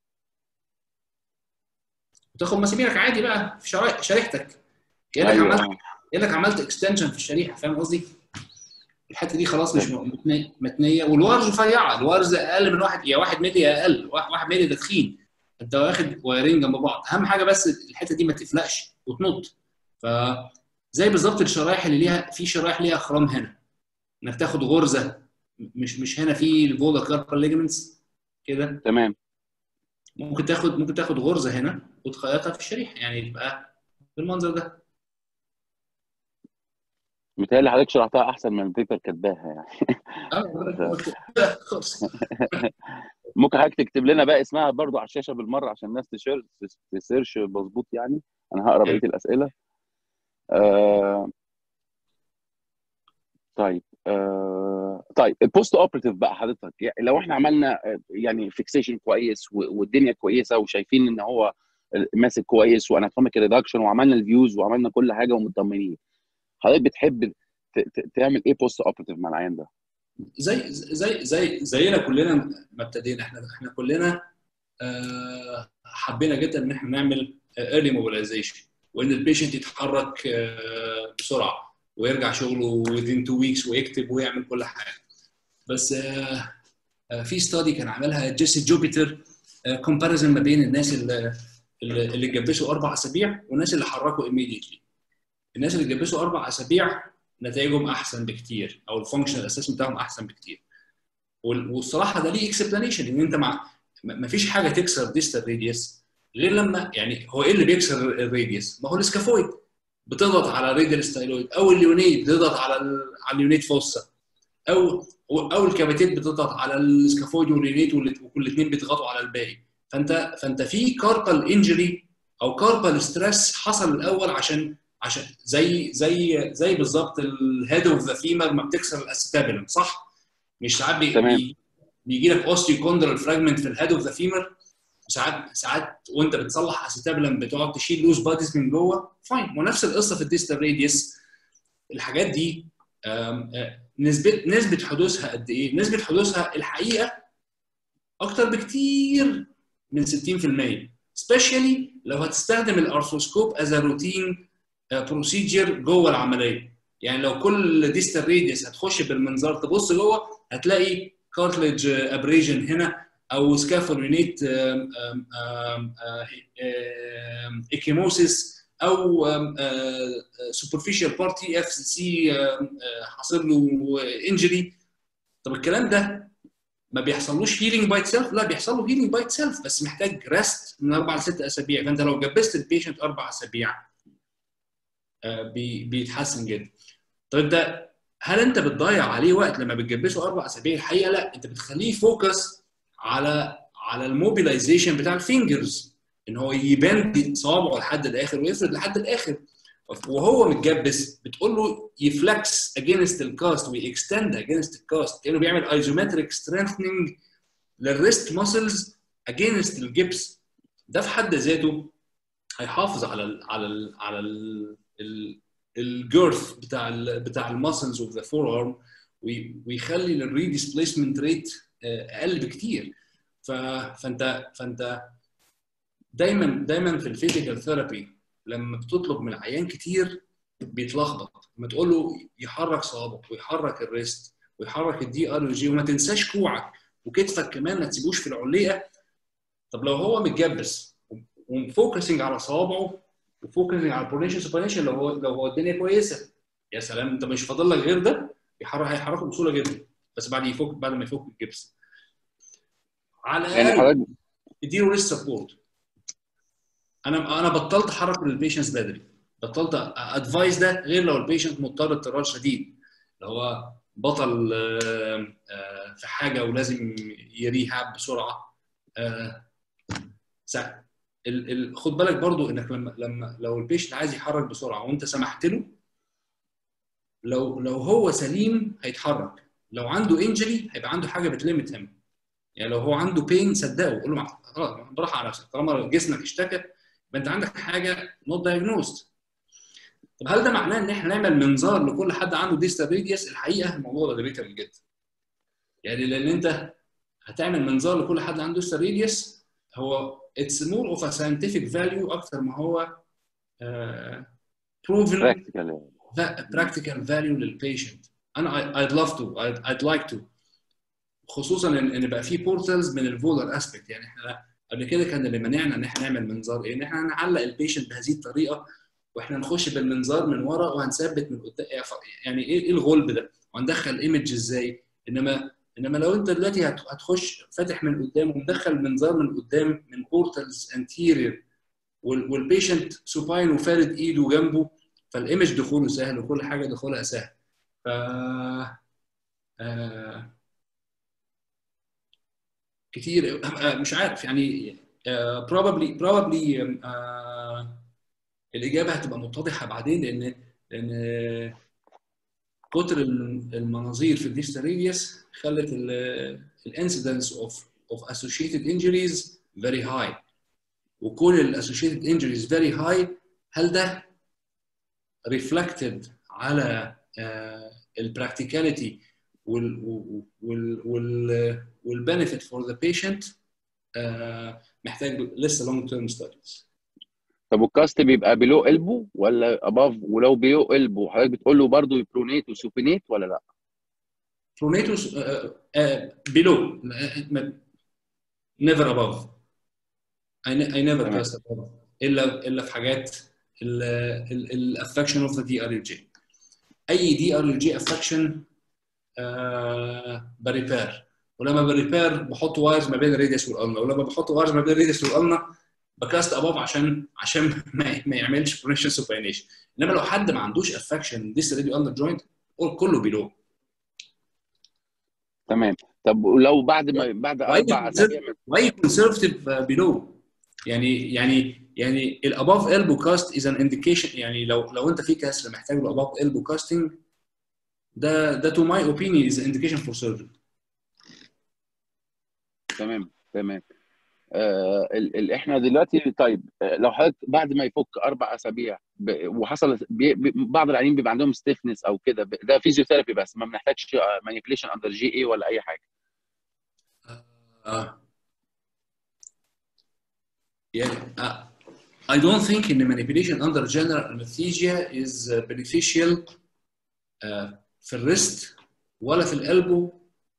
A: وتاخد مساميرك عادي بقى في شرايح شريحتك كانك
B: ايوه
A: عملت
B: آه.
A: كانك عملت اكستنشن في الشريحه فاهم قصدي؟ الحته دي خلاص مش متنيه متنيه والوارز رفيعه الوارز اقل من واحد يا واحد ملي يا اقل واحد واحد ملي ده تخين انت واخد وايرين جنب بعض اهم حاجه بس الحته دي ما تفلقش وتنط فزي بالظبط الشرايح اللي ليها في شرايح ليها خرام هنا انك تاخد غرزه مش مش هنا في الفولا كاربال ليجمنتس كده
B: تمام
A: ممكن تاخد ممكن تاخد غرزه هنا وتخيطها في الشريحه يعني يبقى بالمنظر ده
B: متهيألي حضرتك شرحتها احسن من البيبر كاتباها يعني
A: اه خلص
B: ممكن حضرتك تكتب لنا بقى اسمها برضو على الشاشه بالمره عشان الناس تشير تسيرش مظبوط يعني انا هقرا بقيه الاسئله آه طيب آه طيب البوست اوبريتيف بقى حضرتك يعني لو احنا عملنا آه، يعني فيكسيشن كويس و- والدنيا كويسه وشايفين ان هو ماسك كويس واناتوميك ريدكشن وعملنا الفيوز وعملنا كل حاجه ومطمنين حضرتك بتحب ت- ت- تعمل ايه بوست اوبريتيف مع العيان ده؟
A: زي زي زي زينا كلنا ما ابتدينا احنا احنا كلنا آه، حبينا جدا ان احنا نعمل ايرلي موبيلايزيشن وان البيشنت يتحرك آه، بسرعه ويرجع شغله within two weeks ويكتب ويعمل كل حاجه بس آه، آه، في ستادي كان عملها جيسي جوبيتر كومباريزن ما بين الناس اللي اللي اللي اتجبسوا اربع اسابيع والناس اللي حركوا immediately الناس اللي اتجبسوا اربع اسابيع نتائجهم احسن بكتير او الفانكشنال اسسمنت بتاعهم احسن بكتير وال- والصراحه ده ليه اكسبلانيشن ان انت مع ما فيش حاجه تكسر ديستال راديوس غير لما يعني هو ايه اللي بيكسر الراديوس؟ ما هو السكافويد بتضغط على الراديال ستايلويد او اليونيت بتضغط على ال على اليونيت فوسا او او الكافيتيت بتضغط على السكافويد واليونيت والاثنين بيضغطوا على الباقي فانت فانت في كاربال انجري او كاربال ستريس حصل الاول عشان عشان زي زي زي بالظبط الهيد اوف ذا فيمر ما بتكسر الاسيتابيلم صح؟ مش ساعات بي
B: تمام.
A: بي- بيجي لك اوستيوكوندرال فراجمنت في الهيد اوف ذا فيمر ساعات ساعات وانت بتصلح اسيتابيلم بتقعد تشيل لوز باديز من جوه فاين ونفس القصه في الديستال راديوس الحاجات دي آم، آه، نسبه نسبه حدوثها قد ايه؟ نسبه حدوثها الحقيقه اكتر بكتير من 60% سبيشالي لو هتستخدم الارثروسكوب از روتين بروسيجر جوه العمليه يعني لو كل ديستال راديوس هتخش بالمنظار تبص جوه هتلاقي كارتلج ابريجن هنا او سكافولينيت ايكيموسيس او سوبرفيشال بارتي اف سي حاصل له انجري طب الكلام ده ما بيحصلوش هيلينج باي سيلف لا بيحصل له هيلينج باي سيلف بس محتاج ريست من اربع لست اسابيع فانت لو جبست البيشنت اربع اسابيع آه، بي- بيتحسن جدا طيب ده هل انت بتضيع عليه وقت لما بتجبسه اربع اسابيع الحقيقه لا انت بتخليه فوكس على على الموبيلايزيشن بتاع الفينجرز ان هو يبان صوابعه لحد الاخر ويفرد لحد الاخر وهو متجبس بتقول له يفلكس اجينست الكاست ويكستند اجينست الكاست كانه بيعمل ايزومتريك سترينثنينج للريست ماسلز اجينست الجبس ده في حد ذاته هيحافظ على ال على ال على ال ال الجيرث بتاع ال بتاع الماسلز اوف ذا فور ارم ويخلي الري ديسبيسمنت ريت اقل بكتير ف... فانت فانت دايما دايما في الفيزيكال ثيرابي لما بتطلب من العيان كتير بيتلخبط لما تقول له يحرك صوابعه ويحرك الريست ويحرك الدي ار جي وما تنساش كوعك وكتفك كمان ما تسيبوش في العليقه طب لو هو متجبس وفوكسنج على صوابعه وفوكسنج على البرونيشن سوبريشن لو هو لو هو الدنيا كويسه يا سلام انت مش فاضل لك غير ده يحرك هيحركه بسهوله جدا بس بعد يفك بعد ما يفك الجبس على
B: يعني
A: الاقل
B: حضرتك
A: اديله ريست سبورت انا انا بطلت احرك للبيشنس بدري بطلت ادفايس ده غير لو البيشنت مضطر اضطرار شديد اللي هو بطل آه، آه، في حاجه ولازم يريهاب بسرعه آه، سا- ال- ال- خد بالك برضو انك لما لما لو البيشنت عايز يحرك بسرعه وانت سمحت له لو لو هو سليم هيتحرك لو عنده انجري هيبقى عنده حاجه بتليمت هم يعني لو هو عنده بين صدقه قول له مع- خلاص براحه على نفسك طالما جسمك اشتكى يبقى انت عندك حاجه نوت دايجنوست طب هل ده معناه ان احنا نعمل منظار لكل حد عنده ديستال ريديوس الحقيقه الموضوع ده ديبيتابل جدا يعني لان انت هتعمل منظار لكل حد عنده ديستال ريديوس هو اتس مور اوف ا ساينتفك فاليو اكتر ما هو بروفن
B: براكتيكال
A: براكتيكال فاليو للبيشنت انا I'd love to I'd, I'd like to خصوصا ان ان بقى في بورتالز من الفولر اسبكت يعني احنا قبل كده كان اللي منعنا ان احنا نعمل منظار ايه؟ ان احنا نعلق البيشنت بهذه الطريقه واحنا نخش بالمنظار من ورا وهنثبت من قدام يعني ايه ايه الغلب ده؟ وهندخل ايمج ازاي؟ انما انما لو انت دلوقتي هت- هتخش فاتح من قدام ومدخل منظار من قدام من بورتالز انتيرير والبيشنت سوباين وفارد ايده جنبه فالايمج دخوله سهل وكل حاجه دخولها سهل ف آه... كتير آه، مش عارف يعني آه، probably probably آه، الاجابه هتبقى متضحه بعدين لان لان كتر المناظير في الديستال ريديوس خلت الانسيدنس اوف اوف associated injuries very high وكون الاسوشيتد انجريز فيري هاي هل ده ريفلكتد على البراكتيكاليتي وال وال والبنفيت فور ذا بيشنت محتاج لسه لونج تيرم ستاديز
B: طب والكاست بيبقى بيلو قلبه ولا اباف ولو بيلو قلبه حضرتك بتقول له برضه يبرونيت وسوبينيت ولا لا؟
A: برونيتوس below never above I, ne- I never
B: تمام.
A: cast above الا الا في حاجات الافكشن اوف ذا دي ار ال جي اي دي ار ال جي افكشن بريبير ولما بريبير بحط وايرز ما بين الريديوس والالنا ولما بحط وايرز ما بين الريديوس والالنا بكاست اباف عشان عشان ما, ما يعملش برونيشن سوباينيشن انما لو حد ما عندوش افكشن ديس راديو اندر جوينت كله بيلو
B: تمام طب ولو بعد ما بعد
A: وأي
B: اربع اسابيع من-
A: واي كونسرفتيف بيلو يعني يعني يعني الاباف البو كاست از ان انديكيشن يعني لو لو انت في كسر محتاج له اباف البو كاستنج ده ده تو ماي اوبينيون از انديكيشن فور سيرجري
B: تمام تمام آه ال ال احنا دلوقتي طيب آه لو حضرتك بعد ما يفك اربع اسابيع ب- وحصل بي بي بعض العيانين بيبقى عندهم ستيفنس او كده ب- ده فيزيوثيرابي بس ما بنحتاجش مانيبيوليشن اندر جي اي ولا اي حاجه
A: آه. يعني آه. I don't think in manipulation under general anesthesia is uh, beneficial uh, في الريست ولا في القلبه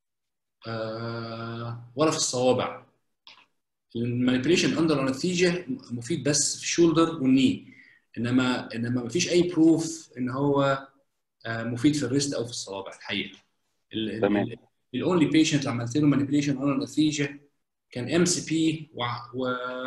A: آه ولا في الصوابع المانيبيوليشن اندر انستيجيا مفيد بس في الشولدر والني انما انما مفيش اي بروف ان هو آه مفيد في الريست او في الصوابع الحقيقه
B: تمام.
A: الاونلي بيشنت اللي عملت له مانيبيوليشن اندر انستيجيا كان ام سي بي و, و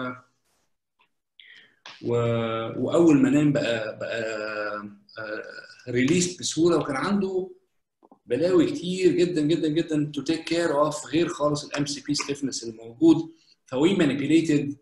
A: و... واول ما نام بقى بقى ريليست بسهوله وكان عنده بلاوي كتير جدا جدا جدا تو تيك كير اوف غير خالص الام سي بي ستيفنس الموجود فوي مانيبيوليتد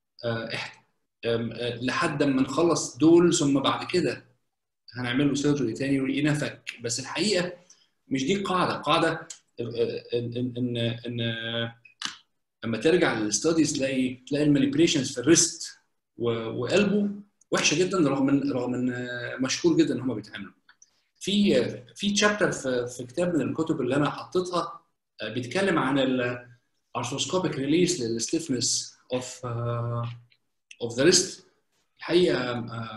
A: لحد ما نخلص دول ثم بعد كده هنعمل له سيرجري تاني ولقينا فك بس الحقيقه مش دي القاعده القاعده ان ان ان لما ترجع للستاديز تلاقي تلاقي المانيبيوليشنز في الريست وقلبه وحشه جدا رغم ان رغم ان مشهور جدا ان هم بيتعملوا في في تشابتر في, في كتاب من الكتب اللي انا حطيتها بيتكلم عن الارثروسكوبيك ريليس للستيفنس اوف اوف ذا ريست الحقيقه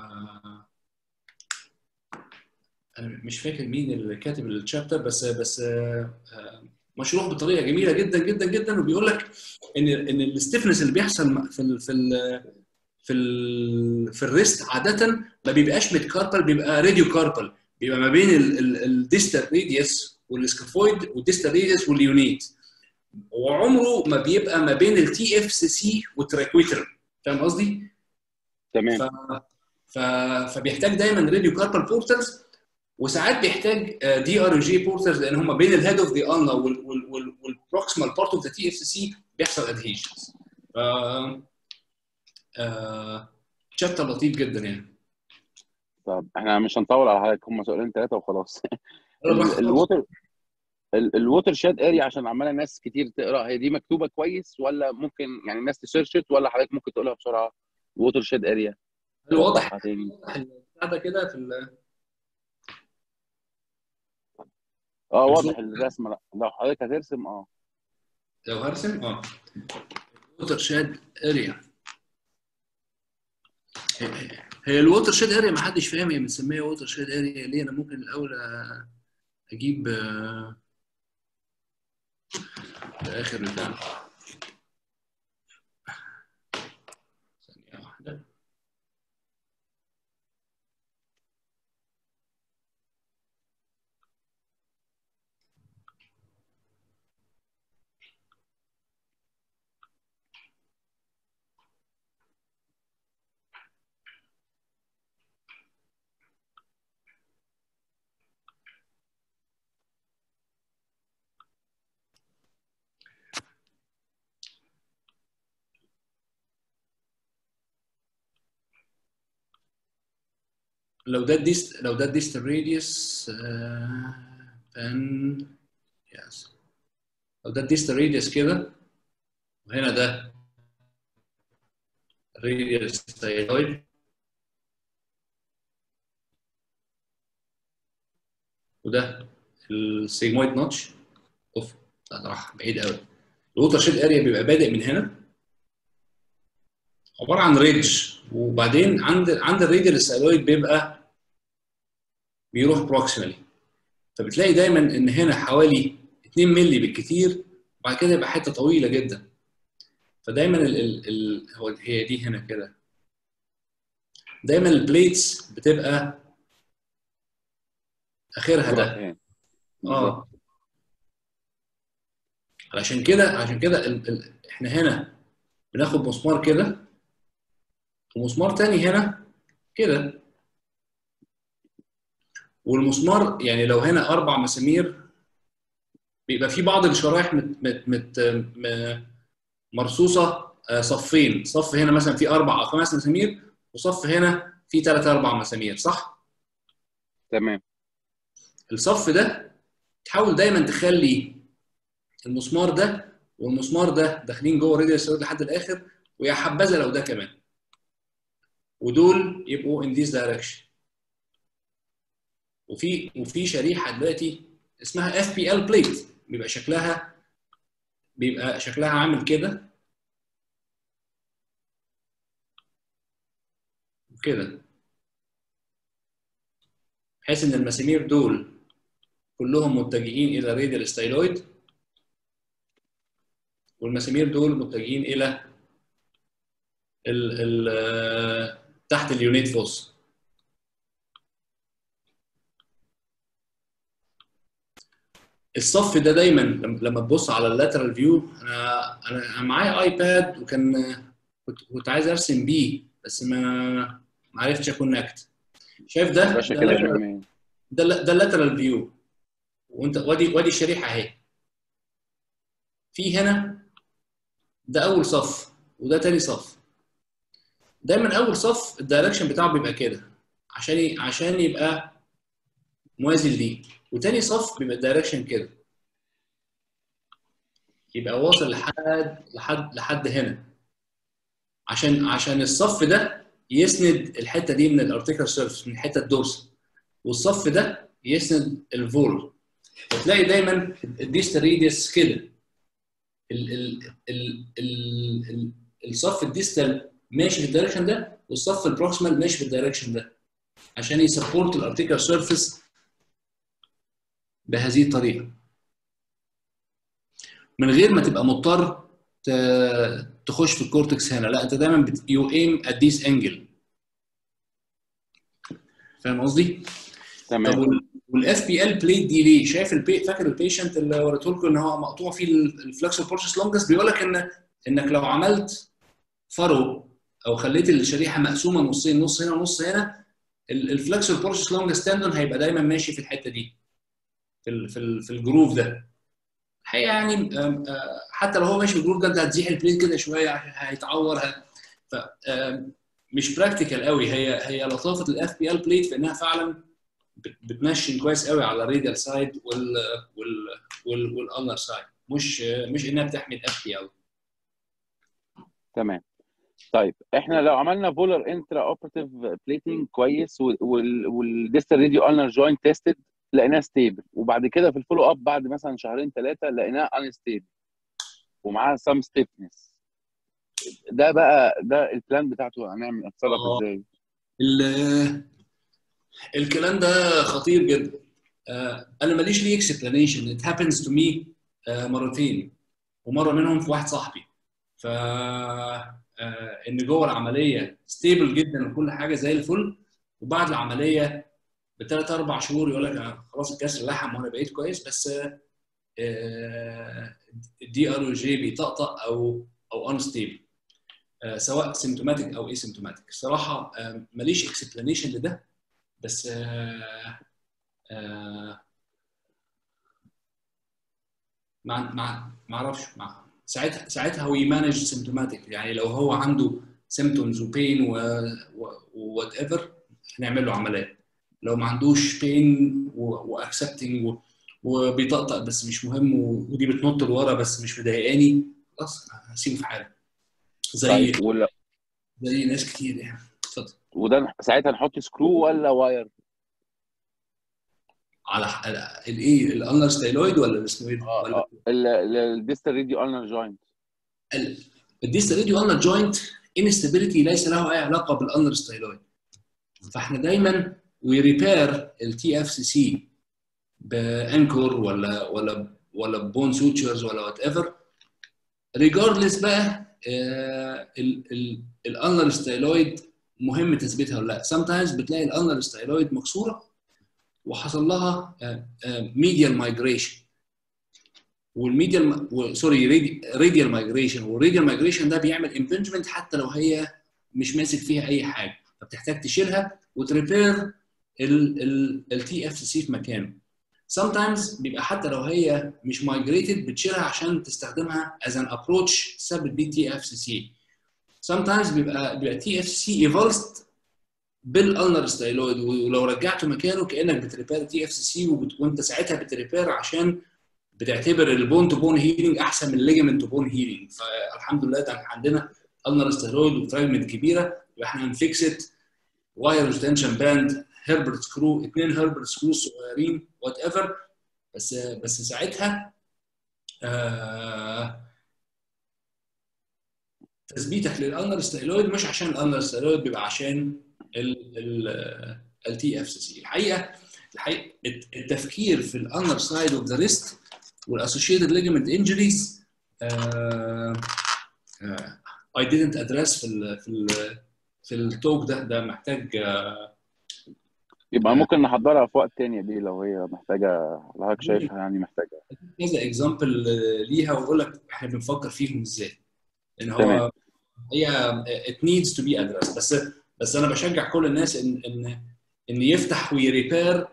A: انا مش فاكر مين اللي كاتب التشابتر بس بس مشروح بطريقه جميله جدا جدا جدا وبيقول لك ان ان الستيفنس اللي بيحصل في ال في ال في ال في الريست عاده ما بيبقاش متكاربل بيبقى راديو كاربل بيبقى ما بين الديستال ريديوس والسكافويد والديستال ريديوس واليونيت وعمره ما بيبقى ما بين التي اف سي سي والتراكويتر فاهم قصدي؟
B: تمام
A: ف... ف... فبيحتاج دايما راديو كاربل بورترز وساعات بيحتاج دي ار جي بورترز لان هم بين الهيد اوف ذا النا والبروكسيمال بارت اوف ذا تي اف سي سي بيحصل ادهيشنز ف شابتر لطيف جدا يعني
B: طب احنا مش هنطول على حضرتك هم سؤالين ثلاثه وخلاص الووتر الووتر شاد اريا عشان عماله ناس كتير تقرا هي دي مكتوبه كويس ولا ممكن يعني الناس تسيرشت ولا حضرتك ممكن تقولها بسرعه ووتر شاد اريا
A: واضح تاني ده كده في ال...
B: اه واضح الرسمه لا لو حضرتك هترسم اه
A: لو هرسم اه ووتر شاد اريا هي الووتر شيد اريا ما حدش فاهم هي بنسميها ووتر شيد اريا ليه انا ممكن الاول اجيب اخر بتاع ثانيه واحده لو ده الديست لو ده الديست راديوس فان يس لو ده الديست راديوس كده وهنا ده راديوس ثايرويد وده السيجمويد نوتش اوف ده راح بعيد قوي الووتر شيد اريا بيبقى بادئ من هنا عباره عن ريدج وبعدين عند عند الراديال الثايرويد بيبقى بيروح بروكسيمالي فبتلاقي دايما ان هنا حوالي 2 مللي بالكثير وبعد كده يبقى حته طويله جدا فدايما ال ال ال هو هي دي هنا كده دايما البليتس بتبقى اخرها ده اه علشان كده عشان كده ال ال احنا هنا بناخد مسمار كده ومسمار تاني هنا كده والمسمار يعني لو هنا اربع مسامير بيبقى في بعض الشرايح مت مت مت مرصوصه صفين صف هنا مثلا في اربع او خمس مسامير وصف هنا في ثلاث اربع مسامير صح؟
B: تمام
A: الصف ده تحاول دايما تخلي المسمار ده والمسمار ده داخلين جوه راديال لحد الاخر ويا حبذا لو ده كمان ودول يبقوا in this direction وفي وفي شريحه دلوقتي اسمها اف بي ال بليت بيبقى شكلها بيبقى شكلها عامل كده وكده بحيث ان المسامير دول كلهم متجهين الى راديال ستايلويد والمسامير دول متجهين الى ال ال تحت اليونيت فوس الصف ده دايما لما تبص على اللاترال فيو انا انا معايا ايباد وكان كنت كنت عايز ارسم بيه بس ما ما عرفتش اكونكت شايف ده
B: باشا
A: ده
B: كده
A: lateral-
B: فاهمين
A: ده ده اللاترال فيو وانت وادي وادي الشريحه اهي في هنا ده اول صف وده تاني صف دايما اول صف الدايركشن بتاعه بيبقى كده عشان ي- عشان يبقى موازي لدي وتاني صف بيبقى الدايركشن كده يبقى واصل لحد لحد لحد هنا عشان عشان الصف ده يسند الحته دي من الارتيكل سيرفيس من الحته الدورسال والصف ده يسند الفول فتلاقي دايما الديستال ريديوس كده ال ال ال ال ال الصف الديستال ماشي في الدايركشن ده والصف البروكسيمال ماشي في الدايركشن ده عشان يسبورت الارتيكل سيرفيس بهذه الطريقه من غير ما تبقى مضطر تخش في الكورتكس هنا لا انت دايما يو ايم ات ذيس انجل فاهم قصدي؟
B: تمام
A: والاف بي ال بليت دي ليه؟ شايف البي فاكر البيشنت اللي وريته لكم ان هو مقطوع فيه الفلكسور بورشس لونجس بيقول لك ان انك لو عملت فرو او خليت الشريحه مقسومه نصين نص هنا ونص هنا الفلكسور بورشس لونجس تندون هيبقى دايما ماشي في الحته دي في ال في, ال في الجروف ده الحقيقه يعني حتى لو هو ماشي في الجروف ده انت هتزيح البليت كده شويه هيتعور ف مش براكتيكال قوي هي هي لطافه الاف بي ال بليت في انها فعلا بتنشن كويس قوي على الراديال سايد وال وال وال والانر سايد مش مش انها بتحمي الاف بي ال
B: تمام طيب احنا لو عملنا فولر انترا اوبراتيف بليتنج كويس والديستال راديو النر جوينت تيستد لقيناه ستيبل وبعد كده في الفولو اب بعد مثلا شهرين ثلاثه لقيناه انستيبل ومعاه سام ستيفنس ده بقى ده البلان بتاعته هنعمل اتصرف ازاي؟
A: الكلام ده خطير جدا آه انا ماليش ليه اكسبلانيشن ات هابنز تو مي مرتين ومره منهم في واحد صاحبي ف آه ان جوه العمليه ستيبل جدا وكل حاجه زي الفل وبعد العمليه بثلاث اربع شهور يقول لك خلاص الكسر لحم وانا بقيت كويس بس الدي ار او جي بيطقطق او او انستيبل سواء سيمتوماتيك او اي سيمتوماتيك الصراحه ماليش اكسبلانيشن لده بس آه آه ما ما ما اعرفش ساعتها ساعتها هو يمانج سيمتوماتيك يعني لو هو عنده سيمتومز وبين وات ايفر هنعمل له عمليه لو ما عندوش بين واكسبتنج وبيطقطق بس مش مهم ودي بتنط لورا بس مش مضايقاني خلاص هسيبه في حاله زي
B: طيب ولا
A: زي ناس كتير يعني اتفضل
B: وده ساعتها نحط سكرو ولا واير؟
A: على الايه الانر ستايلويد ولا الاسمويد
B: ولا الديستال ريديو انر جوينت
A: الديستال ريديو انر جوينت انستابيليتي ليس له اي علاقه بالانر ستايلويد فاحنا دايما وي ريبير التي اف سي سي بانكور ولا ولا ولا بون سوتشرز ولا وات ايفر ريجاردلس بقى الانر ستايلويد مهم تثبيتها ولا لا sometimes بتلاقي الانر ستايلويد مكسوره وحصل لها ميديال مايجريشن والميديال سوري راديال مايجريشن والراديال مايجريشن ده بيعمل امبنجمنت حتى لو هي مش ماسك فيها اي حاجه فبتحتاج تشيلها وتريبير التي اف سي في مكانه sometimes بيبقى حتى لو هي مش مايجريتد بتشيلها عشان تستخدمها as an approach تثبت بيه تي اف سي سي sometimes بيبقى بيبقى تي اف سي ايفولست بالالنر ستايلويد ولو رجعته مكانه كانك بتريبير تي اف سي سي وانت ساعتها بتريبير عشان بتعتبر البون تو بون هيلينج احسن من الليجمنت تو بون هيلينج فالحمد لله ده عندنا النر ستايلويد وفراجمنت كبيره يبقى احنا هنفكست وايرلس تنشن باند هيربرت سكرو اثنين هيربرت سكرو صغيرين وات ايفر بس بس ساعتها آه تثبيتك للانر ستايلويد مش عشان الانر ستايلويد بيبقى عشان التي اف سي سي الحقيقه الحقيقه التفكير في الانر سايد اوف ذا ريست والاسوشيتد ليجمنت انجريز اي didn't address في ال في ال في التوك ده ده محتاج
B: يبقى ممكن نحضرها في وقت تاني دي لو هي محتاجه لو حضرتك شايفها يعني محتاجه
A: كذا اكزامبل ليها واقول لك احنا بنفكر فيهم ازاي ان هو
B: تمام.
A: هي it needs to be addressed بس بس انا بشجع كل الناس ان ان ان يفتح ويريبير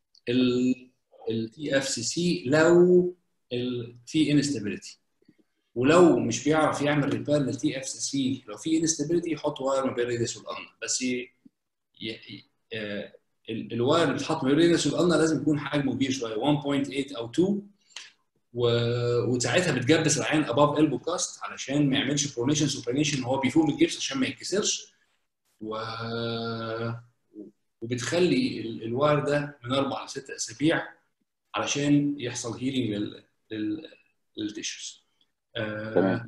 A: التي اف سي سي لو ال في انستابيليتي ولو مش بيعرف يعمل ريبير للتي اف سي سي لو في انستابيليتي يحط واير ما بين الريدس والالنا بس ي... ي... آه، ال- الواير اللي بيتحط ما بين الريدس والالنا لازم يكون حجمه كبير شويه 1.8 او 2 و... وساعتها بتجبس العين اباف البو كاست علشان ما يعملش برونيشن سوبرينيشن وهو بيفوم الجبس عشان ما يتكسرش و... وبتخلي ال- الواير ده من اربع لست اسابيع علشان يحصل هيلينج لل... لل... للتيشوز آه،
B: تمام.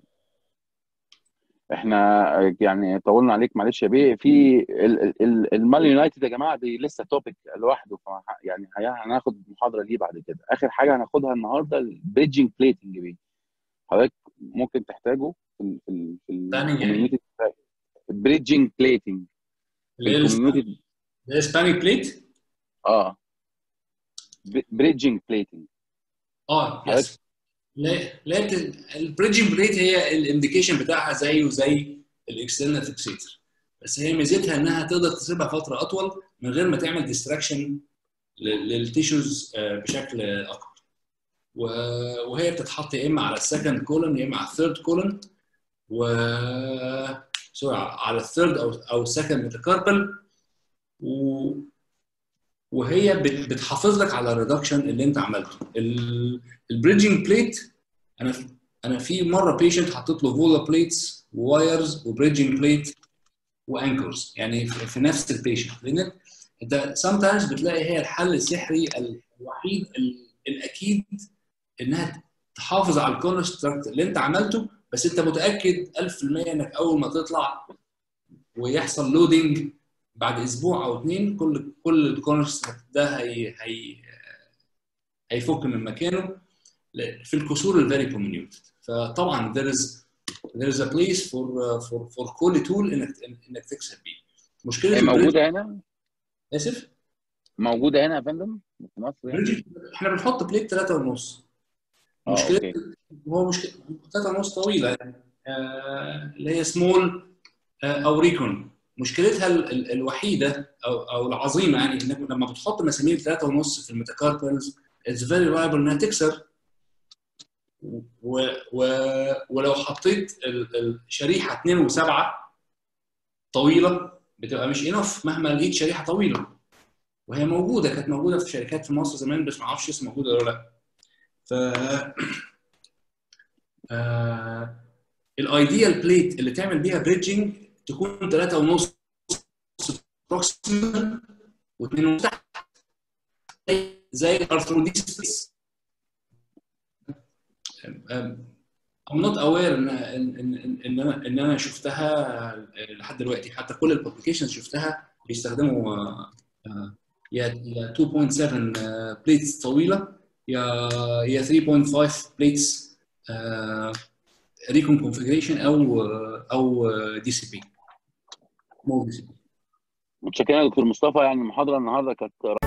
B: احنا يعني طولنا عليك معلش يا بيه في ال- ال- ال- المان يونايتد يا جماعه دي لسه توبيك لوحده فه- يعني هي- هناخد محاضره ليه بعد كده اخر حاجه هناخدها النهارده البريدجنج بليتنج بيه حضرتك ممكن تحتاجه في ال في ال في
A: Planning يعني؟
B: الكوميونتي البريدجنج بليتنج في
A: اللي هي
B: الكوميونتي
A: الاسبانيك بليت
B: اه بريدجنج بليتنج
A: اه
B: حضرتك-
A: يس لا لا البريدجنج بليت هي الانديكيشن بتاعها زيه زي الاكسترنال فيكسيتر بس هي ميزتها انها تقدر تسيبها فتره اطول من غير ما تعمل ديستراكشن للتيشوز بشكل اكبر و- وهي بتتحط يا اما على السكند كولون يا اما على الثيرد كولون و سوري على الثيرد او او السكند ميتاكاربل و... وهي بت- بتحافظ لك على الريدكشن اللي انت عملته البريدجنج بليت انا انا في مره بيشنت حطيت له فولا بليتس ووايرز وبريدجنج بليت وانكرز يعني في في نفس البيشنت لان انت سام تايمز بتلاقي هي الحل السحري الوحيد ال- الاكيد انها تحافظ على الكونستراكت اللي انت عملته بس انت متاكد 1000% انك اول ما تطلع ويحصل لودنج بعد اسبوع او اثنين كل كل الكونستراكت ده هي هي هيفك من مكانه ل- في الكسور الفيري كوميونيوتد فطبعا there is there is a place for uh, for for كل tool انك انك تكسب بيه مشكله
B: هي
A: البريدج-
B: موجوده هنا
A: اسف
B: موجوده هنا يا فندم في مصر يعني
A: بريدج احنا بنحط بليت 3 ونص
B: اه
A: مشكله
B: اوكي
A: هو مشكله 3 ونص طويله يعني آه، اللي هي سمول او ريكون مشكلتها ال- ال- الوحيده او او العظيمه يعني انك لما بتحط مسامير 3 ونص في الميتاكاربلز اتس فيري لايبل انها تكسر و و ولو حطيت ال- الشريحه 2 و7 طويله بتبقى مش انف مهما لقيت شريحه طويله وهي موجوده كانت موجوده في شركات في مصر زمان بس ما اعرفش اسمها موجوده ولا لا ف آه... الايديال بليت اللي تعمل بيها بريدجنج تكون 3 ونص بروكسيمال و2 ونص تحت زي الارثروديس I'm not aware ان ان ان ان انا ان انا شفتها لحد دلوقتي حتى كل الببليكيشنز شفتها بيستخدموا آه، آه، يا يا 2.7 بليتس طويله يا يا 3.5 بليتس ريكون كونفجريشن او او دي سي بي مو دي سي بي
B: متشكرين يا دكتور مصطفى يعني المحاضره النهارده كانت